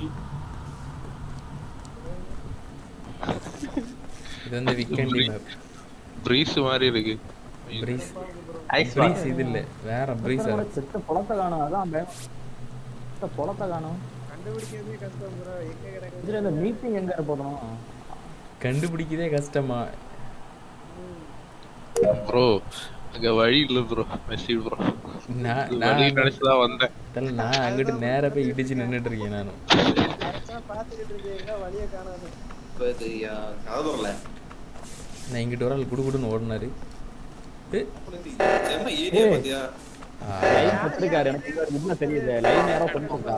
இது வந்து விக்கெண்டி மேப் பிரீஸ் மாதிரி இருக்கு பிரீஸ் ஐஸ் பிரீஸ் இது இல்ல வேற பிரீஸ் செத்த செத்த பொழத்தை காணும் அதான் பயம். செத்த பொழத்தை காணும் கண்டுபிடிக்கிறதே கஷ்டம் ப்ரோ எங்க கிடக்கு இதுல இந்த மீட்டிங் எங்க போடணும் கண்டுபிடிக்கதே கஷ்டமா ப்ரோ அங்க வழி இல்ல ப்ரோ மெஸ்ஸி ப்ரோ நான் வழி நான் நினைச்சுதான் வந்தேன் தல, நான் அங்கிட்டு நேரா போய் இடிச்சு நின்னுட்டு இருக்கேன் நானும் பாத்துக்கிட்டு இருக்கீங்க வழிய காணாது கதை வரல நான் இங்கிட்டு ஒரு ஆள் குடு குடுன்னு ஓடினாரு ஏ, செம்ம ஏரியா பாத்தியா ஆ, லைன் கொடுத்துருக்காரு எனக்கு இது இதுல தெரியுது லைன் யாரோ பண்ணிருக்கா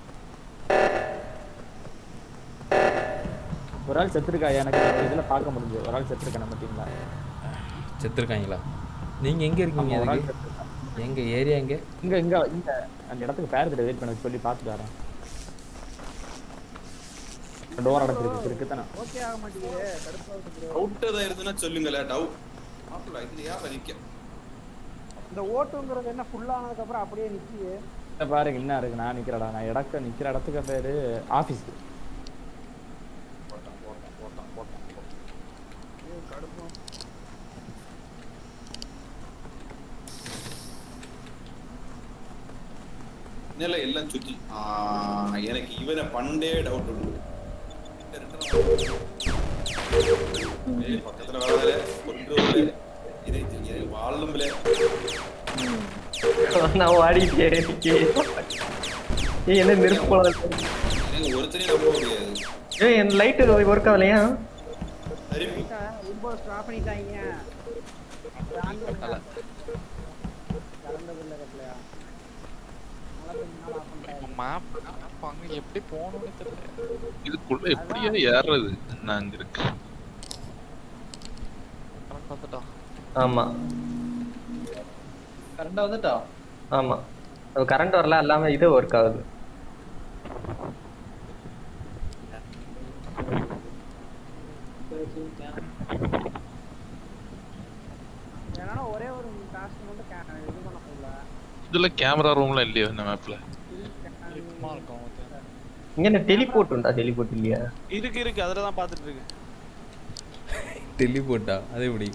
ஒரு ஆள் செத்துருக்கா எனக்கு இந்த இதுல பார்க்க முடிஞ்சு ஒரு ஆள் செத்துருக்கா நம்ம டீம்ல செத்துருக்காங்களா நீங்க எங்க இருக்கீங்க ஆமா, ஒரு ஆள் அதுக்கு செத்துருக்கா. எங்க ஏரியா எங்க இங்க இங்க இங்க அந்த இடத்துக்கு பேர் கிட்ட வெயிட் பண்ண சொல்லி பார்த்துட்டு வரேன் டோர் அடைச்சிருக்கு இருக்குதானே ஓகே ஆக மாட்டேங்குது கடுப்பாகுது ப்ரோ அவுட் ஏதாவது இருந்துன்னா சொல்லுங்களேன் டவுட் மாப்பிள்ள இதுல யார் நிக்க இந்த ஓட்டுங்கிறது என்ன ஃபுல் ஆனதுக்கு அப்புறம் அப்படியே நிக்குது இங்க பாருங்க என்ன இருக்கு நான் நிக்கிறடா நான் இடக்க நிக்கிற இடத்துக்கு பேரு ஆபீஸ் போட்டான் போட்டான் போட்டான் போட்டான் ஐயோ, கடுப்பா நில எல்லாம் சுத்தி ஆ, எனக்கு இவனை பண்டே டவுட் உண்டு ஏய், பக்கத்துல வராதே கொண்டு வரல இதை இதை வாழும்ல நான் ஓடிட்டே இருக்கேன் ஏய் என்ன நெருப்பு போல இருக்கு. எனக்கு ஒருத்தரையும் நம்ப முடியாது ஏய் என் லைட்டு ஒர்க் ஆகலையா திரும்பி இம்போஸ்ட் ஆஃப் பண்ணிட்டாங்க கலந்ததில்ல கட்டலையா மழை பெஞ்சனால ஆஃப் பண்ணிட்டாங்க மேப் மேப் அங்க எப்படி போகணும்னு தெரியல இதுக்குள்ள எப்படியா ஏறுறது நான் அங்க இருக்கு கரெக்ட் வந்துட்டான் ஆமா கரெக்டா வந்துட்டா ஆமா அது கரண்ட் வரல எல்லாமே இது ஒர்க் ஆகுது ஏன்னா ஒரே ஒரு டாஸ்க் மட்டும் கே- இது பண்ண முடியல இதுல கேமரா ரூம்லாம் இல்லையோ இந்த மேப்ல சும்மா இருக்கும் அது. இங்க என்ன டெலிபோர்ட் உண்டா டெலிபோர்ட் இல்லையா இருக்கு இருக்கு அதுல தான் பாத்துட்டு இருக்கேன் டெல்லி போட்டா அது எப்படி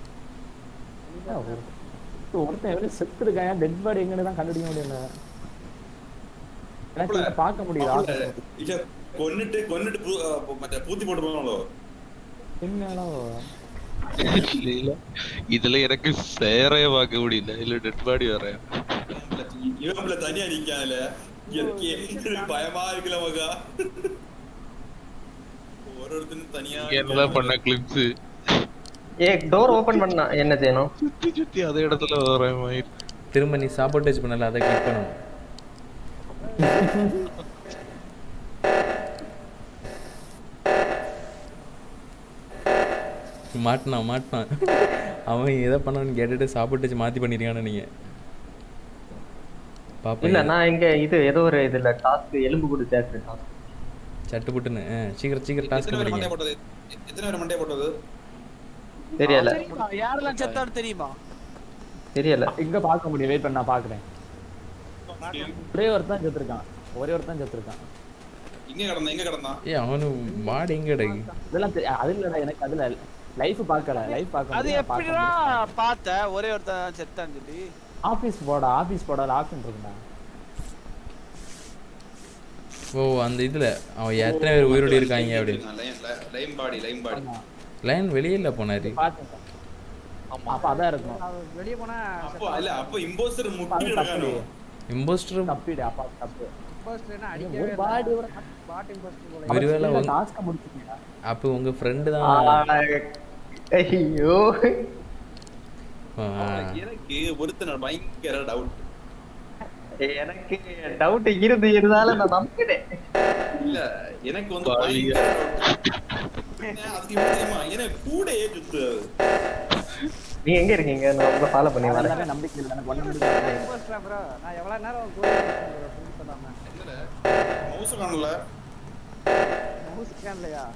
ஒருத்தன் எவ்வளவு செத்துருக்கான் டெட் பாடி எங்கன்னு தான் கண்டுபிடிக்க முடியல எனக்கு இதை பார்க்க முடியுது மாப்பிள்ள, இல்ல கொன்னுட்டு கொன்னுட்டு பூ- அ, பூ- மற்ற பூத்தி போட்டு போனாங்களோ என்னடா இல்ல இல்ல இதுல எனக்கு சேரே பார்க்க முடியல இல்ல டெட் பாடி வேற இவன் பிள்ளை தனியா நிக்காதுல எனக்கு எனக்கு பயமா இருக்குல்ல மகா ஒரு ஒருத்தனும் தனியா என்னலாம் பண்ண கிளிப்ஸ் ஏ டோர் ஓபன் பண்ணா என்ன செய்யணும் சுத்தி சுத்தி அதே இடத்துல வர மாதிரி திரும்ப நீ சாப்போர்டேஜ் பண்ணல அதை கிளிக் பண்ணணும் மாட்டினான் மாட்டினான் அவன் எதை பண்ணான்னு கேட்டுட்டு சாப்போர்டேஜ் மாத்தி பண்ணிருக்கானு நீங்க பாப்பா இல்ல நான் இங்க இது ஏதோ ஒரு இதுல டாஸ்க் எலும்பு கூடு சேர்த்து டாஸ்க் சட்டு புட்டுன்னு ஆ, சீக்கிரம் சீக்கிரம் டாஸ்க் எத்தனை பேர் முடிங்க மண்டைய போட்டது எத்தனை பேர் மண்டைய போட்டது தெரியல தெரியுமா யாரெல்லாம் செத்தான்னு தெரியுமா தெரியல இங்க பார்க்க முடியும் வெயிட் பண்ண நான் பாக்குறேன் ஒரே ஒருத்தன் செத்துருக்கான் ஒரே ஒருத்தன் செத்துருக்கான் இங்க கிடந்தான் எங்க கிடந்தான் ஏய் அவனு மாடு எங்க கிடக்கு இதெல்லாம் தெரி- அது இல்லடா எனக்கு அதுல லைஃப் பார்க்கல லைஃப் பார்க்க அது முடியும், பார்க்க எப்படிடா முடியும். பார்த்த ஒரே ஒருத்தன் செத்தான்னு சொல்லி ஆபீஸ் போடா ஆபீஸ் போடா ஆப்ஷன் இருக்குடா ஓ அந்த இதுல அவன் எத்தனை பேர் உயிரோடு இருக்காங்க அப்படின்னு lime body lime body line வெளியில போனாரு பாத்துட்டேன் அப்ப அதான் இருக்கும் வெளியே போனா அப்போ இல்ல அப்போ இம்போஸ்டர் அது முட்டி தப்பு இருக்கானோ இம்போஸ்டர் தப்பிடு அப்பா தப்பு இம்போஸ்டர்னா ஒரு அடிக்கவே பாடி ஒரு பாட் இம்போஸ்டர் போல ஒருவேளை வந்து- டாஸ்க முடிச்சிட்டீங்க அப்போ உங்க ஃப்ரெண்டு தான் ஐயோ ஆ, எனக்கு ஒருத்தன பயங்கர டவுட் எனக்கு டவுட் இருந்து இருந்தாலும் நான் நம்பினேன் இல்ல எனக்கு வந்து பாவியா. பயங்கர doubt. அதுக்கு எப்படி தெரியுமா எனக்கு கூடயே சுத்துறது நீங்க எங்க இருக்கீங்க நான் உங்களை ஃபாலோ பண்ணி வரேன் அதெல்லாமே நம்பிக்கை இல்லை எனக்கு ஒண்ணு முடியாது இம்போஸ்டரா ப்ரோ நான் எவ்வளவு நேரம் கோல் ப்ரோ புரிஞ்சு பண்ணாம மவுஸ் காணல மவுஸ் கேன்லையா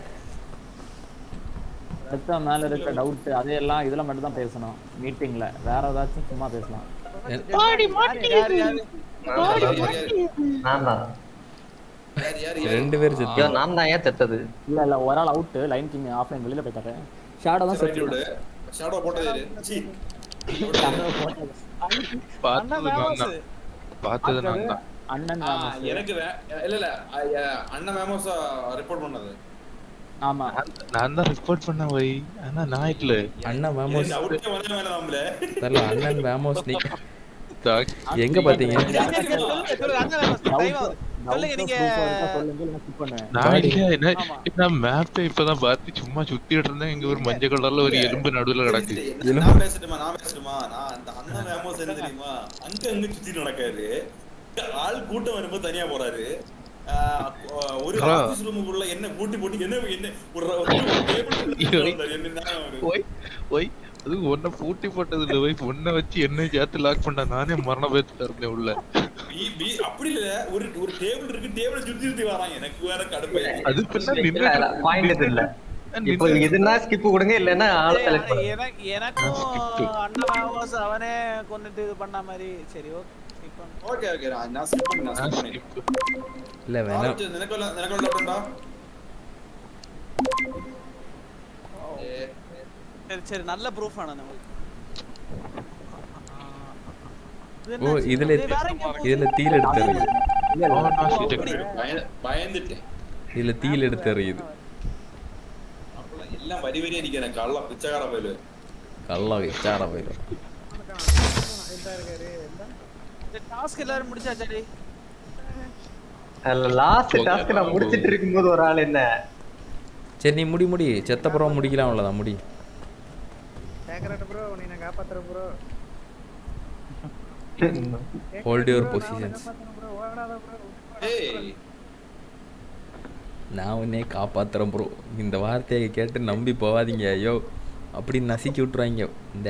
அடுத்த மேல இருக்க டவுட் அதையெல்லாம் இதுல மட்டும் தான் பேசணும் மீட்டிங்ல வேற ஏதாச்சும் சும்மா பேசலாம் எ- யாரு யாரு நான் தான் யார் யார் ரெண்டு பேர் ஐயோ செத்து நாம் தான் ஏன் செத்தது இல்ல இல்ல ஒரு ஆள் அவுட் லைன் கிங் ஆஃப்லைன் வெளியில போயிட்டாரு ஷாடோ தான் சரி, செத்து விடு. ஷாடோ போட்டது யாரு? சீ. பார்த்தது நான் தான் பார்த்தது நான் தான் அண்ணன் ஆ, ராமோஸ். எனக்கு வே- இல்ல இல்ல ஐ- அண்ணன் மேமோஸா ரிப்போர்ட் பண்ணது ஆமா நான் தான் ரிப்போர்ட் பண்ண வை ஆனா நான் இல்ல அண்ணன் வேமோஸ் எனக்கு அவுட்டே வரவே வேணாம்ல தெரியல அண்ணன் வேமோஸ் நீ எங்க பாத்தீங்க சொல்லுங்க அண்ணா வேணும். time ஆகுது. சொல்லுங்க நீங்க சொல்லுங்க இல்ல skip பண்ணுவேன் நான் இல்ல என்ன நான் மேப்பை இப்பதான் பார்த்து சும்மா சுத்திட்டு இருந்தேன் இங்க ஒரு மஞ்சள் கலர்ல ஒரு எலும்பு நடுவுல கிடக்கு என்ன- நான் பேசட்டுமா நான் பேசட்டுமா நான் அந்த அண்ணன் மேமோஸ் என்ன தெரியுமா அங்க அங்க சுத்தி நடக்காரு ஆள் கூட்டம் வரும்போது தனியா போறாரு ஆஹ் ஒரு ஆ. ஆபீஸ் ரூமுக்குள்ள என்ன கூட்டி போட்டு என்ன என்ன ஒரு ஒரு டேபிள் என்ன நியாயம் அவரு? ஒய் ஒய் அது ஒன்ன பூட்டி போட்டது இல்ல போய் ஒன்ன வச்சு என்ன சேர்த்து லாக் பண்ண நானே மரண பயத்துல இருந்தேன் உள்ள பி- பி- அப்படி இல்ல ஒரு ஒரு டேபிள் இருக்கு டேபிள் சுத்தி சுத்தி வரான் எனக்கு வேற கடுப்பு அது பின்ன இல்ல, இல்ல, point இது இல்ல இப்போ இதுனா ஸ்கிப் கொடுங்க இல்லன்னா ஆள் செலக்ட் பண்ணுங்க எனக்கு எனக்கும் அண்ணன் வேணும். அவனே கொன்னுட்டு இது பண்ண மாதிரி சரி ஓகே ஓகே ஓகே நான் நான் skip பண்ணி நான் skip பண்ணி இல்ல வேணாம் ஆரம்பிச்சு, நினைக்கல நினைக்கல டாக்டர்டா சரி சரி நல்ல ப்ரூஃப் ஆனா நமக்கு இது ஓ என்னாச்சு? இதுல இது வேற எங்கேயோ இதுல தீல் எடுத்து எறியுது ஓ, நான் reject. பய- பயந்துட்டேன் இதுல தீல் எடுத்து எறியுது அப்பெல்லாம் எல்லாம் வரி வரியா நிக்கிறேன் கள்ள பிச்சைக்கார பயிலு கல்லா சாரா போயிடும் இந்த டாஸ்க் எல்லாரும் முடிச்சாச்சாடி லாஸ்ட் டாஸ்க் நான் முடிச்சிட்டு இருக்கும்போது ஒரு ஆள் என்ன சரி நீ முடி முடி செத்த புறம் முடிக்கலாம் அவ்வளவுதான் முடி கேக்குறேன் ப்ரோ உன்னை நான் காப்பாத்துறேன் bro hold your positions bro ஓடாத ப்ரோ ஏய் நான் உன்னே காப்பாத்துறேன் ப்ரோ இந்த வார்த்தையை கேட்டு நம்பி போவாதீங்க ஐயோ அப்படி நசுக்கி விட்டுருவாங்க இந்த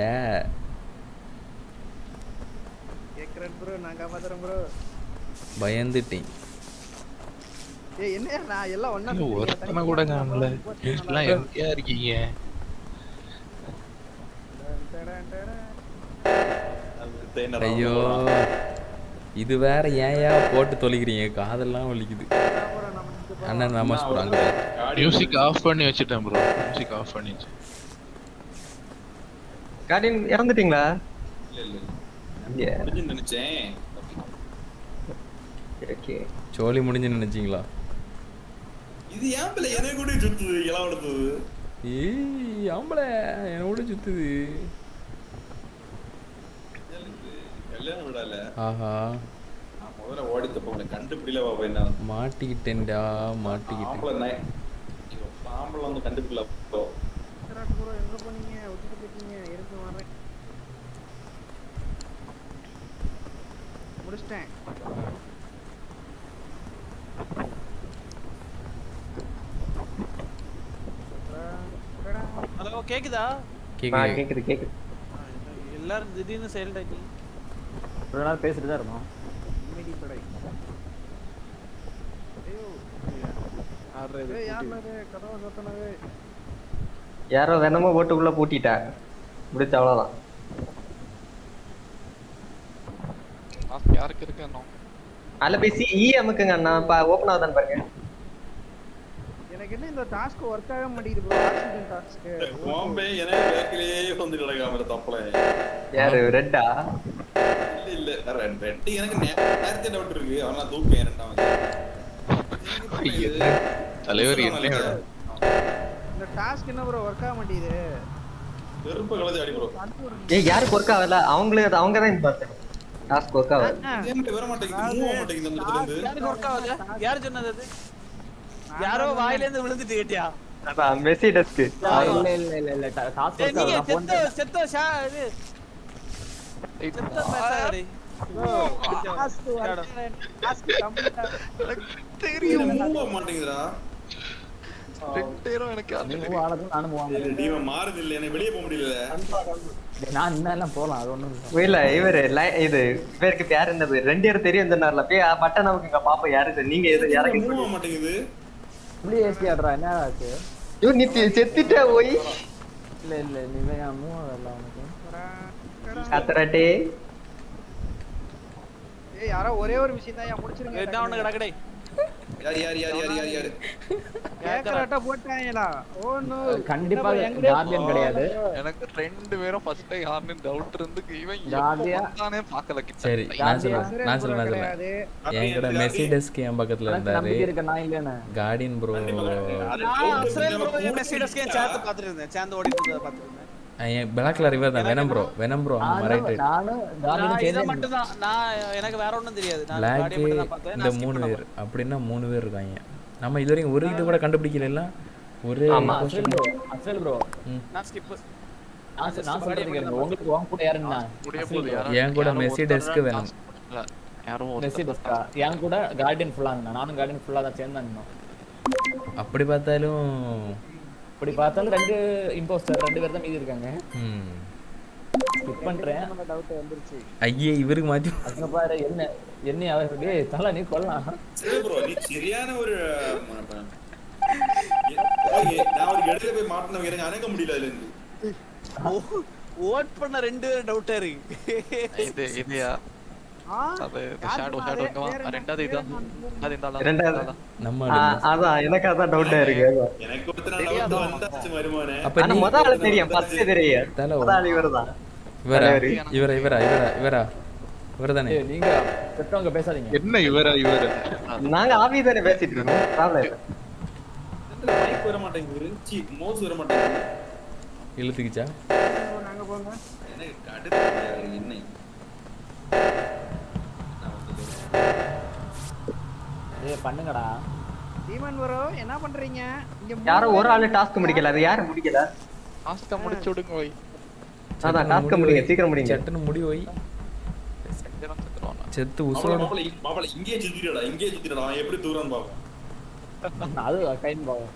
கேக்குறேன் ப்ரோ நான் காப்பாத்துறேன் ப்ரோ பயந்துட்டேன் ஏய் என்னையா நான் எல்லாம் ஒண்ணா ஐயோ, ஒருத்தனை கூட காணல எல்லாம் எங்கேயா இருக்கீங்க தேனை ஐயோ இது வேற ஏன்யா போட்டு தொலைக்கிறீங்க காதெல்லாம் வலிக்குது அண்ணன் நாமாஸ் ப்ரோ அங்க பாரு. மியூசிக் ஆஃப் பண்ணி வச்சுட்டேன் ப்ரோ மியூசிக் ஆஃப் பண்ணி வச்சு கார்டியன் இறந்துட்டீங்களா இல்ல இல்ல இங்க முடிஞ்சுன்னு நினைச்சேன் ஓகே சோலி முடிஞ்சு நினைச்சீங்களா இது ஏன் பிள்ளை எனக்கு கூட சுத்துது இளம் எடுத்தது ஏய் ஆம்பளை என்னோட சுத்துது கல்யாணம் விடல ஆஹா நான் முதல்ல ஓடி தப்ப உன்னை கண்டுபிடில பாப்பா என்ன மாட்டிக்கிட்டேன்டா மாட்டிக்கிட்டேன் ஆம்பளை நாய் ஐயோ, ஆம்பளை வந்து கண்டுபிடில போ ப்ரோ எங்க போனீங்க விட்டுட்டு போயிட்டீங்க இருக்கு வரேன் முடிச்சிட்டேன் ஹலோ கேக்குதா கேக்குது கேக்குது கேக்குது எல்லாரும் திடீர்னு சைலண்ட் ஆயிட்டீங்க ஒரு நாள் பேசிட்டு தான் இருந்தோம் நிம்மதி படை ஐயோ ஏய் யாருல இது கதவை சத்தனவே யாரோ வேணாமோ ஓட்டுக்குள்ள பூட்டிட்டா முடிச்ச அவ்வளவுதான் டாஸ்க் யாருக்கு இருக்கு இன்னும் அதுல பேசி ஈ அமுக்குங்க அண்ணா இப்ப ஓபன் ஆகுதான்னு பாருங்க எனக்கு என்ன இந்த டாஸ்க் ஒர்க் ஆக மாட்டேங்குது ப்ரோ ஆக்சிஜன் டாஸ்க் பாம்பே எனக்கு பேக்கிலேயே வந்து கிடக்காம தப்பல யாரு ரெட்டா இல்ல இல்ல ரெண்டு ரெண்டு எனக்கு நே- நேரத்தே டவுட் இருக்கு அவனா தூக்கேன் ரெண்டாவது என்ன தலைவர் என்ன இந்த டாஸ்க் என்ன ப்ரோ ஒர்க் ஆக மாட்டேங்குது வெறுப்பு கலந்து அடி ப்ரோ ஏய் யாருக்கு ஒர்க் ஆகல அவங்களே அவங்க தான் பார்த்தேன் டாஸ்க் ஒர்க் ஆகல வர மாட்டேங்குது மூவ் ஆக மாட்டேங்குது அந்த இடத்துல இருந்து யாருக்கு ஒர்க் ஆகுது யார் சொன்னது அது யாரோ வாயில இருந்து விழுந்துட்டு கேட்டியா அதான் மெஸ்ஸி டஸ்க் இல்ல இல்ல இல்ல இல்ல டாஸ்க் ஏய், நீங்க செத்த செத்த ஷா இது செத்த பேசாதடி டாஸ்க் டாஸ்க் கம்ப்ளீட்டா தெரியும் மூவ் ஆக மாட்டேங்குதுடா ரெண்டு எனக்கு நீ move ஆனதும் நானும் move ஆனேன். டீம் மாறுது இல்ல எனக்கு வெளியே போக முடியல நான் இன்னும் எல்லாம் போலாம் அது ஒண்ணும் இல்ல இல்ல இவரு li- இது இவருக்கு பேர் என்னது ரெண்டு பேரும் தெரியும் சொன்னார்ல போய் பட்டன் நமக்கு இங்க பாப்போம் யாரு இது? நீங்க எது யாருக்கு மூவ் ஆக மாட்டேங்குது இப்படி ஏசி ஆடுறா என்ன ஆச்சு ஐயோ நீ தி- செத்துட்ட போய் இல்ல இல்ல நீ தான் மூவ் ஆகல உனக்கு கத்துறாட்டே ஏய் யாரோ ஒரே ஒரு விஷயம் தான் முடிச்சிருங்க என்ன ஒண்ணு கிடக்கடே யார் யார் யார் யார் யார் யார் கேக்கறாட்ட போட்டாங்களா ஓ நோ கண்டிப்பா கார்டியன் கிடையாது எனக்கு ரெண்டு பேரும் ஃபர்ஸ்ட் யாருன்னு டவுட் இருந்து இவன் ஜாதியா? தானே பார்க்கல கிட்ட சரி நான் சொல்றேன் நான் சொல்றேன் நான் சொல்றேன் என் கூட மெர்சிடஸ்க்கு என் பக்கத்துல எனக்கு இருந்தாரு நம்பிக்கை இருக்கு நான் இல்லைன்னு கார்டியன் ப்ரோ நான் அஸ்ரேல் ப்ரோ மெர்சிடஸ்க்கு சேர்த்து பார்த்துட்டு இருந்தேன் சேர்ந்து ஓடிட்டு இருந்ததை பார்த்துட்டு இருந்தேன் பிளாக் கலர் இவர் தான் வெனம் ப்ரோ வெனம் ப்ரோ ஆமா ரைட் ரைட் நானும் நான் கார்டியன் இதை சேர்ந்து மட்டும் தான் நான் எனக்கு வேற ஒண்ணும் தெரியாது நான் பிளாக் கார்டியன் மட்டும் தான் பார்த்தேன் இந்த நான் skip மூணு பண்ண பேர் அப்படின்னா மூணு பேர் இருக்காங்க நம்ம இது வரைக்கும் ஒரு இது கூட கண்டுபிடிக்கல ஒரே ஆமா. அஸ்ரேல் ப்ரோ அஸ்ரேல் ப்ரோ நான் skip நான் சொ- நான் சொல்றது கேளுங்க உங்களுக்கு உங்க கூட யாருன்னா முடிய போகுது யாரோ என் கூட யாரோ மெர்சிடஸ்க்கு ஒருத்தர் வேணும். task இல்ல, யாரோ ஒருத்தர் மெர்சிடஸ்கா என் கூட கார்டியன் ஃபுல்லா இருந்தா நானும் கார்டியன் ஃபுல்லா தான் சேர்ந்து இருந்தோம் அப்படி பார்த்தாலும் இப்படி பார்த்தாலும் ரெண்டு இம்போஸ்டர் ரெண்டு பேர் தான் மீதி இருக்காங்க ம். ஸ்கிப் பண்றேன் டவுட் வந்துருச்சு ஐயே இவருக்கு மாத்தி அங்க பாரு என்ன என்ன அவர் டேய் தல நீ கொல்லலாம் சரி ப்ரோ நீ சரியான ஒரு ம- ஓகே, நான் ஒரு இடையில போய் மாட்டினவங்க எனக்கு அணைக்க முடியல அதுல இருந்து ஓட் பண்ண ரெண்டு டவுட்டா இருக்கு இது இதுயா அது ஷேடோ ஷேடோ ரெண்டாவது இதான் அது இந்த ஆளா? ரெண்டாவது. இந்த ஆளா? நம்ம ஆ, அதான் எனக்கு அதான் டவுட்டா இருக்கு எனக்கு ஒருத்தர் டவுட் வந்தாச்சு மருமானே அப்ப ஆனா நீ முத ஆளு தெரியும் ஃபர்ஸ்ட் தெரியும் தல முத ஆள் இவர்தான் இவரா தலைவரு. இவரா இவரா இவரா இவரா இவர்தானே ஏய், நீங்க பெற்றவங்க பேசாதீங்க என்ன இவரா இவரா நாங்க ஆவி தானே பேசிட்டு இருக்கோம் ப்ராப்ளம் இல்ல மைக் வர மாட்டேங்குது சி மவுஸ் வர மாட்டேங்குது இழுத்துக்கிச்சா நாங்க போங்க எனக்கு கடுப்பு என்ன ஏய் பண்ணுங்கடா டீமன் ப்ரோ என்ன பண்றீங்க இங்க மூணு யாரோ ஒரு பேர் ஆளு டாஸ்க் முடிக்கல அது யாரு முடிக்கல டாஸ்க முடிச்சு விடுங்க வை அதான் டாஸ்க் முடிங்க சீக்கிரம் முடிங்க சட்டுன்னு முடி வை சீக்கிரம் செத்துருவான் செத்து மாப்பிள உசுரோட மாப்பிள மாப்பிள இங்கே சுத்திடா இங்கே சுத்திடா அவன் எப்படி தூரம் பாப்போம் அது கைன் பாவம்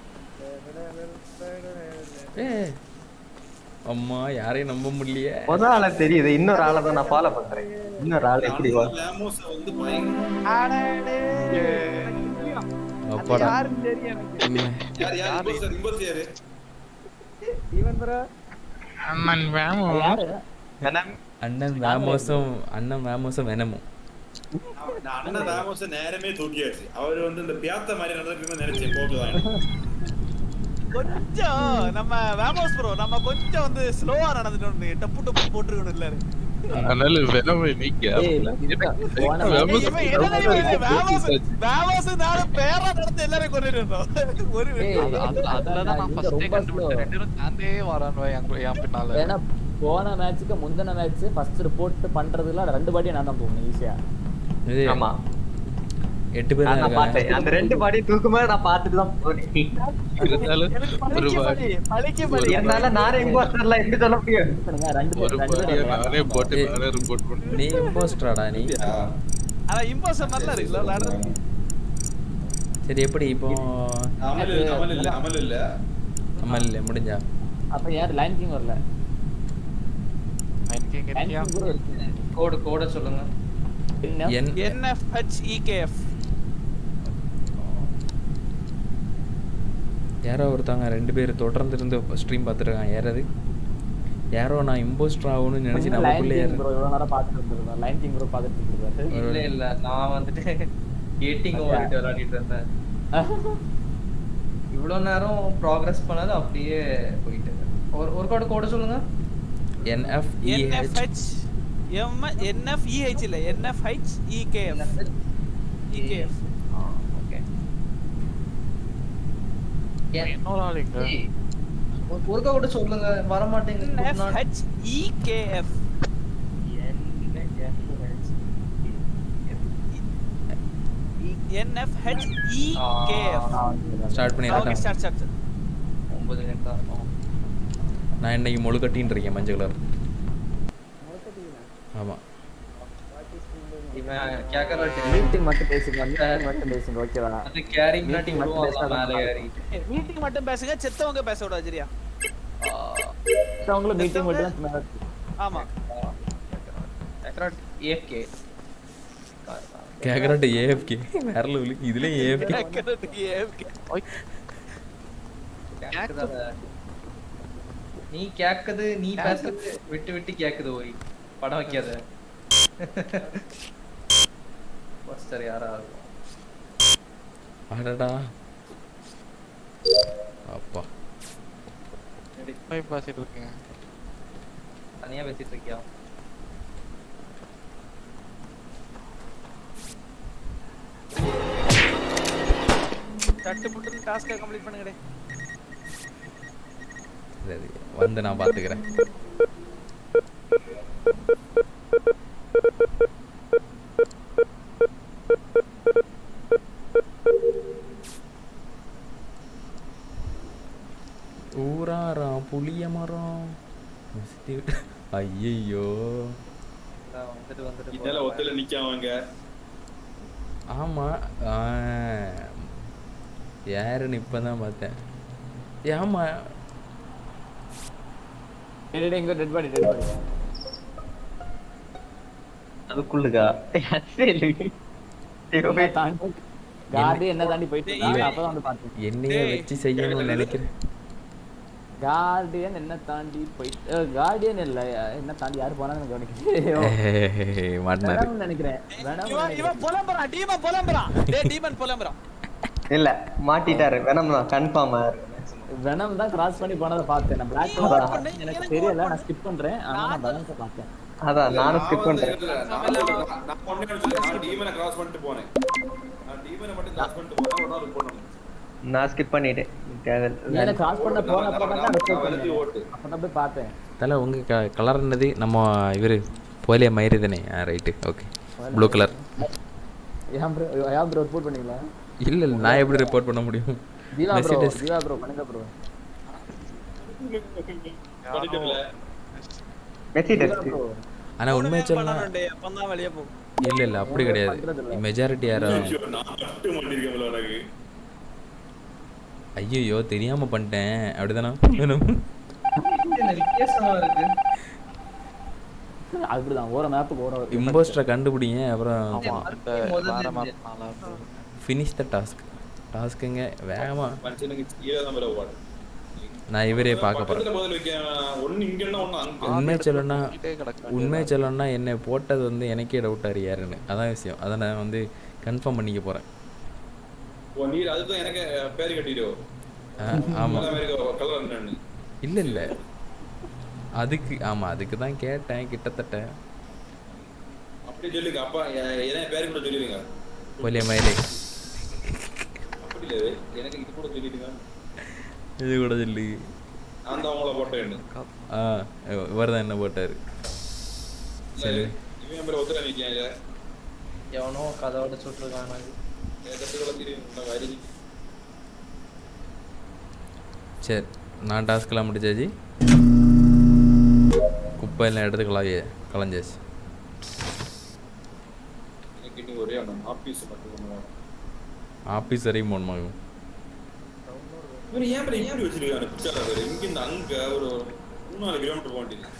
ஏய், அம்மா யாரையும் நம்ப முடியலையே முத ஆள தெரியுது இன்னொரு ஆளை தான் நான் ஃபாலோ பண்றேன் இன்னொரு ஆள் எப்படி வா லேமோஸ் வந்து பயங்கர அடடே. எனக்கு தெரியும். அது அப்பாடா யாருன்னு தெரியும் எனக்கு யார் யார் இம்போஸ்டர் இம்போஸ்டர் யாரு டீமன் ப்ரோ அண்ணன் வேணும் யாரு அண்ணன் வேமோஸும் அண்ணன் வேமோஸும் வெனமும் நான் அண்ணன் ராமோஸ நேரமே தூக்கியாச்சு அவர் வந்து இந்த பியாத்த மாதிரி நடந்துருக்குன்னு நினைச்சேன் போக்குதான் கொஞ்சம் நம்ம வேமோஸ் ப்ரோ நம்ம கொஞ்சம் வந்து ஸ்லோவா நடந்துட்டோம் டப்பு டப்பு போட்டுருக்கணும் இல்ல அதனால வெனமே நீக்க ஏய், இதுதான். போன வேமோஸ் இவன் என்ன தெரியுமா இது? வேமோஸ் வேமோஸ் நாள பேரா நடந்து எல்லாரையும் கொண்டுட்டு இருந்தோம் ஒரு ஏய், அது- அது- அதுலதான் நான் நீங்க ஃபர்ஸ்டே ரொம்ப கண்டுபிடிச்சேன் slow. ரெண்டு பேரும் சேர்ந்தே வரான் வை என் என் பின்னால ஏன்னா போன மேட்ச்சுக்கு முந்தின மேட்ச் ஃபர்ஸ்ட் ரிப்போர்ட் பண்றதுல ரெண்டு பாடி நான் தான் போகணும் ஈஸியா இது ஆமா எட்டு பேர் தான் நான் இருக்காங்க பார்த்தேன் அந்த ரெண்டு பாடி தூக்கும்போது நான் பார்த்துட்டு தான் போனேன் இருந்தாலும் ஒரு பாடி பழிக்கு பழி என்னால நானே இம்போஸ்டர்லாம் எப்படி சொல்ல முடியும் ரெண்டு பேர் ஒரு ரெண்டு பாடியை பேர் நானே போட்டு நானே ரிப்போர்ட் பண்ணேன் நீ இம்போஸ்டராடா நீ ஆனா இம்போஸ்டர் நல்லா இருக்குல்ல விளையாடுறது சரி எப்படி இப்போ அமல் இல்ல அமல் இல்ல அமல் இல்ல அம்மா இல்ல முடிஞ்சா அப்ப யார் லைன் கிங் வரல எனக்கு எங்க லைன் இருக்கியா கிங் கூட இருக்கு கோடு கோட சொல்லுங்க என்ன? என் NFHEKF யாரோ ஒருத்தவங்க ரெண்டு பேர் தொடர்ந்து இருந்து ஸ்ட்ரீம் பார்த்துருக்காங்க யாராவது யாரோ நான் இம்போஸ்டர் ஆகணும்னு நினைச்சு லைன் நமக்குள்ளே கிங் ப்ரோ இவ்வளவு நேரம் பார்த்துட்டு இருந்திருந்தோம் லைன் கிங் ப்ரோ பார்த்துட்டு இருந்திருக்காரு இல்ல இல்ல நான் வந்துட்டு கேட்டிங் ஓடிட்டு விளையாடிட்டு இருந்தேன் இவ்வளவு நேரம் ப்ராக்ரஸ் பண்ணது அப்படியே போயிட்டு ஒரு ஒரு கோடு கோடு சொல்லுங்க என்எஃப்இஹெச் NFH M NFEH இல்ல NFHEKF EKF ஓகே இன்னொரு ஆள் இங்க ஒரு கோடு சொல்லுங்க வர மாட்டேங்குது NFHEKF NFHEKF ஸ்டார்ட் ஓகே பண்ணிடலாம் ஸ்டார்ட் ஸ்டார்ட் ஒன்பது மினிட் தான் இருக்கும் நான் இன்னைக்கு முழுக்கட்டின்னு இருக்கேன் மஞ்சள் கலர் ஆமா இவன் கேக்கறாட்டி மீட்டிங் மட்டும் பேசுங்க மீட்டிங் மட்டும் பேசுங்க ஓகேவா அது கேரிங் நாட்டி Meeting மட்டும் விடுவாங்க பேசினா மேலே தான் ஏறி மீட்டிங் மட்டும் பேசுங்க செத்தவங்க பேச விடாது சரியா அவங்களும் மீட்டிங் மட்டும் தான் ஆமா கேக்கறாட்டி ஏஎஃப்கே கேக்குறாட்டு ஏஎஃப்கே வேற லெவலு இதுலயும் ஏஎஃப்கே கேக்குறதுக்கு AFK. நீ கேக்குது நீ பேசுறது விட்டு விட்டு கேக்குது ஓய் படம் வைக்காத போஸ்டர் யாரா இருக்கும் அடடா அப்பா போய் பேசிட்டு இருக்கீங்க தனியா பேசிட்டு இருக்கியா தட்டு புட்டு டாஸ்கை கம்ப்ளீட் பண்ணுங்கடே சரி வந்து நான் பார்த்துக்கிறேன் ஊராராம் புளிய மரம் ஐயோ வந்துட்டு வந்துட்டு இதெல்லாம் ஒத்தையில நிக்காமங்க ஆமா ஆ, யாருன்னு இப்பதான் பார்த்தேன் ஏ, ஆமா டேய், டேய், இங்க டெட் பாடி டெட் பாடி அதுக்குள்ளுக்கா என்ன தாண்டி காடி என்ன தாண்டி போயிட்டு இல்ல. இருக்காங்க அப்பதான் வந்து பார்த்தேன் என்னைய வச்சு செய்யணும்னு நினைக்கிறேன் கார்டியன் என்ன தாண்டி போயிட்டு கார்டியன் இல்ல என்ன தாண்டி யாரு போனாங்கன்னு கவனிக்கிறேன் மாட்டினாரு வேணாம்னு நினைக்கிறேன் வேணாம்னு இவன் இவன் புலம்புறான் டீமன் புலம்புறான் டேய் டீமன் புலம்புறான் இல்ல மாட்டிட்டாரு வேணாம் தான் கன்ஃபார்மா வெனம் தான் கிராஸ் பண்ணி போனதை பார்த்தேன் நான் பிளாக் அதான். எனக்கு தெரியல நான் ஸ்கிப் பண்றேன் ஆனா நான் வெனம்ஸை பார்த்தேன் அதான் நானும் skip பண்றேன். நான் நான் நான் ஒண்ணே ஒண்ணு சொல்றேன். நான் டீமனை கிராஸ் பண்ணிட்டு போனேன் நான் டீமனை மட்டும் கிராஸ் பண்ணிட்டு போனேன் ஒரு நாள் ரிப்போர்ட் பண்ணேன் நான் ஸ்கிப் பண்ணிட்டேன் தேவை நீ என்ன கிராஸ் பண்ண போனப்ப தான் நான் ரிப்போர்ட் வெளுத்தி பண்ணேன் ஓட்டு அப்பதான் போய் பார்த்தேன் தலை உங்க க கலர் என்னது நம்ம இவர் போலியா மயிறு தானே ஆ ரைட்டு ஓகே ப்ளூ கலர் ஏன் ப்ரோ ஏன் ப்ரோ ரிப்போர்ட் பண்ணீங்களா இல்ல இல்ல நான் எப்படி ரிப்போர்ட் பண்ண முடியும் Jeeva bro Mercedes Jeeva bro பண்ணுங்க ப்ரோ பண்ணிட்டல மெஸ்ஸி டெஸ்ட் ஆனா உண்மையை சொல்லலாம் பண்ணணும் டேய் அப்பதான் வெளிய போகும் இல்ல இல்ல அப்படி கிடையாது மெஜாரிட்டி யாரும் ஐயோ, நான் மட்டும் பண்ணிருக்கேன் எனக்கு ஐயோ தெரியாம பண்ணிட்டேன் அப்படிதானா வேணும் என்ன வித்தியாசமா இருக்கு அப்படிதான் ஓர மேப்புக்கு ஓர இம்போஸ்டரை கண்டுபிடிங்க அப்புறம் இந்த வேற map நல்லா இருக்கு. ஃபினிஷ் த டாஸ்க் டாஸ்க்குங்க வேகமா மனுஷனுக்கு கீழே தான் மேல ஓடு நான் இவரே பார்க்க போறேன் பக்கத்துல பதில் வைக்க ஒண்ணு இங்கன்னா ஒண்ணு அங்க உண்மையை சொல்லணும்னா இதே கிடக்கு உண்மையை சொல்லணும்னா என்னை போட்டது வந்து எனக்கே டவுட்டாக யாருன்னு அதான் விஷயம் அதை நான் வந்து கன்ஃபார்ம் பண்ணிக்க போகிறேன் ஓ, நீ அதுதான் எனக்கு பேர் கட்டிடுவோ ஆமாம் கலர் என்னன்னு இல்லை இல்லை அதுக்கு ஆமாம் அதுக்கு தான் கேட்டேன் கிட்டத்தட்ட அப்படி சொல்லுங்க அப்பா எ- என் பேரு கூட சொல்லுவீங்க ஒலிய மயிலே அப்படி இல்ல எனக்கு இது கூட சொல்லிடுங்க இது கூட சொல்லி நான் தான் உங்களை போட்டேன்னு ஆ இவர் தான் என்ன போட்டார் சரி இவன் பேர் ஒத்துற நிக்காங்க எவனோ கதவோட சுட்டுருக்கான் கட்டுகளை தெரியும் நான் வரி சரி நான் டாஸ்க்கெல்லாம் முடிச்சாச்சு குப்பையெல்லாம் எடுத்து கலாவி கலைஞ்சாச்சு எனக்கு இன்னும் ஒரே அந்த ஆபீஸ் மட்டும் பண்ணுவாங்க ஆஃபீஸ் வரையும் போகணுமா இவன் ஏன் பேர் இப்படி வச்சிருக்காங்க பிச்சாரா பேர் இங்க இருந்து அங்க ஒரு மூணு நாலு கிலோமீட்டர் போக வேண்டியது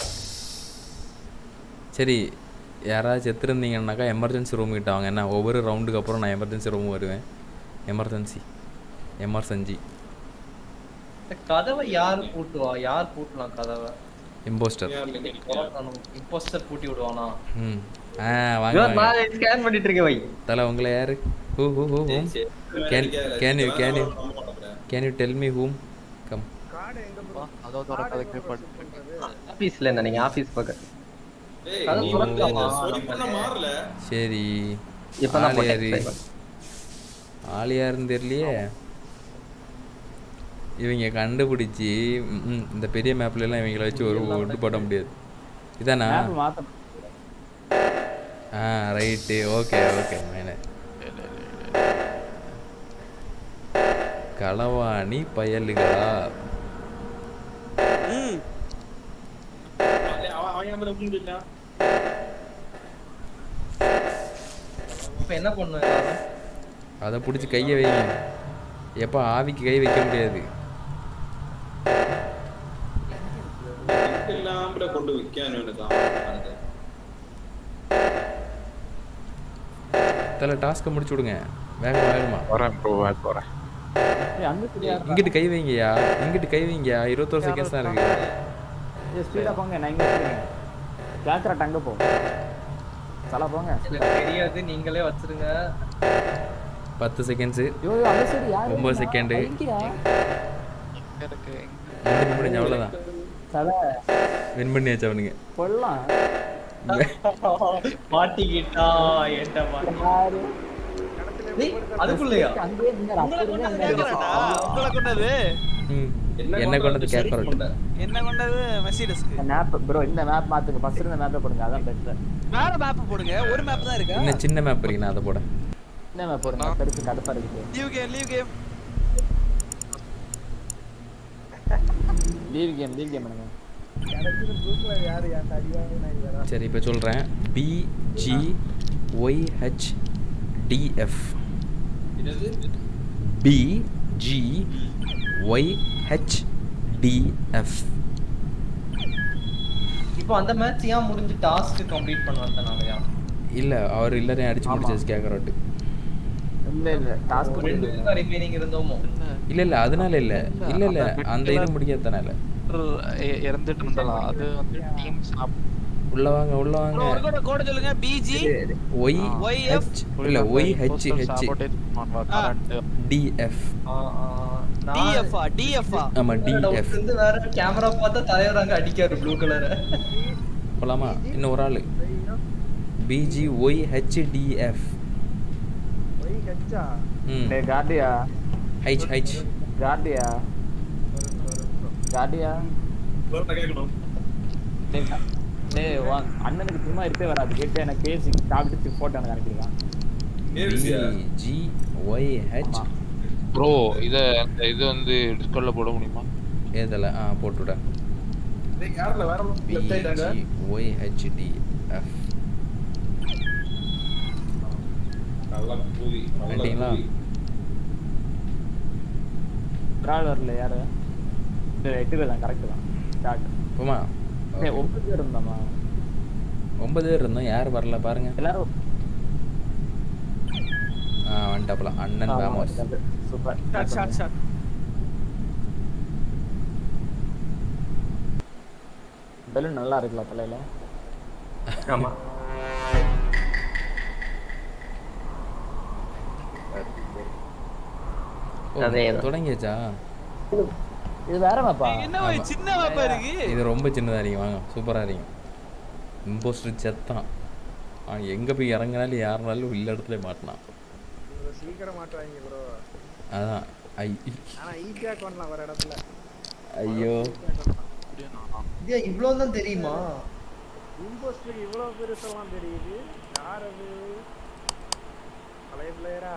சரி யாராவது செத்துருந்தீங்கன்னாக்கா எமர்ஜென்சி ரூம் கிட்ட வாங்க என்ன ஒவ்வொரு ரவுண்டுக்கு அப்புறம் நான் எமர்ஜென்சி ரூம் வருவேன் எமர்ஜென்சி எமர்ஜென்சி இந்த கதவை யார் பூட்டுவா யார் பூட்டலாம் கதவை இம்போஸ்டர் இம்போஸ்டர் பூட்டி விடுவானா ம் ஆ வாங்க வாங்க நான் ஸ்கேன் பண்ணிட்டு இருக்கேன் வை தலை உங்களை யாரு who who who whom can can you can you can you tell me whom come அதோ திறக்கிறதுக்கு பட்டு ஆபீஸ்ல என்ன நீங்க ஆபீஸ் பக்கம் ஏய், கதவு நீ வந்து திறக்கலாமா? சொல்லி பண்ண மாறல சரி இப்பதான் ஆள் யாரு போட்டேன். ஆள் யாருன்னு தெரியலையே இவங்க கண்டுபிடிச்சி ம், ம், இந்த பெரிய மேப்ல எல்லாம் இவங்கள வச்சு ஒரு ஒட்டு போட முடியாது இதானா மேப் மாத்த ஆ ரைட்டு ஓகே ஓகே மேலே களவாணி பயலுகளா ம் அவன் அவன் ஏன் பேர் அப்படின்னு சொல்லிட்டான் இப்ப என்ன பண்ணும் எல்லாரும் அதை பிடிச்சி கையை வைங்க எப்போ ஆவிக்கு கை வைக்க முடியாது இல்லாம கொண்டு வைக்கான்னு தான் தலை டாஸ்க்கை முடிச்சு விடுங்க வேகமா வேகமா வரேன் ப்ரோ வேட் போறேன் ஏய் அங்க சரியா இங்கிட்டு கை வைங்கயா இங்கிட்டு கை வைங்கயா இருபத்தோரு செகண்ட்ஸ் தான் இருக்கு ஏய் ஸ்பீடா போங்க நான் இங்க வச்சிருக்கேன் கேக்கறட் அங்க போ சல போங்க எனக்கு தெரியாது நீங்களே வச்சிருங்க பத்து செகண்ட்ஸு ஐயோ, அந்த side யாரு ஒம்பது இருந்தா? செகண்டு எங்கயா? எங்க இருக்கு வின் முடிஞ்சு அவ்வளோதான் தல, வின் பண்ணியாச்சு அவனுங்க கொல்லாம். மாட்டிக்கிட்டா ஏன்டா மாட்டி யாரு? டேய், அதுக்குள்ளயா அங்கேயே இருந்தாரு, உங்களை அப்படியே கொண்டது இருந்தாரு. கேக்குறாடா உங்களை கொண்டது ம் என்ன கொண்டது கேட்கறோம் என்ன கொண்டது மெர்சிடஸ்க்கு இந்த map, bro, இந்த map மாத்துங்க. first இருந்த map அ போடுங்க, அதான் better. வேற மேப் போடுங்க ஒரு மேப் தான் இருக்கா இன்னும் சின்ன மேப் இருக்கு நான் அதை போட இந்த map போடுங்க, பெருசு கடுப்பா இருக்குது. Leave game leave game Leave game, leave game பண்ணுங்க. சரி இப்போ சொல்கிறேன் P G Y H DF P G Y H DF இப்போ அந்த மேட்ச் ஏன் முடிஞ்சு டாஸ்க் கம்ப்ளீட் பண்ண வந்தனாலயா இல்லை அவர் எல்லாரையும் அடிச்சு முடிச்சாச்சு கேட்குறோட்டு இல்ல, இல்ல, task ரெண்டு முடியல. பேரும் ரிமைனிங் இருந்தோமோ இல்லை இல்லை அதனால இல்லை இல்லை இல்லை அந்த இது முடிக்காதனால இ- இறந்துட்டு இருந்தாலும் அது வந்து டீம் உள்ள வாங்க உள்ள வாங்க ஒரு கூட கோட சொல்லுங்க பிஜி ஒய் YF ஹெச் இல்லை ஒய் ஹெச் ஹெச் டிஎஃப் டிஎஃப்ஆ டிஎஃப்ஆ ஆமாம் டிஎஃப் வந்து வேற கேமரா பார்த்தா தலைவர் அங்க அடிக்காரு ப்ளூ கலர் போலாமா இன்னும் ஒரு ஆள் பிஜி ஒய் ஹெச் டிஎஃப் ம் டேய், கார்டியா ஹைச் ஹைச் கார்டியா கார்டியா கேட்கணும் டேய், டேய், உன் அண்ணனுக்கு சும்மா இருப்பே வராது கேட்டு எனக்கு பேசி சாப்பிட்டு போட்டோ எனக்கு அனுப்பிடுவான் பிஜி ஒய் ஹெச் ப்ரோ இத அந்த இது வந்து டிஸ்கவுண்ட்ல போட முடியுமா ஏதில் ஆ போட்டுவிடேன் யாருல வேற லெஃப்ட் ஆயிட்டாங்க பிஜி ஒய் ஹெச் டிஎஃப் நல்லா கூவி நல்லா வந்துட்டீங்களா கூவி. ஒரு ஆள் வரல யாரு சரி எட்டு பேர் தான் கரெக்ட் தான் ஸ்டார்ட் போமா டேய் ஒன்பது பேர் இருந்தோமா ஒன்பது பேர் இருந்தோம் யார் வரல பாருங்க எல்லாரும் ஆ வந்துட்டாப்ல அண்ணன் famous super shot shot shot balloon நல்லா இருக்குல்ல தலையில ஆமா அதேதான். தொடங்கியாச்சா இது வேற மேப்பா என்ன ஒரு சின்ன மேப்பா இருக்கு இது ரொம்ப சின்னதா இருக்கும் வாங்க சூப்பரா இருக்கும் இம்போஸ்டர் செத்தான் அவன் எங்க போய் இறங்கினாலும் யாருனாலும் உள்ள இடத்துல மாட்டினான் இவ்வளவு சீக்கிரம் மாட்டுவாங்க ப்ரோ அதான் ஐ ஆனா ஈஸியா பண்ணலாம் வர இடத்துல ஐயோ இது இவ்வளவு தான் தெரியுமா இம்போஸ்டருக்கு இவ்வளவு பெருசெல்லாம் தெரியுது யார் அது பழைய பிளேயரா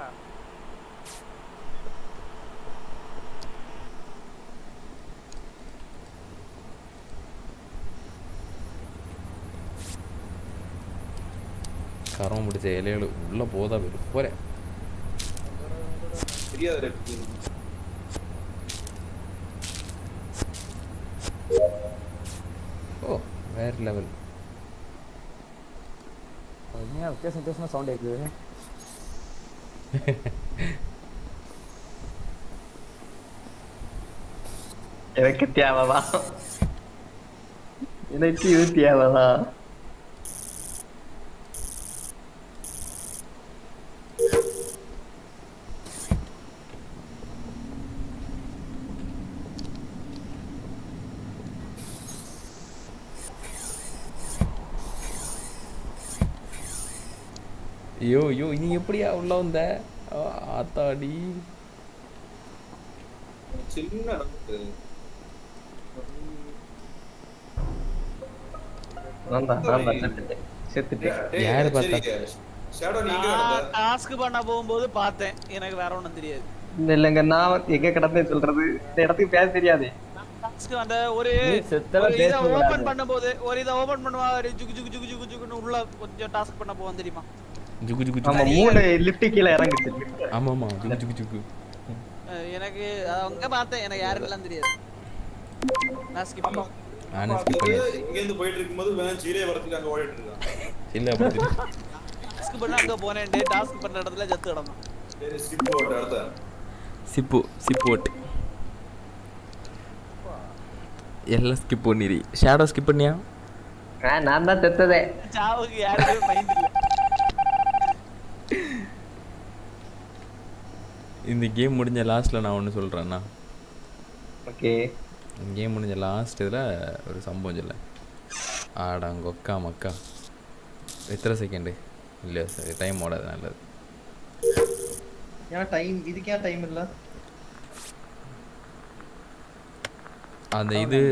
கரம் பிடிச்ச இலைகள் உள்ள போதா வரும் போறேன் தெரியாது ரெட் ஓ வேற லெவல் உண்மையா வித்தியாசம் வித்தியாசமா சவுண்ட் கேக்குது எனக்கு தேவைதான் எனக்கு இது தேவைதான் ஐயோ ஐயோ நீ எப்படியா உள்ள வந்த ஆ, ஆத்தாடி சின்ன இடத்துக்கு நான் தான் நான் தான் செத்துட்டேன் செத்துட்டேன் டேய், யாரு சரி, பார்த்தா? ஷேடோ நீங்க நான் டாஸ்க் பண்ண போகும்போது பார்த்தேன் எனக்கு வேற ஒண்ணும் தெரியாது இல்ல இல்லங்க நான் வந்து எங்க கிடந்தேன்னு சொல்றது இந்த இடத்துக்கு பேச தெரியாது டாஸ்க் அந்த ஒரு நீ செத்தவ ஒரு இதை பேசக்கூடாது. ஓபன் பண்ணும்போது ஒரு இதை ஓபன் பண்ணுவா ஒரு ஜுகு ஜுகு ஜுகு ஜுகு ஜுகுன்னு உள்ள கொஞ்சம் டாஸ்க் பண்ண போவோம் தெரியுமா ஜுகு ஜுகு ஆமா ஜுகு மூணு லிஃப்ட் கீழே இறங்குச்சு lift. ஆமா ஆமா ஜுகு ஜுகு ஜுகு அஹ் எனக்கு அது அங்க பார்த்தேன் எனக்கு யாருக்கெல்லாம் தெரியாது நான் ஸ்கிப் பண்ணேன் நானே ஸ்கிப் பண்ணியாச்சு இங்க இருந்து போயிட்டு இருக்கும்போது வேணா சீரே வரதுக்கு அங்க ஓடிட்டு இருக்கான் இல்ல அப்படி டாஸ்க் பண்ண அங்க போனேன் டாஸ்க் பண்ற இடத்துல செத்து கிடந்தேன் சரி ஸ்கிப் ஓட்ட அடுத்த சிப்பு சிப்பு ஓட்டு எல்லாம் ஸ்கிப் பண்ணிரி ஷேடோ ஸ்கிப் பண்ணியா ஆ, நான் தான் செத்ததே சாவுக்கு யாருக்குமே மைண்ட் இல்ல இந்த கேம் முடிஞ்ச லாஸ்ட்டில் நான் ஒன்று சொல்கிறேண்ணா ஓகே கேம் முடிஞ்ச லாஸ்ட் இதில் ஒரு சம்பவம் சொல்ல ஆடாங்கொக்கா மக்கா எத்தனை செகண்டு இல்லை சரி டைம் ஓடாது நல்லது ஏன் டைம் இதுக்கு ஏன் டைம் இல்ல அந்த இது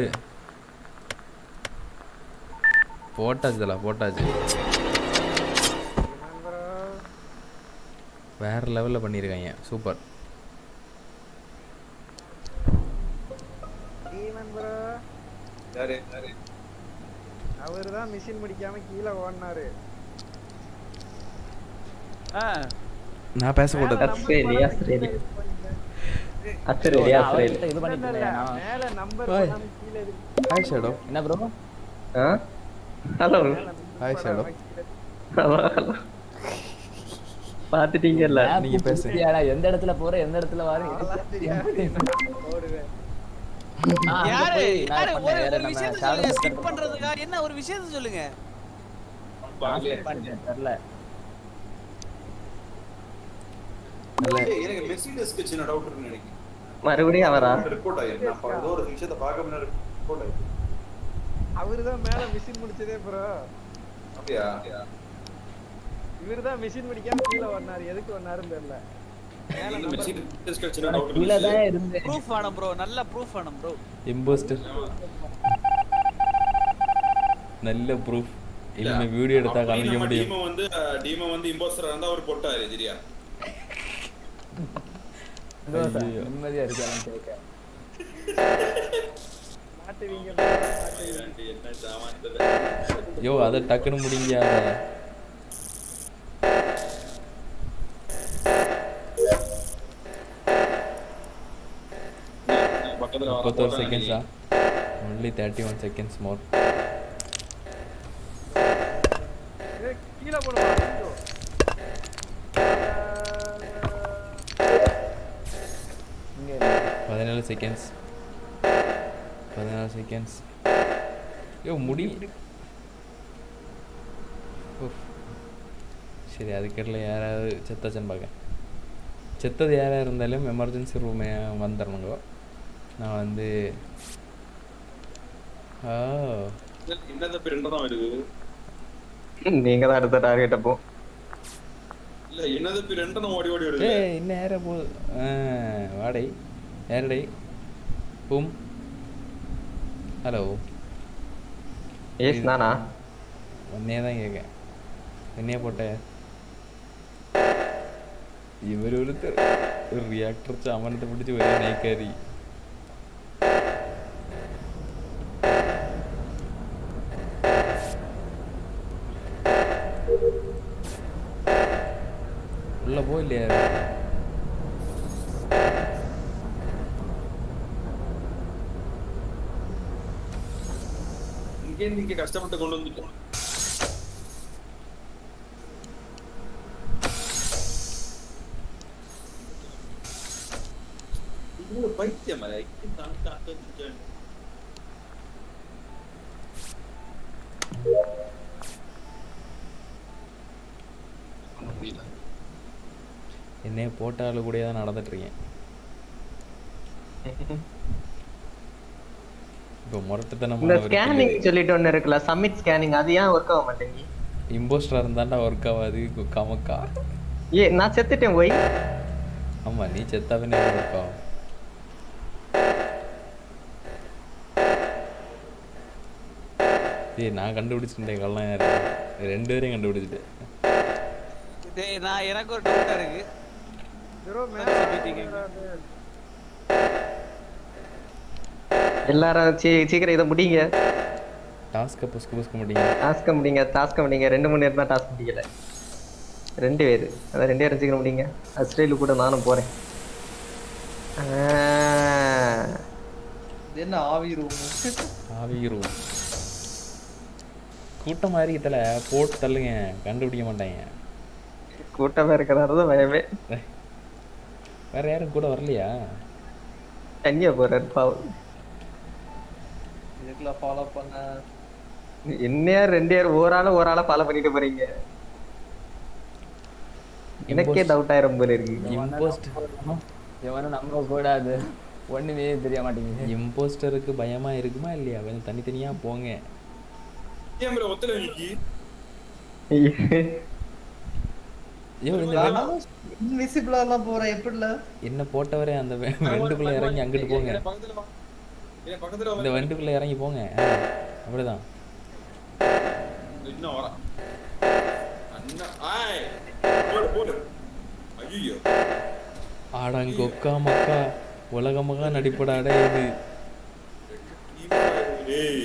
போட்டாச்சு தல போட்டாச்சு வேற லெவலில் பண்ணியிருக்காங்க சூப்பர் டீமன் ப்ரோ யாரு யாரு அவர் தான் மிஷின் முடிக்காம கீழே ஓடினாரு நான் பேசக்கூடாது ஆஸ்திரேலியா ஆஸ்திரேலியா ஆஸ்திரேலியா ஆஸ்திரேலியா இது பண்ணிட்டு இருந்தேன் நான். மேல நம்பர் ஓய். பண்ணாம கீழே இருக்கு. ஹாய் ஷேடோ என்ன ப்ரோ ஆ hello hi Shadow hello hello பாத்துட்டீங்கல்ல நீங்க பேசுங்க. பேசுறியாடா எந்த இடத்துல போற எந்த இடத்துல வர ஓடுவேன் யாரு யாரு ஒரு வேற ஒரு நம்ம விஷயத்தை shadow சொல்லுங்க master ஸ்கிப் பண்றதுக்கா என்ன ஒரு விஷயத்தை சொல்லுங்க தெரியல ஏய், எனக்கு மெர்சிடஸ்க்கு சின்ன டவுட் இருக்குன்னு நினைக்கிறேன் மறுபடியும் அவரா ரிப்போர்ட் ஆயிருக்கு நான் பா- ஏதோ ஒரு விஷயத்தை பார்க்க முன்னாடி ரிப்போர்ட் ஆயிருக்கு அவரு தான் மேல மிஷின் முடிச்சதே ப்ரோ அப்படியா இவரு தான் மிஷின் முடிக்காம கீழே ஓடினாரு எதுக்கு ஓடினாருன்னு தெரியல மேல இந்த number மெர்சிடஸ்க்கு சின்ன டவுட் கீழே தான் இருந்தேன் ப்ரூஃப் வேணும் ப்ரோ நல்ல ப்ரூஃப் வேணும் ப்ரோ இம்போஸ்டர் நல்ல ப்ரூஃப் இனிமே வீடியோ எடுத்தா காமிக்க முடியும் டீமோ வந்து டீமோ வந்து இம்போஸ்டரா இருந்தா அவர் போட்டாரு சரியா ஐயோ. நிம்மதியா இருக்கான்னு கேட்க மாட்டுவீங்க என்ன சாமான் யோ அதை டக்குன்னு முடிங்க அதை பக்கத்துல வர முப்பத்தோரு போறாங்க செகண்ட்ஸா only thirty one seconds more ஏய், கீழே போடுவா ஐயோ. இங்க பதினேழு செகண்ட்ஸ் பதினாலு செகண்ட்ஸ் யோ முடி உஃப். சரி அதுக்கடல யாராவது செத்தாச்சன்னு பார்க்க செத்தது யாராக இருந்தாலும் எமர்ஜென்சி ரூமே வந்துடணுங்க நான் வந்து ஆ என்ன தப்பு ரெண்டு தான் வருது நீங்க தான் அடுத்த டார்கெட் அப்போ இல்ல என்ன தப்பு ரெண்டு தான் ஓடி ஓடி வருது ஏய் இன்னும் யார போ ஆ, வாடை யாரடை பூம் ஹலோ ஏஸ் நானா உன்னையே தான் கேட்கேன் என்னைய போட்ட இவர் ஒருத்தர் ஒரு ரியாக்டர் சாமானத்தை பிடிச்சி ஒரே நைக்காரி உள்ள போ இல்லையா இங்கே நீங்க கஷ்டப்பட்டு கொண்டு வந்துட்டோம் இது ஒரு பைத்தியம் மலை முடியல என்னைய போட்டாலும் கூட தான் நடந்துட்டு இருக்கேன் இப்போ இந்த முரட்டுத்தனமான ஸ்கேனிங் சொல்லிட்டு ஒண்ணு இருக்குல்ல சப்மிட் ஸ்கேனிங் அது ஏன் ஒர்க் ஆக மாட்டேங்குது இம்போஸ்டரா இருந்தாண்டா ஒர்க் ஆகாது கமக்கா ஏ நான் செத்துட்டேன் போய் ஆமா நீ செத்தாவே ஒர்க் ஆகும் ஏய் நான் கண்டுபிடிச்சிட்டேன் கள்ளம் யாரு ரெண்டு பேரையும் கண்டுபிடிச்சிட்டேன் டேய் நான் எனக்கு ஒரு டவுட்டா இருக்கு ப்ரோ எல்லாரும் சீ- சீக்கிரம் இதை முடிங்க டாஸ்க்கை புஸ்கு புஸ்க முடியும் டாஸ்க முடிங்க டாஸ்க முடிங்க ரெண்டு மணி நேரம் தான் டாஸ்க் முடிக்கல ரெண்டு பேர் அதான் ரெண்டு பேரும் சீக்கிரம் முடிங்க அஸ்ரேலு கூட நானும் போறேன் ஆ, இது என்ன ஆவி ரூம் ஆவிரும் கூட்டம் மாதிரி இதில் போட்டு தள்ளுங்க கண்டுபிடிக்க மாட்டாங்க கூட்டமா இருக்கிறாரு தான் பயமே வேற யாரும் கூட வரலையா தனியா போறாரு பாவம் இதுக்குள்ள ஃபாலோ பண்ண என்ன யார் ரெண்டு பேர் ஒரு ஆள ஒரு ஆளை ஃபாலோ பண்ணிட்டு போறீங்க எனக்கே டவுட் ஆயிரம் போல இருக்கு இம்போஸ்ட் எவனும் நம்ப கூடாது ஒண்ணுமே தெரிய மாட்டேங்குது இம்போஸ்டருக்கு பயமா இருக்குமா இல்லையா கொஞ்சம் தனித்தனியா போங்க ஏன் bro ஒத்தல நிக்கி ஐயோ இந்த வெ- இன்விசிபிளா எல்லாம் போறேன் எப்படில என்ன போட்டவரே அந்த வெ- வெண்டுக்குள்ள இறங்கி அங்கிட்டு போங்க ஏன் பக்கத்துல வா ஏன் பக்கத்துல இந்த வா வெண்டுக்குள்ள இறங்கி போங்க ஆ, அப்படிதான் இன்னும் வரா அண்ணா ஆய் போடு போடு ஐயோ ஆடாங்கொக்கா மக்கா உலகமகா நடிப்படாடே இது ஏய்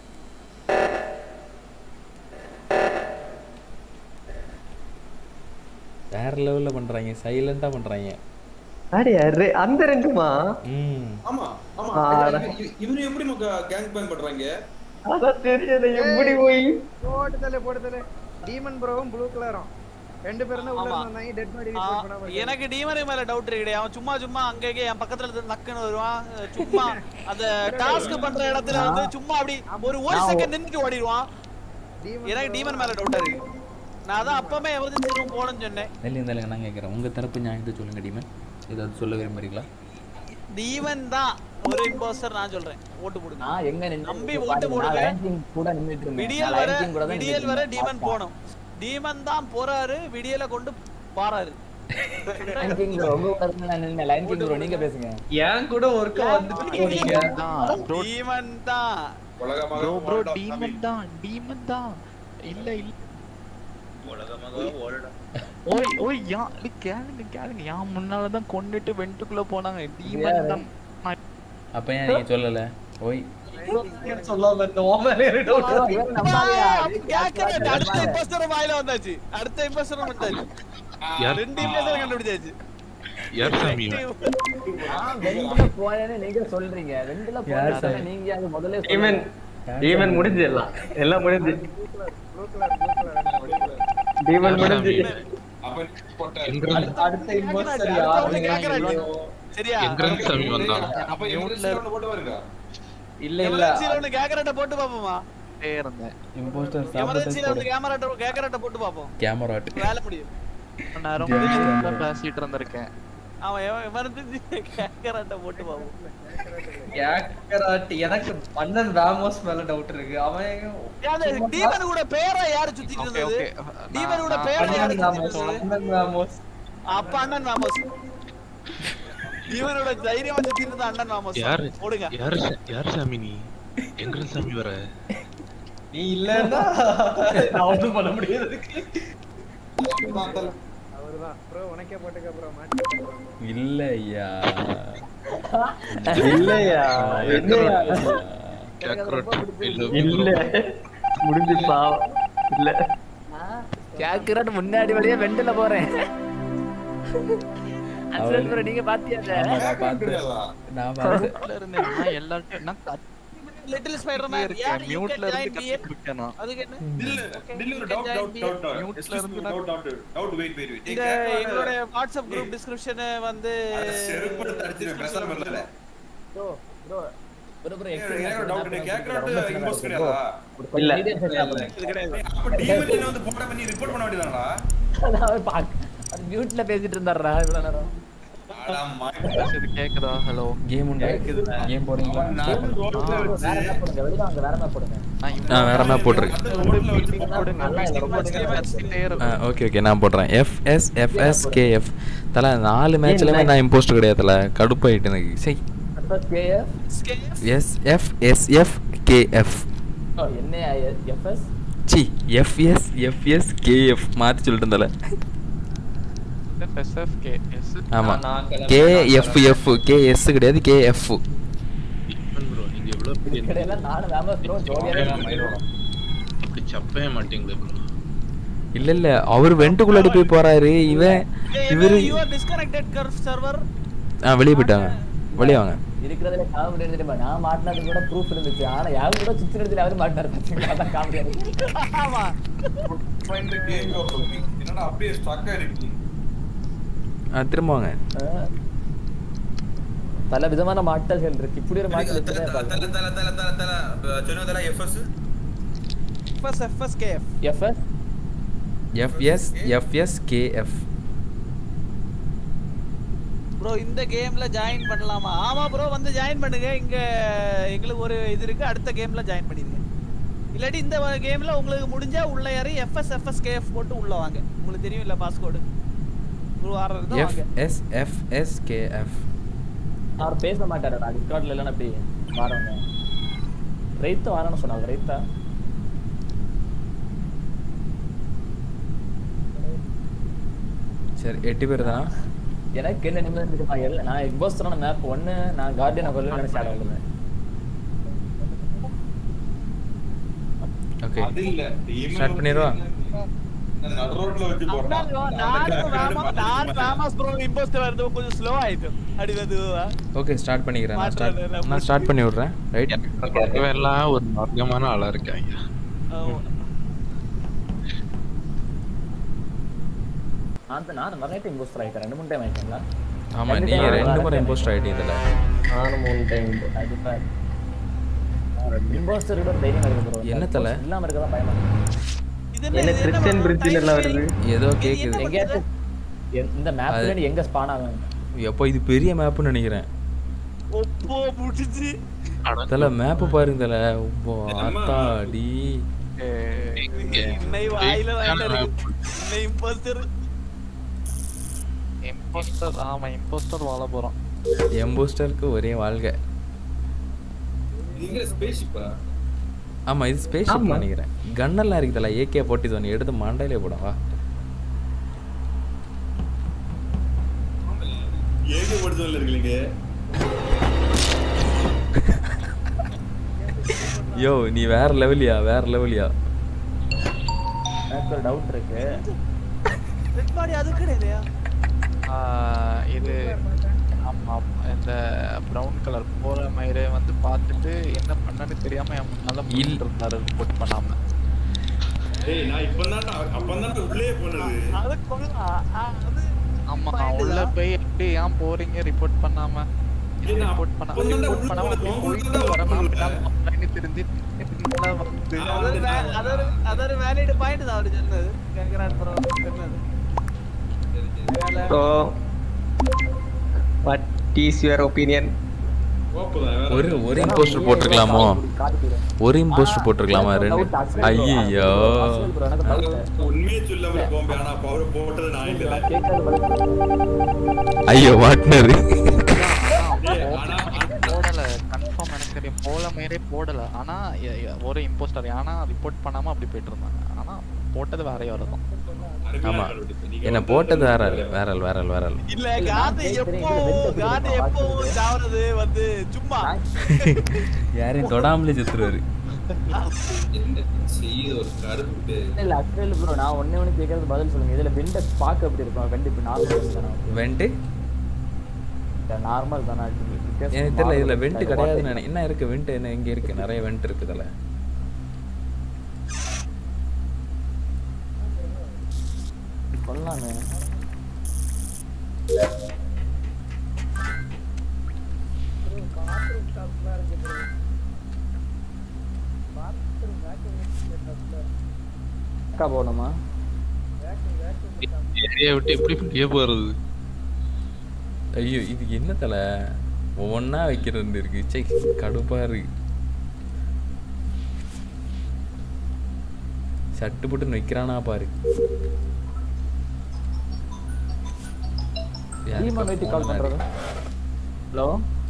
வேற லெவல்ல பண்றாங்க சைலண்டா பண்றாங்க அடியா ரெ- அந்த ரெண்டுமா ம் ஆமா ஆமா ஆடா. இவ- இவரு எப்படி மக்க கேங் பேங் பண்றாங்க அதான் தெரியல எப்படி போய் போட்டு தலை போட்டு தலை டீமன் ப்ரோவும் ப்ளூ கலரும் ரெண்டு பேரும் தான் உள்ள ஆமா. இருந்தாங்க டெட் பாடி ஆ, எனக்கு டீமனே மேல டவுட் இருக்குடே அவன் சும்மா சும்மா அங்க இங்க என் பக்கத்துல இருந்து நக்குன்னு வருவான் அஹ் சும்மா அந்த டாஸ்க் பண்ற இடத்துல வந்து சும்மா அப்படி ஒரு ஒரு நான் செகண்ட் நின்னுட்டு ஓடிடுவான் எனக்கு டீமன் மேல டவுட் இருக்கு நான் அதான் அப்பவே எமர்ஜென்சி ரூம் போனேன்னு சொன்னேன் நெல்லி இருந்தாலும் நான் கேட்குறேன் உங்க தரப்பு நியாயத்தை சொல்லுங்க டீமன் ஏதாவது சொல்ல விரும்புறீங்களா டீமன் தான் ஒரு இம்போஸ்டர் நான் சொல்றேன் ஓட்டு போடுங்க நான் எங்க நின்னு நம்பி ஓட்டு போடுங்க லைன் கூட நின்னுட்டு இருந்தேன் விடியல் நான் வர Lion King கூட தான் விடியல் நின்னுட்டு வர இருந்தேன். டீமன் போகணும் டீமன் தான் போறாரு விடியலை கொண்டு பாறாரு Lion King bro, உங்க கூட தான் நான் நின்னேன். Lion King bro, நீங்க பேசுங்க ஏன் கூட ஒருக்கா வந்துட்டு போனீங்க டீமன் தான் உலகமாக ப்ரோ ப்ரோ வாழ்டா, டீமன் தான் டீமன் தான் இல்ல இல்ல உலகமாக வாழ்டா. ஓய் ஓய் யா இல்ல, கேளுங்க கேளுங்க யான் முன்னால தான் கொண்டுட்டு வெண்டுக்குள்ள போனாங்க டீமன் தான் அப்ப ஏன் நீங்க சொல்லல ஓய் சொல்லாம இந்த ஓமலே டவுட் bro, இவரை நம்பாதயா? கேக்குறேன். அடுத்த இம்போஸ்டர் வாயில வந்தாச்சு அடுத்த இம்போஸ்டர் வந்தாச்சு யார் ரெண்டு இம்போஸ்டர் கண்டுபிடிச்சாச்சு யார் சாமி நான் வெண்டில போனேன்னு நீங்க சொல்றீங்க வெண்டில யார் போனேன்னு நீங்க அது முதல்ல டீமன் டீமன் முடிஞ்சு எல்லாம் எல்லாம் முடிஞ்சு டீமன் முடிஞ்சு அப்ப போட்ட எங்கிருந்து அடுத்த இம்போஸ்டர் அடுத்த யாரு கேக்குறேன். சரியா எங்கிருந்து சாமி வந்தான் அப்ப எமர்ஜென்சி ரவுண்ட் போட்டு வருங்க இல்ல இல்ல எமர்ஜென்சில ஒண்ணு கேக்கரட்ட போட்டு பாப்போமா இருந்தேன் இம்போஸ்டர் எமர்ஜென்சில ஒண்ணு கேமராட்ட கேக்கரட்ட போட்டு பாப்போம் கேமரா வேலை முடியும் ரொம்ப நேரம் முடிச்சுட்டு பேசிட்டு இருந்திருக்கேன் அவன் எமர்ஜென்சி கேக்கரட்ட போட்டு பாப்போம் கேக்கராட் எனக்கு மன்னன் ராமோஸ் மேல டவுட் இருக்கு அவன் யாரு டீமன் கூட பேரா யாரு சுத்திட்டு ஓகே இருந்தது ஓகே டீமன் கூட பேரா யாரு அண்ணன் சுத்திட்டு ராமோஸ் இருந்தது அண்ணன் ராமோஸ் அப்ப அண்ணன் ராமோஸ் இவனோட தைரியமா சுத்திட்டு இருந்த அண்ணன் ராமோஸ் யாரு ஓடுங்க யாரு சா- யார் சாமி நீ எங்கிருந்து சாமி வர நீ இல்லன்னா நான் ஒண்ணும் பண்ண முடியாதுக்கு அவர்தான் ப்ரோ உனக்கே போட்டுக்க ப்ரோ மாட்டி இல்ல ஐயா இல்லையா என்னையா கேக்ரோட் இல்ல முடிஞ்சு பாவம் இல்ல கேக்குறது முன்னாடி வழியே வெண்டில போறேன் அன்சல் bro, நீங்க பாத்தியா அதை? ஆமா நான் பார்த்தேன் நான் பார்த்தேன் மியூட்ல இருந்தேன் நான் எல்லார்ட்டையும் நான் லிட்டில் ஸ்பைடர்மேன் கத்திட்டே யார் இருக்கேன் யூ மியூட்ல கேன் இருந்து ஜாயின் பி கத்திட்டு இருக்கேன் நான் அதுக்கு என்ன டில்லு Okay, டில்லு you ஒரு can doubt join doubt me. Doubt doubt Mute ல எக்ஸ்கியூஸ் இருந்து me doubt doubt doubt wait wait wait இந்த எங்களோட வாட்ஸ்அப் குரூப் டிஸ்கிரிப்ஷன் வந்து செருப்பு அடிச்சு பேசாம இல்ல bro, bro, bro, bro, எனக்கு ஒரு டவுட் கேக்ரோட் ரொம்ப சின்னதா இம்போஸ் இருக்கு. கிடையாதா bro, இல்ல. கொஞ்சம் medium size ஆ போடுங்க. இது கிடையாது அப்ப டீமன் என்ன வந்து போட்டா பண்ணி ரிப்போர்ட் பண்ண வேண்டியதானடா அதான் அவர் பாக்க- அது mute ல பேசிட்டு இருந்தாருடா இவ்வளவு நேரம். அட மாய் பேசுறது கேக்குதா ஹலோ கேம் உண்டு கேம் போடுறீங்களா அவன் நான் ரோட்ல bro, வச்சு வேற map போடுங்க, வெளியில வாங்க, வேற map போடுங்க. ஆ வேற மேப் போட்டுருக்கு அந்த ரோட்ல வச்சு போடுங்க நல்லா இல்ல, ரொம்ப பேசிக்கிட்டே ஆ இருக்கும் ஓகே ஓகே நான் போடுறேன் எஃப்எஸ் எஃப்எஸ் கேஎஃப் தல நாலு மேட்ச்லயுமே நான் இம்போஸ்ட் கிடையாது தல கடுப்பாயிட்டு எனக்கு சரி First KF, S F S F KF oh, என்ன FS? C FS FS KF மாற்றி சொல்லிட்டு தல எஸ்எஃப்கே எஸ் ஆமாம் நான் கிளம்பி- கேஎஃப்எஃப் கேஎஸ் கிடையாது கேஎஃப் ப்ரோ நீங்க எவ்வளவு பெரிய இதுக்கடையில நானும் Ramos bro, ஜோடியா தான் இருக்கோம். அப்படி சப்பவே மாட்டீங்களே ப்ரோ இல்ல இல்ல அவர் வெண்டுக்குள்ளாடி போய் போறாரு இவன் இவரு you are disconnected curve server ஆ வெளியே போயிட்டாங்க வெளியே வாங்க இருக்கிறதுல காமெடி தெரியுமா நான் மாட்டினது கூட ப்ரூஃப் இருந்துச்சு ஆனா யாரும் கூட சுத்தி இடத்துல அவரு மாட்டினாரு பாத்தீங்களா அதான் காமெடியா இருக்கு ஆமா find the game of என்னடா அப்படியே ஸ்டக் ஆயிருக்கு ஆ திரும்ப வாங்க ஆஹ். பல விதமான மாட்டல்கள் இருக்கு இப்படி ஒரு மாட்டல் தல இருக்குதே தல தல தல தல தல தல சொன்ன தல FS FS FS KF FS FS FS KF bro இந்த கேம்ல ஜாயின் பண்ணலாமா ஆமா ப்ரோ வந்து ஜாயின் பண்ணுங்க இங்க எங்களுக்கு ஒரு இது இருக்கு அடுத்த கேம்ல ஜாயின் பண்ணிடுங்க இல்லாட்டி இந்த கேம்ல உங்களுக்கு முடிஞ்சா உள்ள ஏறி எஃப்எஸ் எஃப்எஸ் கேஎஃப் போட்டு உள்ள வாங்க உங்களுக்கு தெரியும் இல்ல பாஸ்கோடு ஒரு வாரம் இருந்தா எஃப் வாங்க S F S K F அவர் பேச மாட்டாரா டிஸ்கார்ட்ல இல்லைன்னா அப்படி வரவங்க ரைத்தா வரணும்னு சொன்னாங்க ரைத்தா சரி எட்டு பேர் தான் எனக்கு என்ன நிம்மதி இருக்கு நான் எல்லாம் நான் எக்ஸாஸ்டரான மேப் ஒன்னு நான் கார்டியன் கொல்ல நினைச்சு ஆட விடுவேன் ஓகே அது இல்ல ஸ்டார்ட் பண்ணிடுவா நடு ரோட்ல வச்சு போடுறான் ப்ரோ இம்போஸ்டர் வருது கொஞ்சம் ஸ்லோ ஆயிட்டு அடி மெதுவா ஓகே ஸ்டார்ட் பண்ணிக்கிறேன் நான் ஸ்டார்ட் நான் ஸ்டார்ட் பண்ணி விடுறேன் ரைட் எல்லாம் ஒரு மார்க்கமான ஆளா இருக்காங்க நான் தான் நான் நிறைய டைம் இம்போஸ்டர் ஆயிட்டேன் ரெண்டு மூணு டைம் ஆயிட்டேங்களா ஆமா நீங்க ரெண்டு முறை இம்போஸ்ட் ஆயிட்டீங்க இதுல நானும் மூணு டைம் கண்டிப்பா இம்போஸ்டர் கூட தைரியம் இருக்கு ப்ரோ என்ன தல? இல்லாம இருக்கதான் பயமா இருக்கு. என்ன கிறிஸ்டியன் பிரிட்ஜில் எல்லாம் வருது ஏதோ கேக்குது எங்கேயாச்சும் எ- இந்த மேப்ல அது- எங்க ஸ்பான் ஆகும் எப்போ இது பெரிய மேப்னு நினைக்கிறேன் ஒப்போ முடிச்சு தல மேப் பாருங்க தல ஓ ஆத்தாடி இன்னை வாயில வேண்டாம் இருக்கு இன்னை இம்போஸ்டர் இம்போஸ்டர் ஆமா இம்போஸ்டர் வாழ போறோம் எம்போஸ்டருக்கு ஒரே வாழ்க நீங்க ஸ்பேஸ்ஷிப்பா ஆமா இது ஸ்பேஸ் ஆமா. நினைக்கிறேன் கன்னெல்லாம் இருக்குதுல ஏகே போட்டி தோனி எடுத்து மண்டையிலே போடவா ஏக படுத்தல இருக்கீங்க யோ நீ வேற லெவலியா வேற லெவலியா எனக்கு ஒரு டவுட் இருக்கு ரெட் பாடி அது கிடையாதுயா ஆஹ் இது ஆமா இந்த பிரவுன் கலர் போற மயிரை வந்து பார்த்துட்டு என்ன பண்ணன்னு தெரியாம என் முன்னால இல்- இருந்தாரு ரிப்போர்ட் பண்ணாம டேய் நான் இப்பதான் அப்பதான் உள்ளே போனது அது கொள்ளலாம் அது ஆமா Point உள்ள தான். போய் எப்படி ஏன் போறீங்க ரிப்போர்ட் பண்ணாம ஏய், நான் ரிப்போர்ட் பண்ணாம அப்பதான்டா ரிப்போர்ட் உள்ள பண்ணாம போனது. அப்படி உன் கூட போயிட்டு தான் வரணும் வரணும்ல. அப்படின்னு தெரிஞ்சு பின்னால வந்து அது ஒரு வே- அது ஒரு அது ஒரு வேலிட் பாயிண்ட் தான் அவர் சொன்னது கேக்குறாரு ப்ரோ சொன்னது so what is your opinion ஓப்பதான் வேற ஒரு ஒரு இம்போஸ்டர் போட்டிருக்கலாமோ ஒரு இம்போஸ்டர் போட்டிருக்கலாமா ரெண்டு ஐயோ உண்மையே சொல்லாம இருப்போம் ஆனா பவர் போட்டது நான் இல்ல ஐயோ மாட்டினது டேய், ஆனா போடல கன்ஃபார்ம் எனக்கு தெரியும் போல மாரியே போடல ஆனா எ- எ- ஒரு இம்போஸ்டர் ஆனா ரிப்போர்ட் பண்ணாம அப்படி போயிட்டு இருந்தாங்க ஆனா போட்டது வேற யாரும் தான் ஆமா என்ன போட்டது வேற ஆள் வேற ஆள் வேற ஆள் வேற ஆள் இல்ல காந்தி எப்போ காந்தி எப்போ சாவறது வந்து சும்மா யாரையும் தொடாமலே செத்துருவாரு செய்யுது ஒரு கருப்பு இல்ல அக்ரேல் ப்ரோ நான் ஒண்ணே ஒண்ணு கேக்குறது பதில் சொல்லுங்க இதுல விண்ட பார்க்க எப்படி இருக்கும் கண்டிப்பா நார்மல் தானே வெண்ட் நார்மல் தானே எனக்கு தெரியல இதுல வெண்ட் கிடையாதுன்னு நினை- என்ன இருக்கு வெண்ட் என்ன இங்க இருக்கு நிறைய வெண்ட் இருக்குதுல சொல்லலாமே அக்கா போகணுமா ஏரியா விட்டு எப்படி வெளியே போறது ஐயோ இது என்ன தல ஒவ்வொன்னா வைக்கிறது இருக்கு சே கடுப்பா இருக்கு சட்டு புட்டுன்னு வைக்கிறானா பாரு டீமா வெயிட் கால் பண்றது ஹலோ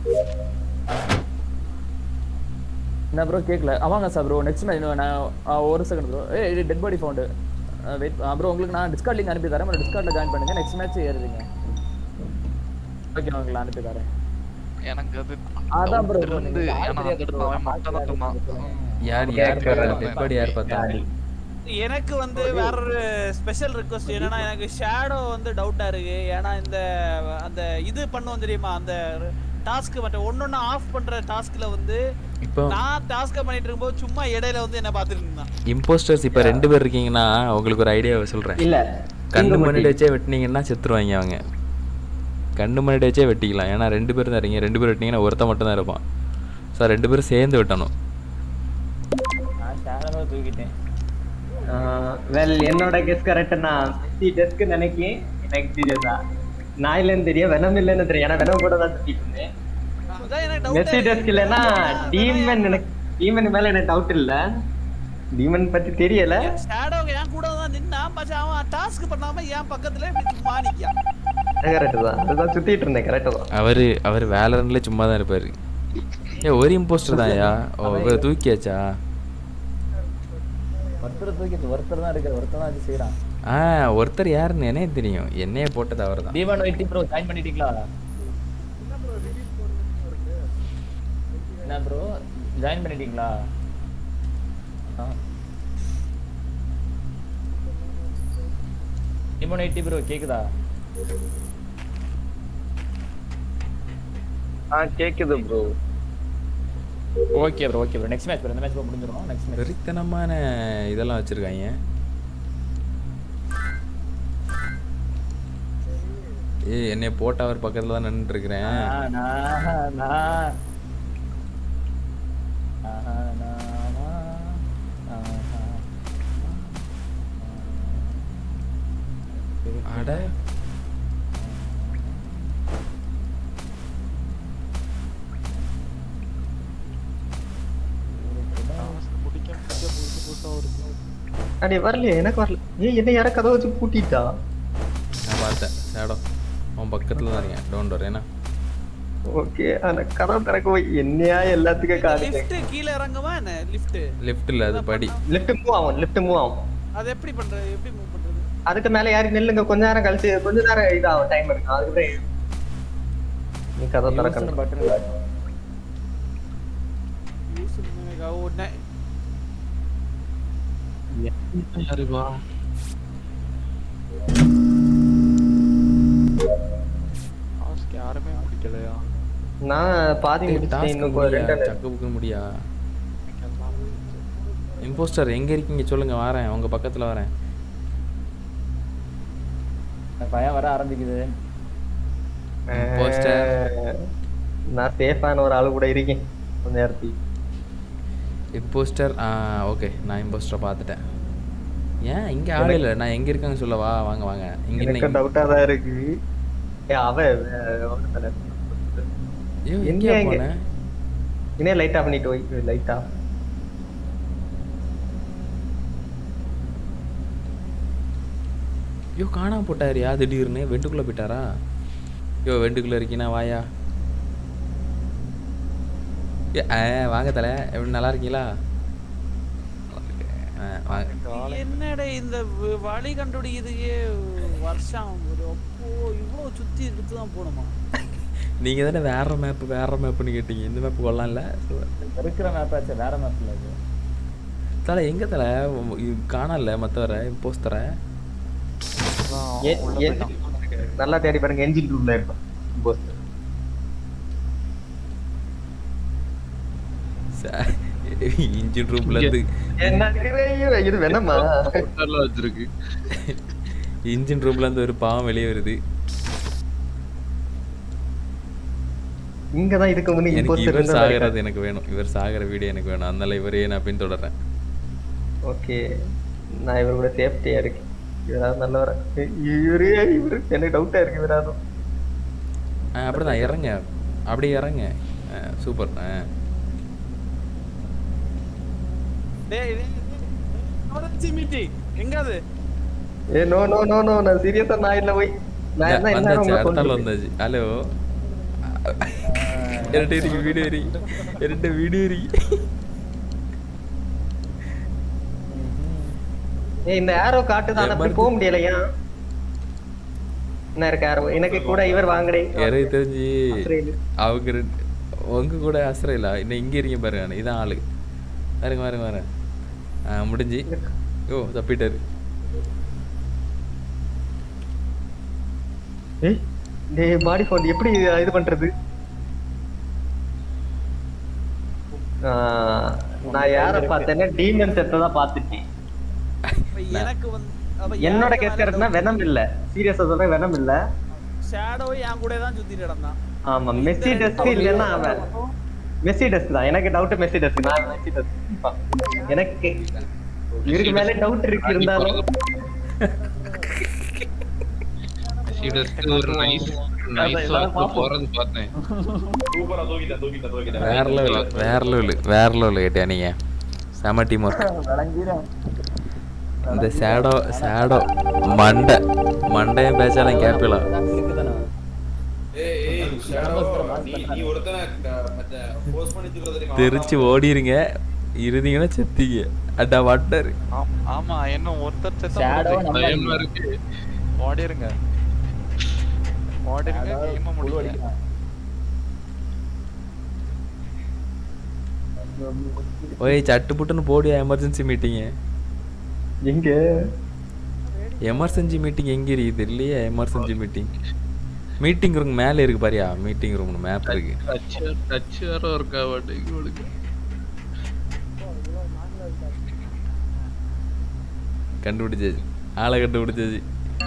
என்ன ப்ரோ கேட்கல ஆமாங்க சார் ப்ரோ நெக்ஸ்ட் மேட்ச் நான் ஆ, ஒரு second bro A dead body found wait bro உங்களுக்கு நான் டிஸ்கார்ட் லிங்க் அனுப்பி தரேன் டிஸ்கார்ட்ல ஜாயின் பண்ணுங்க நெக்ஸ்ட் மேட்ச் ஏறுவீங்க ஓகே உங்களுக்கு அனுப்பி தரேன் எனக்கு அது அதான் bro, doubt இருந்து நீங்க ஏன்னா ஆள் வந்துட்டு தெரியாது அவன் மட்டும் தான் சொன்னான் யார் யார் பார்த்தா டெட் பாடி யார் பார்த்தா எனக்கு வந்து வேற ஒரு ஸ்பெஷல் ரிக்வஸ்ட் என்னன்னா எனக்கு ஷேடோ வந்து டவுட்டா இருக்கு ஏன்னா இந்த அந்த இது பண்ணுவோம் தெரியுமா அந்த டாஸ்க் மற்ற ஒன்னொன்னு ஆஃப் பண்ற டாஸ்க்ல வந்து இப்போ நான் டாஸ்க பண்ணிட்டு இருக்கும்போது சும்மா இடையில வந்து என்ன பார்த்துட்டு இருந்தான் இம்போஸ்டர்ஸ் இப்போ ரெண்டு பேர் இருக்கீங்கன்னா உங்களுக்கு ஒரு ஐடியாவை சொல்றேன் இல்ல கண்ணு முன்னாடி வச்சே வெட்டினீங்கன்னா செத்துருவாங்க அவங்க கண்ணு முன்னாடி வச்சே வெட்டிக்கலாம் ஏன்னா ரெண்டு பேர் தான் இருக்கீங்க ரெண்டு பேர் வெட்டினீங்கன்னா ஒருத்த மட்டும் தான் இருப்பான் ஸோ ரெண்டு பேரும் சேர்ந்து வெட்டணும் நான் ஷேரோ தூக்கிட்டேன் வெல் என்னோட கெஸ் கரெக்ட்னா மெஸ்ஸி டெஸ்க் நினைக்கேன் எனக்கு சீரியஸா நான் இல்லைன்னு தெரியும் வெனம் இல்லைன்னு தெரியும் ஏன்னா வெனம் கூட தான் சுத்திட்டு இருந்தேன் அதான் எனக்கு doubt மெஸ்ஸி டெஸ்க் இல்லைன்னா டீமன் எனக்கு டீமன் மேல எனக்கு டவுட் இல்ல டீமன் பத்தி தெரியல ஷேடோ என் கூட தான் நின்னா மச்சான் அவன் டாஸ்க் பண்ணாம என் பக்கத்துல இப்படி சும்மா நிக்கான் கரெக்ட் தான் அதுதான் சுத்திட்டு இருந்தேன் கரெக்ட் தான் அவரு அவர் வேலரன்ல சும்மா தான் இருப்பாரு ஏ ஒரு இம்போஸ்டர் தான்யா ஓ இவர் தூக்கியாச்சா ஒருத்தர் தூக்கிட்டு ஒருத்தர் தான் இருக்காரு ஒருத்தர் தான் அது செய்யறான் ஆ ஒருத்தர் யாருன்னு என்னையே தெரியும் என்னைய போட்டது அவர் தான் தீபான் ஒயிட்டி ப்ரோ ஜாயின் பண்ணிட்டீங்களா என்ன ப்ரோ ஜாயின் பண்ணிட்டீங்களா ஆ தீபான் ஒயிட்டி ப்ரோ கேக்குதா ஆ கேக்குது bro okay bro okay bro next match bro இந்த மேட்ச் முடிஞ்சிரும் நெக்ஸ்ட் மேட்ச் வெறித்தனமான இதெல்லாம் வச்சிருக்காங்க ஏய் என்னைய போட்ட அவர் பக்கத்துல தான் நின்னுட்டு இருக்கிறேன் அட முடிக்க முடிக்க புதுசு புதுசா வருது அடே வரலையே எனக்கு வரல ஏய் என்ன யார கதவை வச்சு பூட்டிட்டா நான் பார்த்தேன் சேடம் அவன் பக்கத்துல தான் இருக்கேன் டோன்ட் வர ஏன்னா ஓகே அந்த கதவை திறக்க போய் என்னையா எல்லாத்துக்கும் காட்டுங்க லிஃப்ட் கீழ இறங்குமா என்ன லிஃப்ட் லெஃப்ட் இல்ல அது படி லெஃப்ட் மூவ் ஆகும் லெஃப்ட் மூவ் ஆகும் அது எப்படி பண்றது எப்படி மூவ் பண்றது அதுக்கு மேல யாரும் நில்லுங்க கொஞ்ச நேரம் கழிச்சு கொஞ்ச நேரம் இதாகும் டைம் எடுக்கும் அதுக்கப்புறம் நீ கதை திறக்கணும் பட்டன் யூஸ் பண்ண ஒண்ணே யாருப்பா டாஸ்க் யாருமே முடிக்கலையா நான் பாதி முடிச்சிட்டேன் இன்னும் கொ- ரெண்டு சக்கு புக்கு முடியா இம்போஸ்டர் எங்க இருக்கீங்க சொல்லுங்க வரேன் உங்க பக்கத்துல வரேன் பயம் வர ஆரம்பிக்குது Imposter. அஹ், நான் சேஃபான ஒரு ஆளு கூட இருக்கேன் கொஞ்ச நேரத்துக்கு இம்போஸ்டர் ஆ ஓகே நான் இம்போஸ்டரை பார்த்துட்டேன் ஏன் இங்க ஆள் இல்ல நான் எங்க இருக்கேன்னு சொல்லவா வாங்க வாங்க இங்க எனக்கு என்ன டவுட்டா தான் இருக்கு ஏ அவ அஹ், ஒருத்தன. ஐயோ, எங்க எங்கேயா எங்க? போன? இன்னே லைட் ஆஃப் பண்ணிட்டு போய் லைட் ஆஃப் ஐயோ காணாம போட்டாருயா திடீர்னு வெண்டுக்குள்ள போயிட்டாரா ஐயோ வெண்டுக்குள்ள இருக்கீனா வாயா ஏ, ஆ, வாங்க தல எப்படி நல்லா இருக்கீங்களா ஆ, வாங்க என்னடா இந்த வ- வழி கண்டுபிடிக்கிறதுக்கே வருஷம் ஒரு அப்போ இவ்வளவு சுத்தி எடுத்து தான் போகணுமா நீங்க தானே வேற மேப் வேற மேப்னு கேட்டீங்க இந்த மேப் கொள்ளலாம் இல்ல இருக்கிற மேப் ஆச்சு வேற மேப் இல்ல இது தல எங்க தல இது காணல மத்தவரை போஸ்டரை ஏ- ஏ- நல்லா தேடி பாருங்க என்ஜின் ரூம்ல இருக்கும் போஸ் இன்ஜின் ரூம்ல இருந்து என்ன இது- இது வேணாமா வச்சிருக்கு இன்ஜின் ரூம்ல இருந்து ஒரு பாவம் வெளியே வருது இங்கதான் இதுக்கு முன்ன எனக்கு imposter இவர் இருந்தா சாகிறது எனக்கு வேணும் இவர் சாகிற வீடியோ எனக்கு வேணும் அதனால இவரையே நான் பின்தொடர்றேன் ஓகே நான் இவர் கூட சேஃப்டியா இருக்கேன் இவராவது நல்லவர இவரே இவரு எனக்கு டவுட்டா இருக்கு இவராதும் ஆ, அப்படிதான் இறங்க அப்படியே இறங்க ஆ, சூப்பர் ஆ. டேய் எமர்ஜென்சி மீட்டிங் எங்க அது ஏ நோ நோ நோ நோ நான் சீரியஸா நான் இல்ல போய் நான் இந்த- இருந்தா என்ன வந்தாச்சு உங்களை அடுத்த ஆள் கொண்டு வந்தாச்சு ஹலோ என்கிட்ட இருக்கு வீடியோ எரி என்கிட்ட வீடியோ எரி ஏய் இந்த ஏரோ காட்டுது ஆனா அப்படி போக முடியலையா என்ன இருக்கு ஏரோ எனக்கு கூட இவர் வாங்கடே எனக்கு தெரிஞ்சு அஸ்ரேலு. அவங்க ரெண்டு உங்க கூட அசரையில இன்னும் இங்க இருக்கீங்க பாருங்க இதான் ஆளு பாருங்க பாருங்க பாருங்க ஆ, முடிஞ்சு ஓ தப்பிட்டாரு ஏய் டேய் பாடி ஃபோன் எப்படி இது பண்றது ஆ, நான் யார பார்த்தேன்னா டீமன் செத்தை தான் பார்த்துட்டேன் அப்ப எனக்கு வந்து அப்ப என்னோட எனக்கு கேஸ் மேல கரெக்ட்னா வெனம் இல்ல சீரியஸா சொல்றேன் வெனம் இல்ல ஷேடோ என் கூட தான் சுத்திட்டு கிடந்தான் ஆமா மெஸ்ஸி டெஸ்க் இல்லைன்னா அவன் மெஸ்ஸி டெஸ்க் தான் எனக்கு டவுட் மெஸ்ஸி டெஸ்க் நான் மெஸ்ஸி டெஸ்க் எனக்கு இவருக்கு மேல டவுட் இருக்கு இருந்தாலும் எடுத்து ஒரு நைஸ் நைஸ் போறது பார்த்தேன் சூப்பரா தூக்கிட்டேன் தூக்கிட்டேன் தூக்கிட்டேன் வேற லெவல் வேற லெவல் வேற லெவல் கேட்டியா நீங்க செம டீம் ஒர்க் இந்த சேடோ சேடோ மண்டை மண்டையும் பேச்சாலும் கேட்கலாம் ஏய் ஏய் ஷாடோ நீ நீ ஒருத்தன க- மத்த போஸ்ட் பண்ணி தூக்குறது தெரியுமா? தெரிச்சு ஓடிருங்க இருந்தீங்கன்னா செத்தீங்க அட்டா வட்டர் ஆம்- ஆமா இன்னும் ஒருத்தர் செத்தா Shadow முடிஞ்சு. நம்ம பயமா இருக்கு ஓடிருங்க ஓடிருங்க கேம முடியுங்க ஓய் சட்டு புட்டுன்னு போடியா எமர்ஜென்சி மீட்டிங்கு எங்க எமர்ஜென்சி மீட்டிங் எங்க இருக்குது இல்லையா எமர்ஜென்சி மீட்டிங் மீட்டிங் ரூம் மேலே இருக்கு பாரியா மீட்டிங் ரூம் மேப் இருக்கு டச் டச் வேற இருக்கா வாட்டுக்கு இவளுக்கு கண்டுபிடிச்சாச்சு ஆளை கண்டுபிடிச்சாச்சு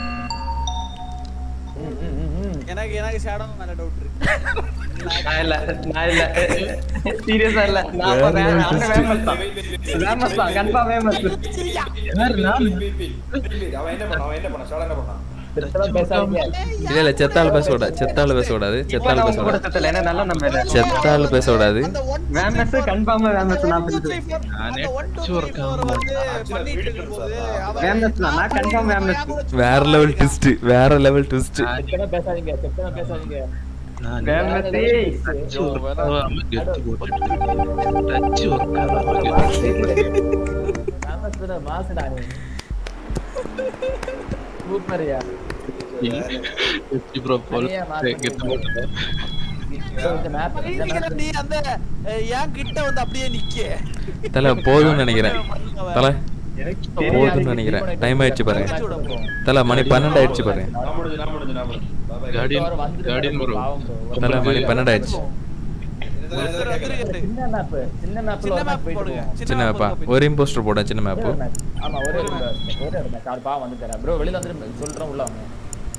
எனக்கு எனக்கு ஷேடோ மேல டவுட் இருக்கு நான் இல்ல நான் இல்ல சீரியஸா இல்ல நான் அப்ப வே- அண்ணன் வேமஸ் தான் வேமஸ் தான் கன்ஃபார்ம் வேமஸ் யாரு நான் வெயிட், வெயிட், வெயிட், வெயிட். அவன் என்ன பண்ணான் அவன் என்ன பண்ணான் ஷாடோ என்ன பண்ணான் செத்தவன் பேசாதீங்க இல்ல இல்ல செத்தாள் பேசக்கூடாது செத்தாள் பேசக்கூடாது இப்போ செத்தாள் நான் உங்க கூட பேசக்கூடாது செத்தல என்ன நல்ல நம்ம இல்ல செத்தாள் பேசக்கூடாது வேமஸ் கன்ஃபார்ம் வேமஸ் நான் சொல்லிட்டு நானே டச் ஒர்க் பண்ணிட்டு இருக்கும்போது அவன் வேமஸ் தான் நான் கன்ஃபார்ம் வேமஸ் வேற லெவல் ட்விஸ்ட் வேற லெவல் ட்விஸ்ட் செத்தவன் பேசாதீங்க செத்தவன் பேசாதீங்க வேமஸ் டச் ஒர்க் ஆகாம கெத்து போட்டுட்டு டச் ஒர்க் ஆகாம கெத்து மாசுடா நீ சூப்பர்யா எப்படி ப்ரோ போல் கெத்து போட்டுட்டு இந்த மேப் நீங்க நீ அந்த அஹ், என் கிட்ட வந்து அப்படியே நிக்க தல போதும்னு நினைக்கிறேன் தல போதும்னு நினைக்கிறேன் டைம் ஆயிடுச்சு பாருங்க தல மணி பன்னெண்டு ஆயிடுச்சு பாருங்க நான் முடிஞ்சு நான் முடிஞ்சு நான் முடிஞ்சு Bye bye. Guardian guardian bro தல மணி பன்னெண்டு ஆயிடுச்சு ஒருத்தர் வந்துருக்காரு சின்ன மேப் சின்ன மேப்ல சின்ன ஒரு மேப் மேப் போடுங்க சின்ன மேப்பா ஒரு இம்போஸ்டர் போட சின்ன மேப்பு ஆமா ஒரே ஒரு match. ஒரே ஒரு மேட்ச் ஆறு பாவம் வந்துட்டாரு ப்ரோ வெளியில வந்துட்டு சொல்றேன் உள்ள வாங்க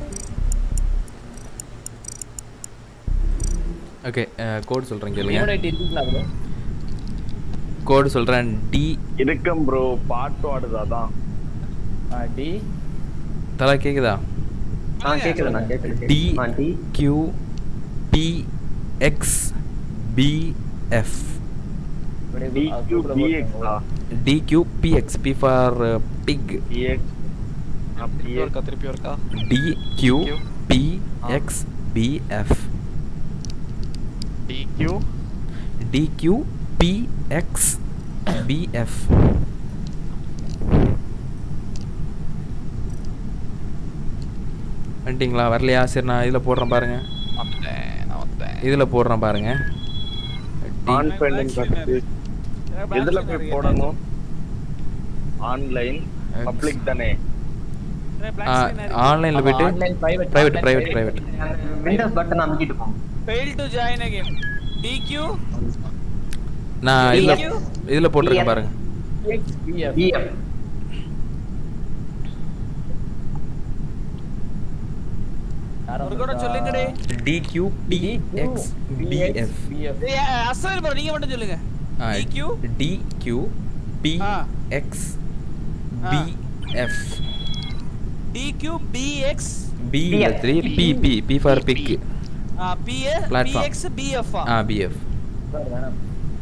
ஓகே கோட் சொல்றேன் கேளுங்க யூனிட்டி இருக்கீங்களா ப்ரோ கோடு சொல்றேன் டி இருக்கேன் ப்ரோ பாட்டு ஆடுது அதான் டி தல கேக்குதா ஆ கேக்குது நான் கேக்குது டி ஆ D Q B X B F DQBX ஆ D Q B X B for big PX திருப்பி ஒருக்கா திருப்பி ஒருக்கா D Q B X B F DQ D Q B X B F வந்துட்டீங்களா வரலையா சரி நான் இதில் போடுறேன் பாருங்க வந்தேன் நான் வந்தேன் இதில் போடுறேன் பாருங்க ஆன் பெண்டிங் கட்டு எதுல போய் போடணும் ஆன்லைன் பப்ளிக் தானே ஆன்லைனில் போயிட்டு online private, private online private private. Private windows button அமைக்கிட்டு போங்க fail to join a game dq நான் இதில் DQ? இதில் போட்டிருக்கேன் பாருங்க பிஎஃப் பிஎஃப் ஒரு கூட சொல்லுங்கடே D Q B X B F BF ஏய், அசல் bro நீங்க மட்டும் சொல்லுங்க dq டி கியூ பி ஆ. எக்ஸ் ஆ. B F dq bx B three B B B for big ஆ pa Platform. bx bf ஆ ஆ பிஎஃப் சார் வேணாம்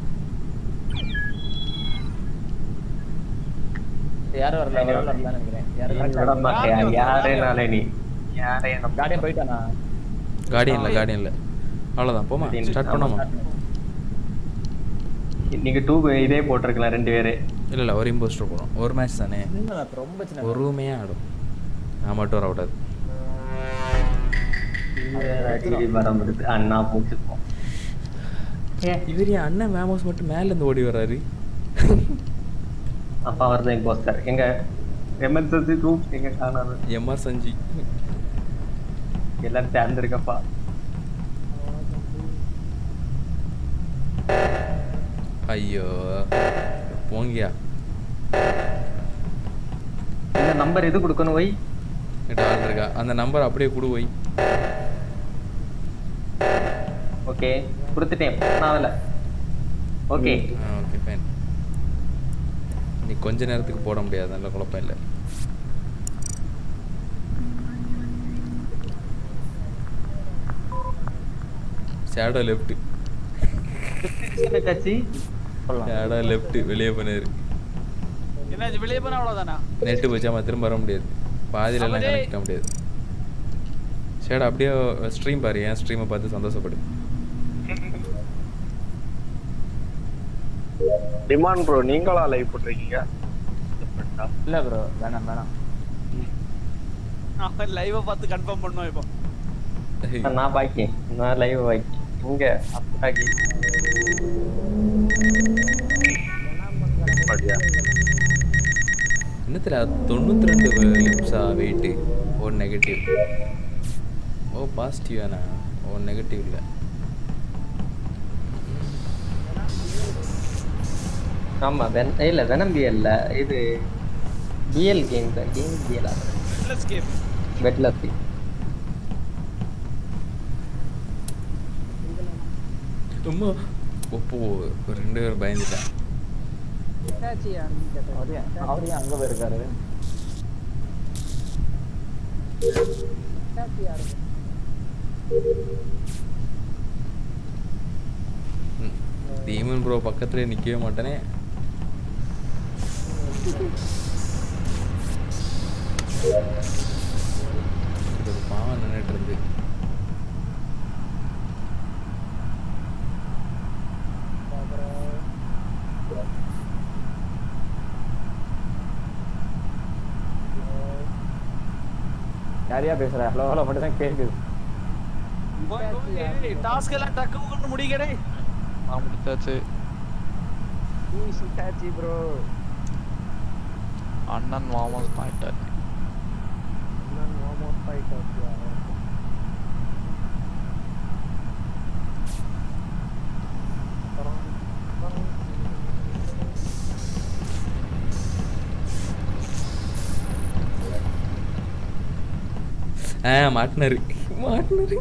யாரும் வரல வரல வரல நினைக்கிறேன் விட யாரும் மாட்டியா யாரேனாலே நீ யாரே நம்ம கார்டியன் போயிட்டானா கார்டியன்ல கார்டியன்ல அவ்வளோதான் போமா ஸ்டார்ட் பண்ணாமா நீங்க டூ இதே போட்டிருக்கலாம் ரெண்டு பேரு இல்லை இல்லை ஒரு இம்போஸ்டர் போகிறோம் ஒரு மேட்ச் தானே சின்ன map, ரொம்ப சின்ன map. பொறுமையா ஆடும் நான் மட்டும் வரக்கூடாது டிவி வரம் இருக்கு அண்ணா போச்சுப்போம் இவர் என் அண்ணன் மேமோஸ் மட்டும் மேல இருந்து ஓடி வர்றாரு அப்பா வருது இம்போஸ்டர் எங்க எமர்ஜென்சி ரூம் எங்க காணாது எம்ஆர் சஞ்சி எல்லாரும் சேர்ந்துருக்கப்பா ஐயோ போங்கியா இந்த நம்பர் எது கொடுக்கணும் வை கிட்ட ஆள் இருக்கா அந்த நம்பர் அப்படியே கொடு வை ஓகே கொடுத்துட்டேன் நான் அதில் ஓகே ஓகே ஃபைன் நீ கொஞ்ச நேரத்துக்கு போட முடியாது நல்ல குழப்பம் இல்லை ஷேடோ லெஃப்ட் கட்சி ஷேடோ லெஃப்ட் வெளியே போனாரு என்னாச்சு வெளியே போனா அவ்வளவுதானா நெட்டு போச்சாம திரும்ப வர முடியாது பாதியில எல்லாம் அவனே- கனெக்ட் ஆக முடியாது ஷேடோ அப்படியே ஸ்ட்ரீம் பாரு என் ஸ்ட்ரீமை பார்த்து சந்தோஷப்படு டிமாண்ட் ப்ரோ நீங்களா லைவ் போட்டிருக்கீங்க இல்ல ப்ரோ வேணாம் வேணாம் அவன் லைவ பார்த்து கன்ஃபார்ம் பண்ணோம் இப்போ நான் பாக்கி நான் லைவ் பாக்கி இங்க அப்பாக்கி என்னத்துல தொண்ணூத்தி ரெண்டு லிப்ஸா வெயிட்டு ஒரு நெகட்டிவ் ஓ பாசிட்டிவானா ஓ நெகட்டிவ் இல்லை ஆமா வென் இல்ல வெனம் பிஎல்ல இது பிஎல் கேம் தான் கேம் பிஎல் லெட்ஸ் கேம் வெட்லத்தி ரொம்ப ஒப்போ ஒரு ரெண்டு பேரும் பயந்துட்டேன் அவரு ஏன் அவரு ஏன் அங்க போயிருக்காரு டீமன் ப்ரோ பக்கத்துலேயே நிற்கவே மாட்டேனே இது ஒரு பாவம் நின்றுட்டு இருந்து யாரையா பேசுற ஹலோ ஹலோ மட்டும் தான் கேக்குது டாஸ்க் எல்லாம் டக்கு கொண்டு முடிக்கடே நான் முடிச்சாச்சு ஈஸி ப்ரோ அண்ணன் வாமஸ் பாயிட்டார் நான் ஆல்மோஸ்ட் ஃபைட் ஆச்சு ஆ மாட்டினாரு மாட்டினாரு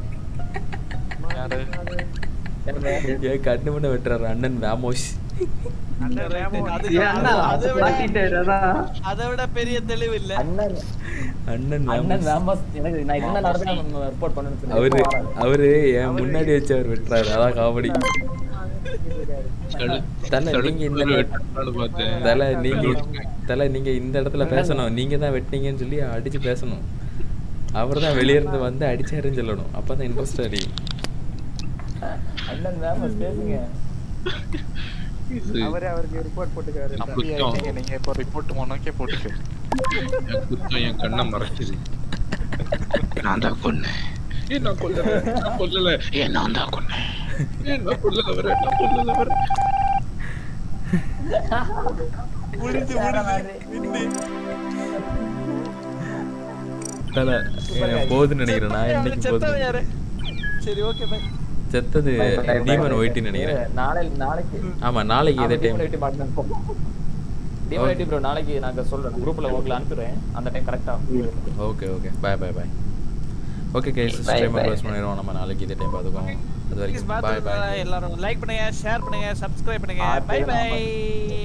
யாரு ஏன் கண்ணு மட்டும் வெட்டுறாரு அண்ணன் வேமோஸ் அண்ணன் ரேமோ, அது- ஏன் அண்ணா, அதை விட- மாட்டிட்டாரு, அதான். அதை விட பெரிய தெளிவு இல்ல அண்ணன் அண்ணன் அண்ணன் வேமோஸ் வேம்பஸ் எனக்கு நான் என்ன நடந்து ரிப்போர்ட் பண்ணணும் அவரு அவரு என் முன்னாடி வச்சு அவர் வெட்டுறாரு அதான் காமெடி தல நீங்க இந்த தல நீங்க தல நீங்க இந்த இடத்துல பேசணும் நீங்க தான் வெட்டினீங்கன்னு சொல்லி அடிச்சு பேசணும் அவர் தான் வெளிய இருந்து வந்து அடிச்சாருன்னு சொல்லணும் அப்பதான் இன்ட்ரெஸ்ட் அடிக்கும் அண்ணன் வேம்பஸ் பேசுங்க அவரே அவருக்கு ரிப்போர்ட் போட்டுக்காரு அப்படி ஆயிட்டீங்க நீங்க இப்போ ரிப்போர்ட் மொனக்கே போட்டுக்க என் குத்தம் என் கண்ணை மறைச்சிது நான் தான் கொன்னேன் ஏன் நான் கொல்லல நான் கொல்லல ஏன் நான் தான் கொன்னேன் ஏன் நான் கொல்லல வர நான் கொல்லல வர முடிஞ்சு முடிஞ்சு தல எனக்கு போகுதுன்னு நினைக்கிறேன் நான் என்னைக்கு செத்தவன் போகுது யாரு சரி ஓகே பை செத்தது டீமன் ஒயிட்டி நினைக்கிறேன் நாளை நாளைக்கு ஆமா நாளைக்கு இதே டைம் டிவைடி ப்ரோ நாளைக்கு நாங்க சொல்றேன் குரூப்ல உங்களுக்கு அனுப்புறேன் அந்த டைம் கரெக்டா okay okay bye bye bye okay guys Bye, stream bye. Close பண்ணிடுவோம் நம்ம நாளைக்கு இதே டைம் பார்த்துக்கோம் அது Please வரைக்கும் பாய் பாய் பார்த்து எல்லாரும் லைக் பண்ணுங்க ஷேர் பண்ணுங்க சப்ஸ்கிரைப் பண்ணுங்க பை பை